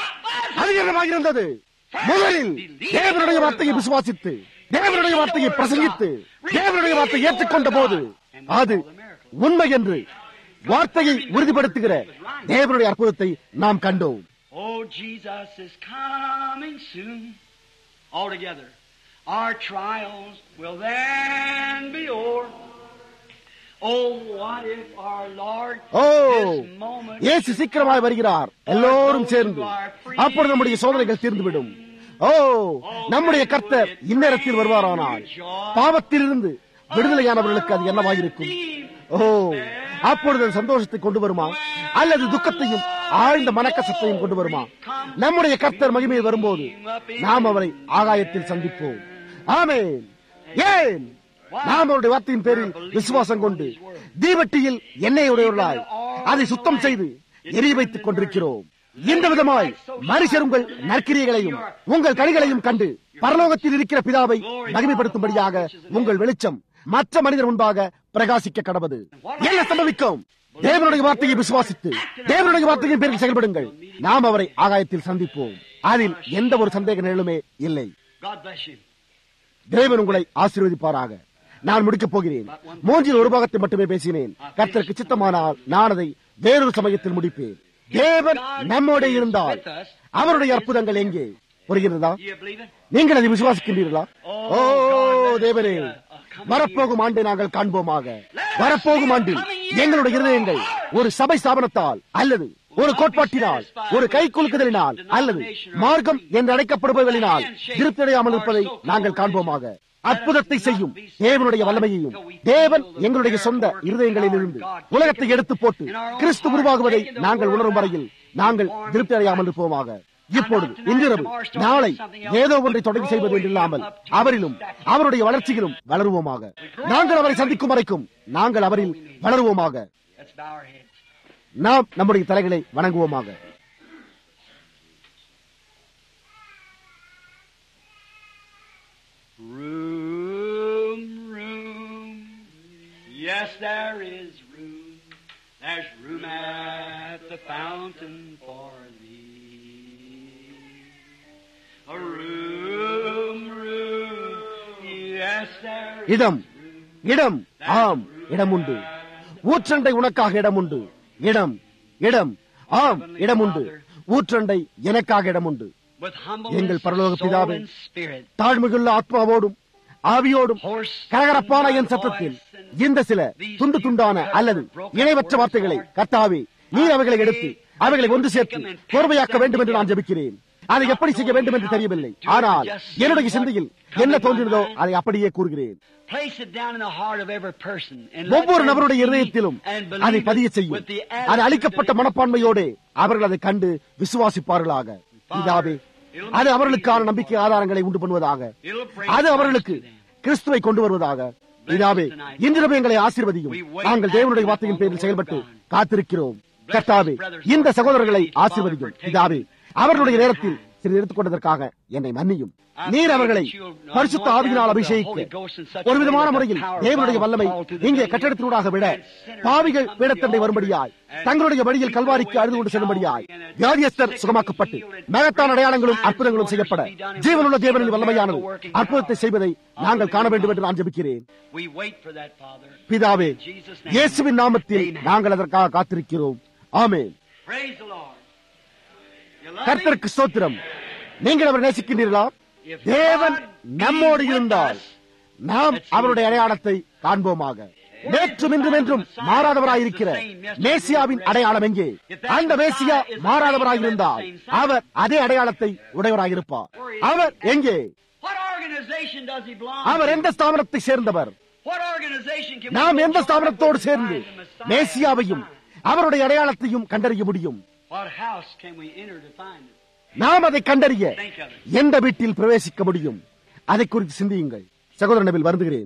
அது என்னவாக இருந்தது முதலில் தேவனுடைய வார்த்தையை விசுவாசித்து தேவனுடைய வார்த்தையை பிரசங்கித்து தேவனுடைய வார்த்தையை ஏற்றுக்கொண்ட போது அது உண்மை என்று வார்த்தையை உறுதிப்படுத்துகிற தேவனுடைய அற்புதத்தை நாம் கண்டோம் Oh, Jesus is coming soon. All together. Our trials will then be o'er. Oh, what if our Lord O this moment இயேசு சீக்கிரமாய் வருகிறார் எல்லோரும் சேர்ந்து அப்பொழுது நம்முடைய சோதனைகள் தீர்ந்துவிடும் ஓ நம்முடைய கர்த்தர் இந்நேரத்தில் வருவாரானால் பாவத்திலிருந்து விடுதலையானவர்களுக்கு அது என்னவாயிருக்கும் ஓ அப்பொழுது அது சந்தோஷத்தை கொண்டு வருமா அல்லது துக்கத்தையும் ஆழ்ந்த மனக்கசத்தையும் கொண்டு வருமா நம்முடைய கர்த்தர் மகிமையை வரும்போது நாம் அவரை ஆகாயத்தில் சந்திப்போம் ஆமென் ஏன் நாம் அவருடைய வார்த்தையின் பேரில் விசுவாசம் கொண்டு தீவட்டியில் எண்ணெய் உடையவர்களாய் அதை சுத்தம் செய்து எரிய வைத்துக் கொண்டிருக்கிறோம் இந்த விதமாய் மனுஷர் உங்கள் நற்கிரியைகளையும் உங்கள் கனிகளையும் கண்டு பரலோகத்தில் இருக்கிற பிதாவை மகிமைப்படுத்தும்படியாக உங்கள் வெளிச்சம் மற்ற மனிதர் முன்பாக பிரகாசிக்க கடவது என்ன சம்பவிக்கும் தேவனுடைய வார்த்தையை விசுவாசித்து தேவனுடைய வார்த்தையின் பேரில் செயல்படுங்கள் நாம் அவரை ஆகாயத்தில் சந்திப்போம் அதில் எந்த ஒரு சந்தேக நிழலுமே இல்லை God bless you. தேவன் உங்களை ஆசீர்வதிப்பாராக நான் முடிக்கப் போகிறேன் மூன்றில் ஒரு பாகத்தை மட்டுமே பேசினேன் கர்த்தருக்கு சித்தமானால் நான் அதை வேறொரு சமயத்தில் முடிப்பேன் தேவன் நம்மோட இருந்தால் அவருடைய அற்புதங்கள் எங்கே புரிகிறதா Do you believe it? நீங்கள் அதை விசுவாசிக்கின்றீர்களா ஓ தேவனே வரப்போகும் ஆண்டை நாங்கள் காண்போமாக வரப்போகும் ஆண்டில் எங்களுடைய இருதயங்கள் ஒரு சபை ஸ்தாபனத்தால் அல்லது ஒரு கோட்பாட்டினால் ஒரு கை குலுக்குதலினால் அல்லது மார்க்கம் என்று அழைக்கப்படுபவர்களினால் திருப்தியடையாமல் இருப்பதை நாங்கள் காண்போமாக அற்புதத்தை செய்யும் தேவனுடைய வல்லமையையும் தேவன் எங்களுடைய சொந்த இருதயங்களில் இருந்து உலகத்தை எடுத்து போட்டு கிறிஸ்து உருவாகுவதை நாங்கள் உணரும் வரையில் நாங்கள் திருப்தி அடையாமல் இருப்போமாக இப்பொழுது இன்றிரவு நாளை ஏதோ ஒன்றை தொடங்கி செய்வது என்றில்லாமல் அவரிலும் அவருடைய வளர்ச்சியிலும் வளருவோமாக நாங்கள் அவரை சந்திக்கும் வரைக்கும் நாங்கள் அவரில் வளருவோமாக Let's bow our heads. நாம் நம்முடைய தலைகளை வணங்குவோமாக Room, room. Yes, there is room. There's room at the fountain for thee. A room, room. Yes, there is இடம் இடம் ஆம் இடம் உண்டு ஊற்றண்டை உனக்காக இடம் உண்டு இடம் இடம் ஆம் இடம் உண்டு ஊற்றண்டை எனக்காக இடம் உண்டு with humble எங்கள் பரலோக பிதாவே, soul and spirit. தாழ்மையுள்ள ஆத்மாவோடும் ஆவியோடும் கரகரப்பான என் சத்தத்தில் இந்த சில துண்டு துண்டான அல்லது இணைவற்ற வார்த்தைகளை கத்தாவே நீர் அவைகளை எடுத்து அவைகளை ஒன்று சேர்த்து கோர்வையாக்க வேண்டும் என்று நான் ஜெபிக்கிறேன் அதை எப்படி செய்ய வேண்டும் என்று தெரியவில்லை ஆனால் என்னுடைய சிந்தையில் என்ன தோன்றினதோ அதை அப்படியே கூறுகிறேன் Place it down in the heart of every person. And let ஒவ்வொரு them நபருடைய see இருதயத்திலும் and believe அதை பதிய it செய்யும் with the அது attitude அளிக்கப்பட்ட that it- மனப்பான்மையோடு அவர்கள் அதை கண்டு விசுவாசிப்பார்களாக இதாவே அது அவர்களுக்கான நம்பிக்கை ஆதாரங்களை உண்டு பண்ணுவதாக It'll bring அது அவர்களுக்கு Christ to them. கிறிஸ்துவை கொண்டு வருவதாக இதாவே இன்றிரவு எங்களை ஆசீர்வதியும் நாங்கள் தேவனுடைய வார்த்தையின் பேரில் செயல்பட்டு காத்திருக்கிறோம் கர்த்தாவே இந்த சகோதரர்களை ஆசீர்வதியும் இதாவே அவர்களுடைய நேரத்தில் சிறிது எடுத்துக்கொண்டதற்காக என்னை மன்னியும் நீர் அவர்களை பரிசுத்த ஆவியினால் அபிஷேகிக்க ஒரு விதமான முறையில் தேவனுடைய வல்லமை இங்கே கட்டடத்தினூடாக விட பாவிகள் பீடத்தண்டை வரும்படியாய் தங்களுடைய வழியில் கல்வாரிக்கு அழுது கொண்டு செல்லும்படியாய் வியாதியஸ்தர் சுகமாக்கப்பட்டு மகத்தான அடையாளங்களும் அற்புதங்களும் செய்யப்பட ஜீவனுள்ள தேவனின் வல்லமையானது அற்புதத்தை செய்வதை நாங்கள் காண வேண்டும் என்று நான் ஜெபிக்கிறேன் We wait for that, Father. பிதாவே இயேசுவின் நாமத்தில் நாங்கள் அதற்காக காத்திருக்கிறோம் ஆமென் Praise the Lord. You love கர்த்தருக்கு ஸ்தோத்திரம் நீங்கள் அவர் நேசிக்கின்றீர்களா தேவன் நம்மோடு இருந்தால் நாம் அவருடைய அடையாளத்தை காண்போமாக நேற்றும் இன்றும் என்றும் மாறாதவராயிருக்கிற மேசியாவின் அடையாளம் எங்கே அந்த மேசியா மாறாதவராயிருந்தால் அவர் அதே அடையாளத்தை உடையவராயிருப்பார் அவர் எங்கே What organization does he belong our to? எந்த ஸ்தாபனத்தை சேர்ந்தவர் What organization can we நாம் go எந்த join ஸ்தாபனத்தோடு with to சேர்ந்து find the Messiah? மேசியாவையும் அவருடைய அடையாளத்தையும் கண்டறிய முடியும் What house can we enter to find it? நாம் அதை கண்டறிய Think of it. எந்த வீட்டில் பிரவேசிக்க முடியும் அதை குறித்து சிந்தியுங்கள் சகோதர நபில் வருந்துகிறேன்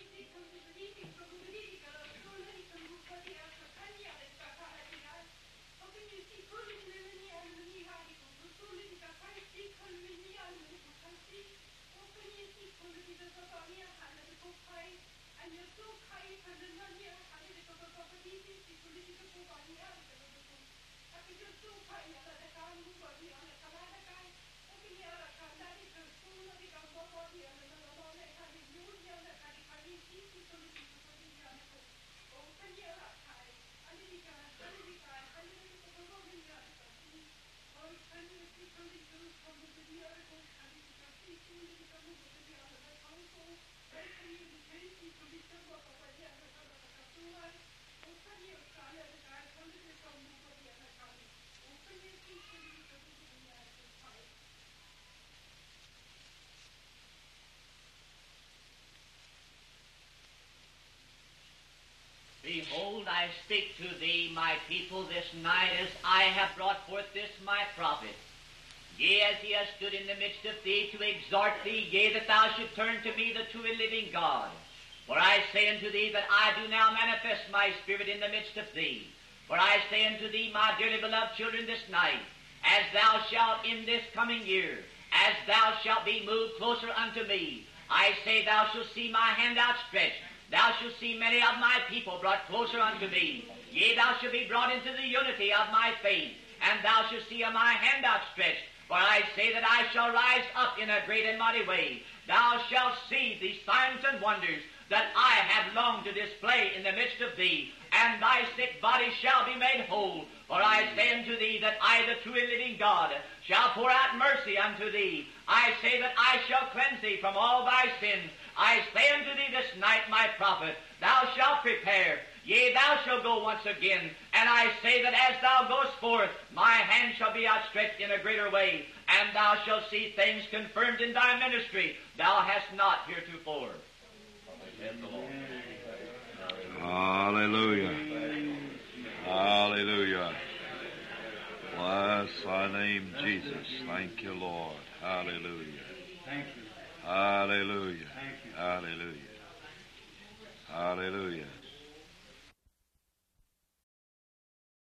Behold, I speak to thee, my people, this night, as I have brought forth this my prophet. Yea, as he has stood in the midst of thee to exhort thee, yea, that thou should turn to me, the true and living God. For I say unto thee that I do now manifest my spirit in the midst of thee. For I say unto thee, my dearly beloved children, this night, as thou shalt in this coming year, as thou shalt be moved closer unto me, I say thou shalt see my hand outstretched. Thou shalt see many of my people brought closer unto me. Yea, thou shalt be brought into the unity of my faith, and thou shalt see my hand outstretched. For I say that I shall rise up in a great and mighty way. Thou shalt see the signs and wonders that I have longed to display in the midst of thee, and thy sick body shall be made whole. For I say unto thee that I, the true and living God, shall pour out mercy unto thee. I say that I shall cleanse thee from all thy sins. I say unto thee this night, my prophet, thou shalt prepare. Yea, thou shalt go once again. And I say that as thou goest forth, my hand shall be outstretched in a greater way, and thou shalt see things confirmed in thy ministry thou hast not heretofore. Hallelujah. Hallelujah. Bless thy name, Jesus. Thank you, Lord. Hallelujah. Thank you. Hallelujah. Thank you. Hallelujah. Hallelujah.